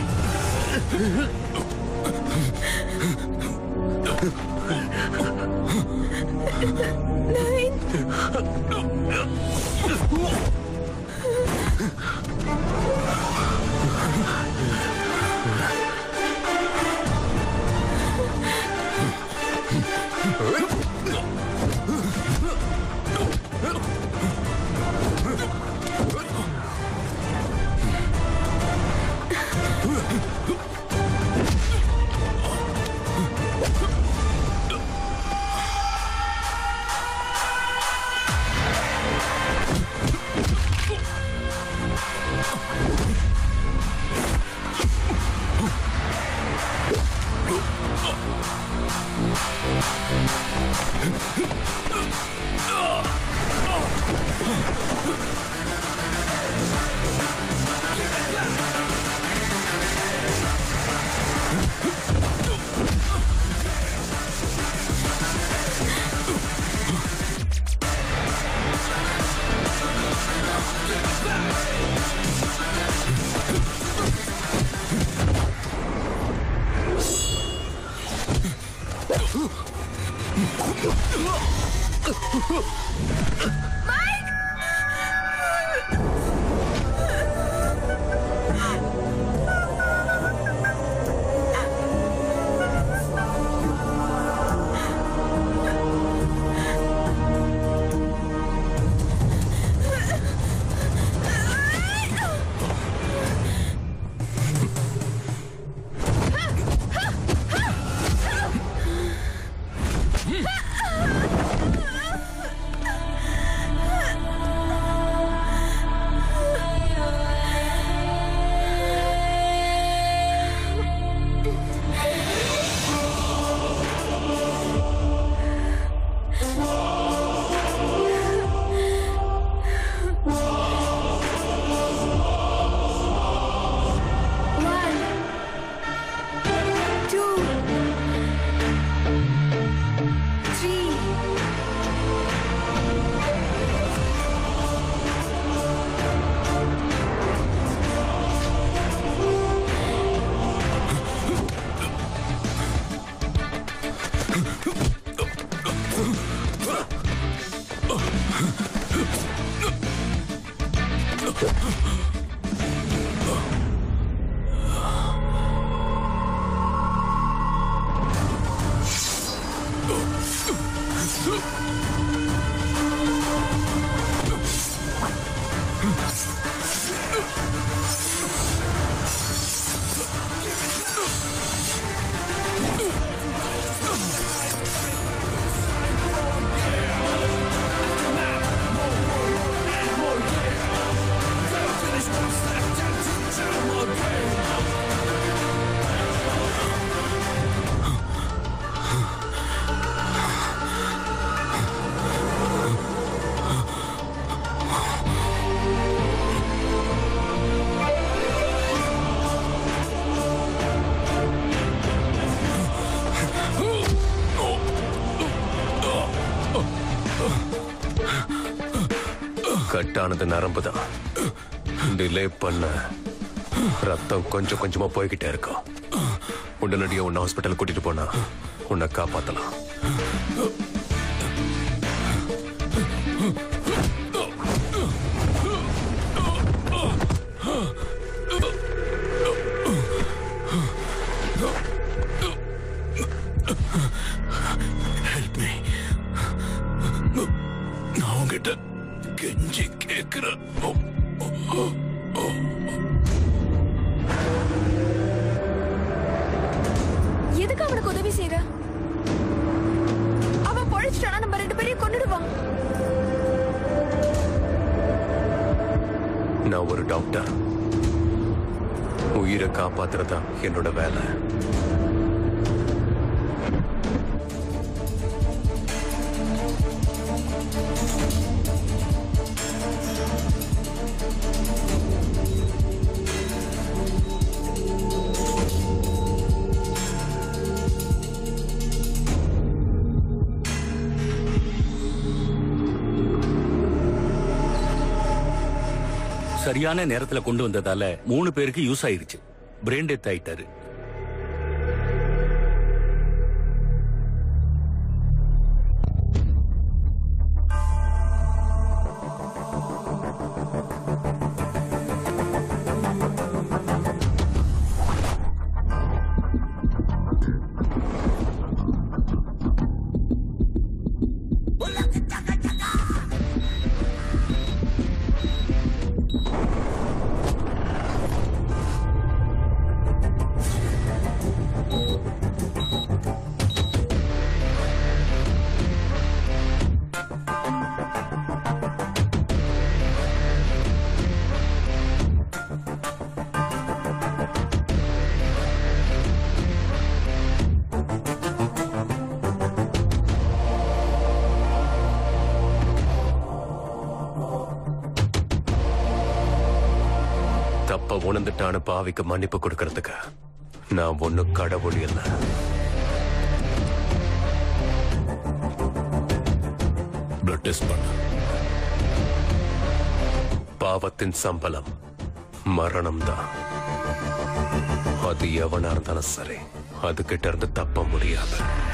One, two, three. கட்டானது நரம்பு தான் டிலே பண்ண ரத்தம் கொஞ்சம் கொஞ்சமா போய்கிட்டே இருக்கும் உடனடியா உன்னை ஹாஸ்பிட்டல் கூட்டிட்டு போனா உன்னை காப்பாத்தலாம் ஹெல்ப் மீ நான் உங்ககிட்ட கெஞ்சி கேட்கிறேன் எதுக்கு அவனுக்கு உதவி செய்யற அவன் பொழைச்சிட்டானா நம்ம ரெண்டு பேரையும் கொன்னுடுவான் நான் ஒரு டாக்டர் உயிரை காப்பாத்துறதா என்னோட வேலை சரியான நேரத்துல கொண்டு வந்ததால மூணு பேருக்கு யூஸ் ஆயிருச்சு பிரெயின் டெத் ஆயிட்டாரு தப்ப உணர்ந்துட்டான பாவிக்கு மன்னிப்பு கொடுக்கறதுக்கு நான் ஒண்ணு கடவுள் இல்ல பிளட் டெஸ்ட் பண்ண பாவத்தின் சம்பளம் மரணம் தான் அது எவனா இருந்தாலும் சரி அது கிட்ட இருந்து தப்ப முடியாது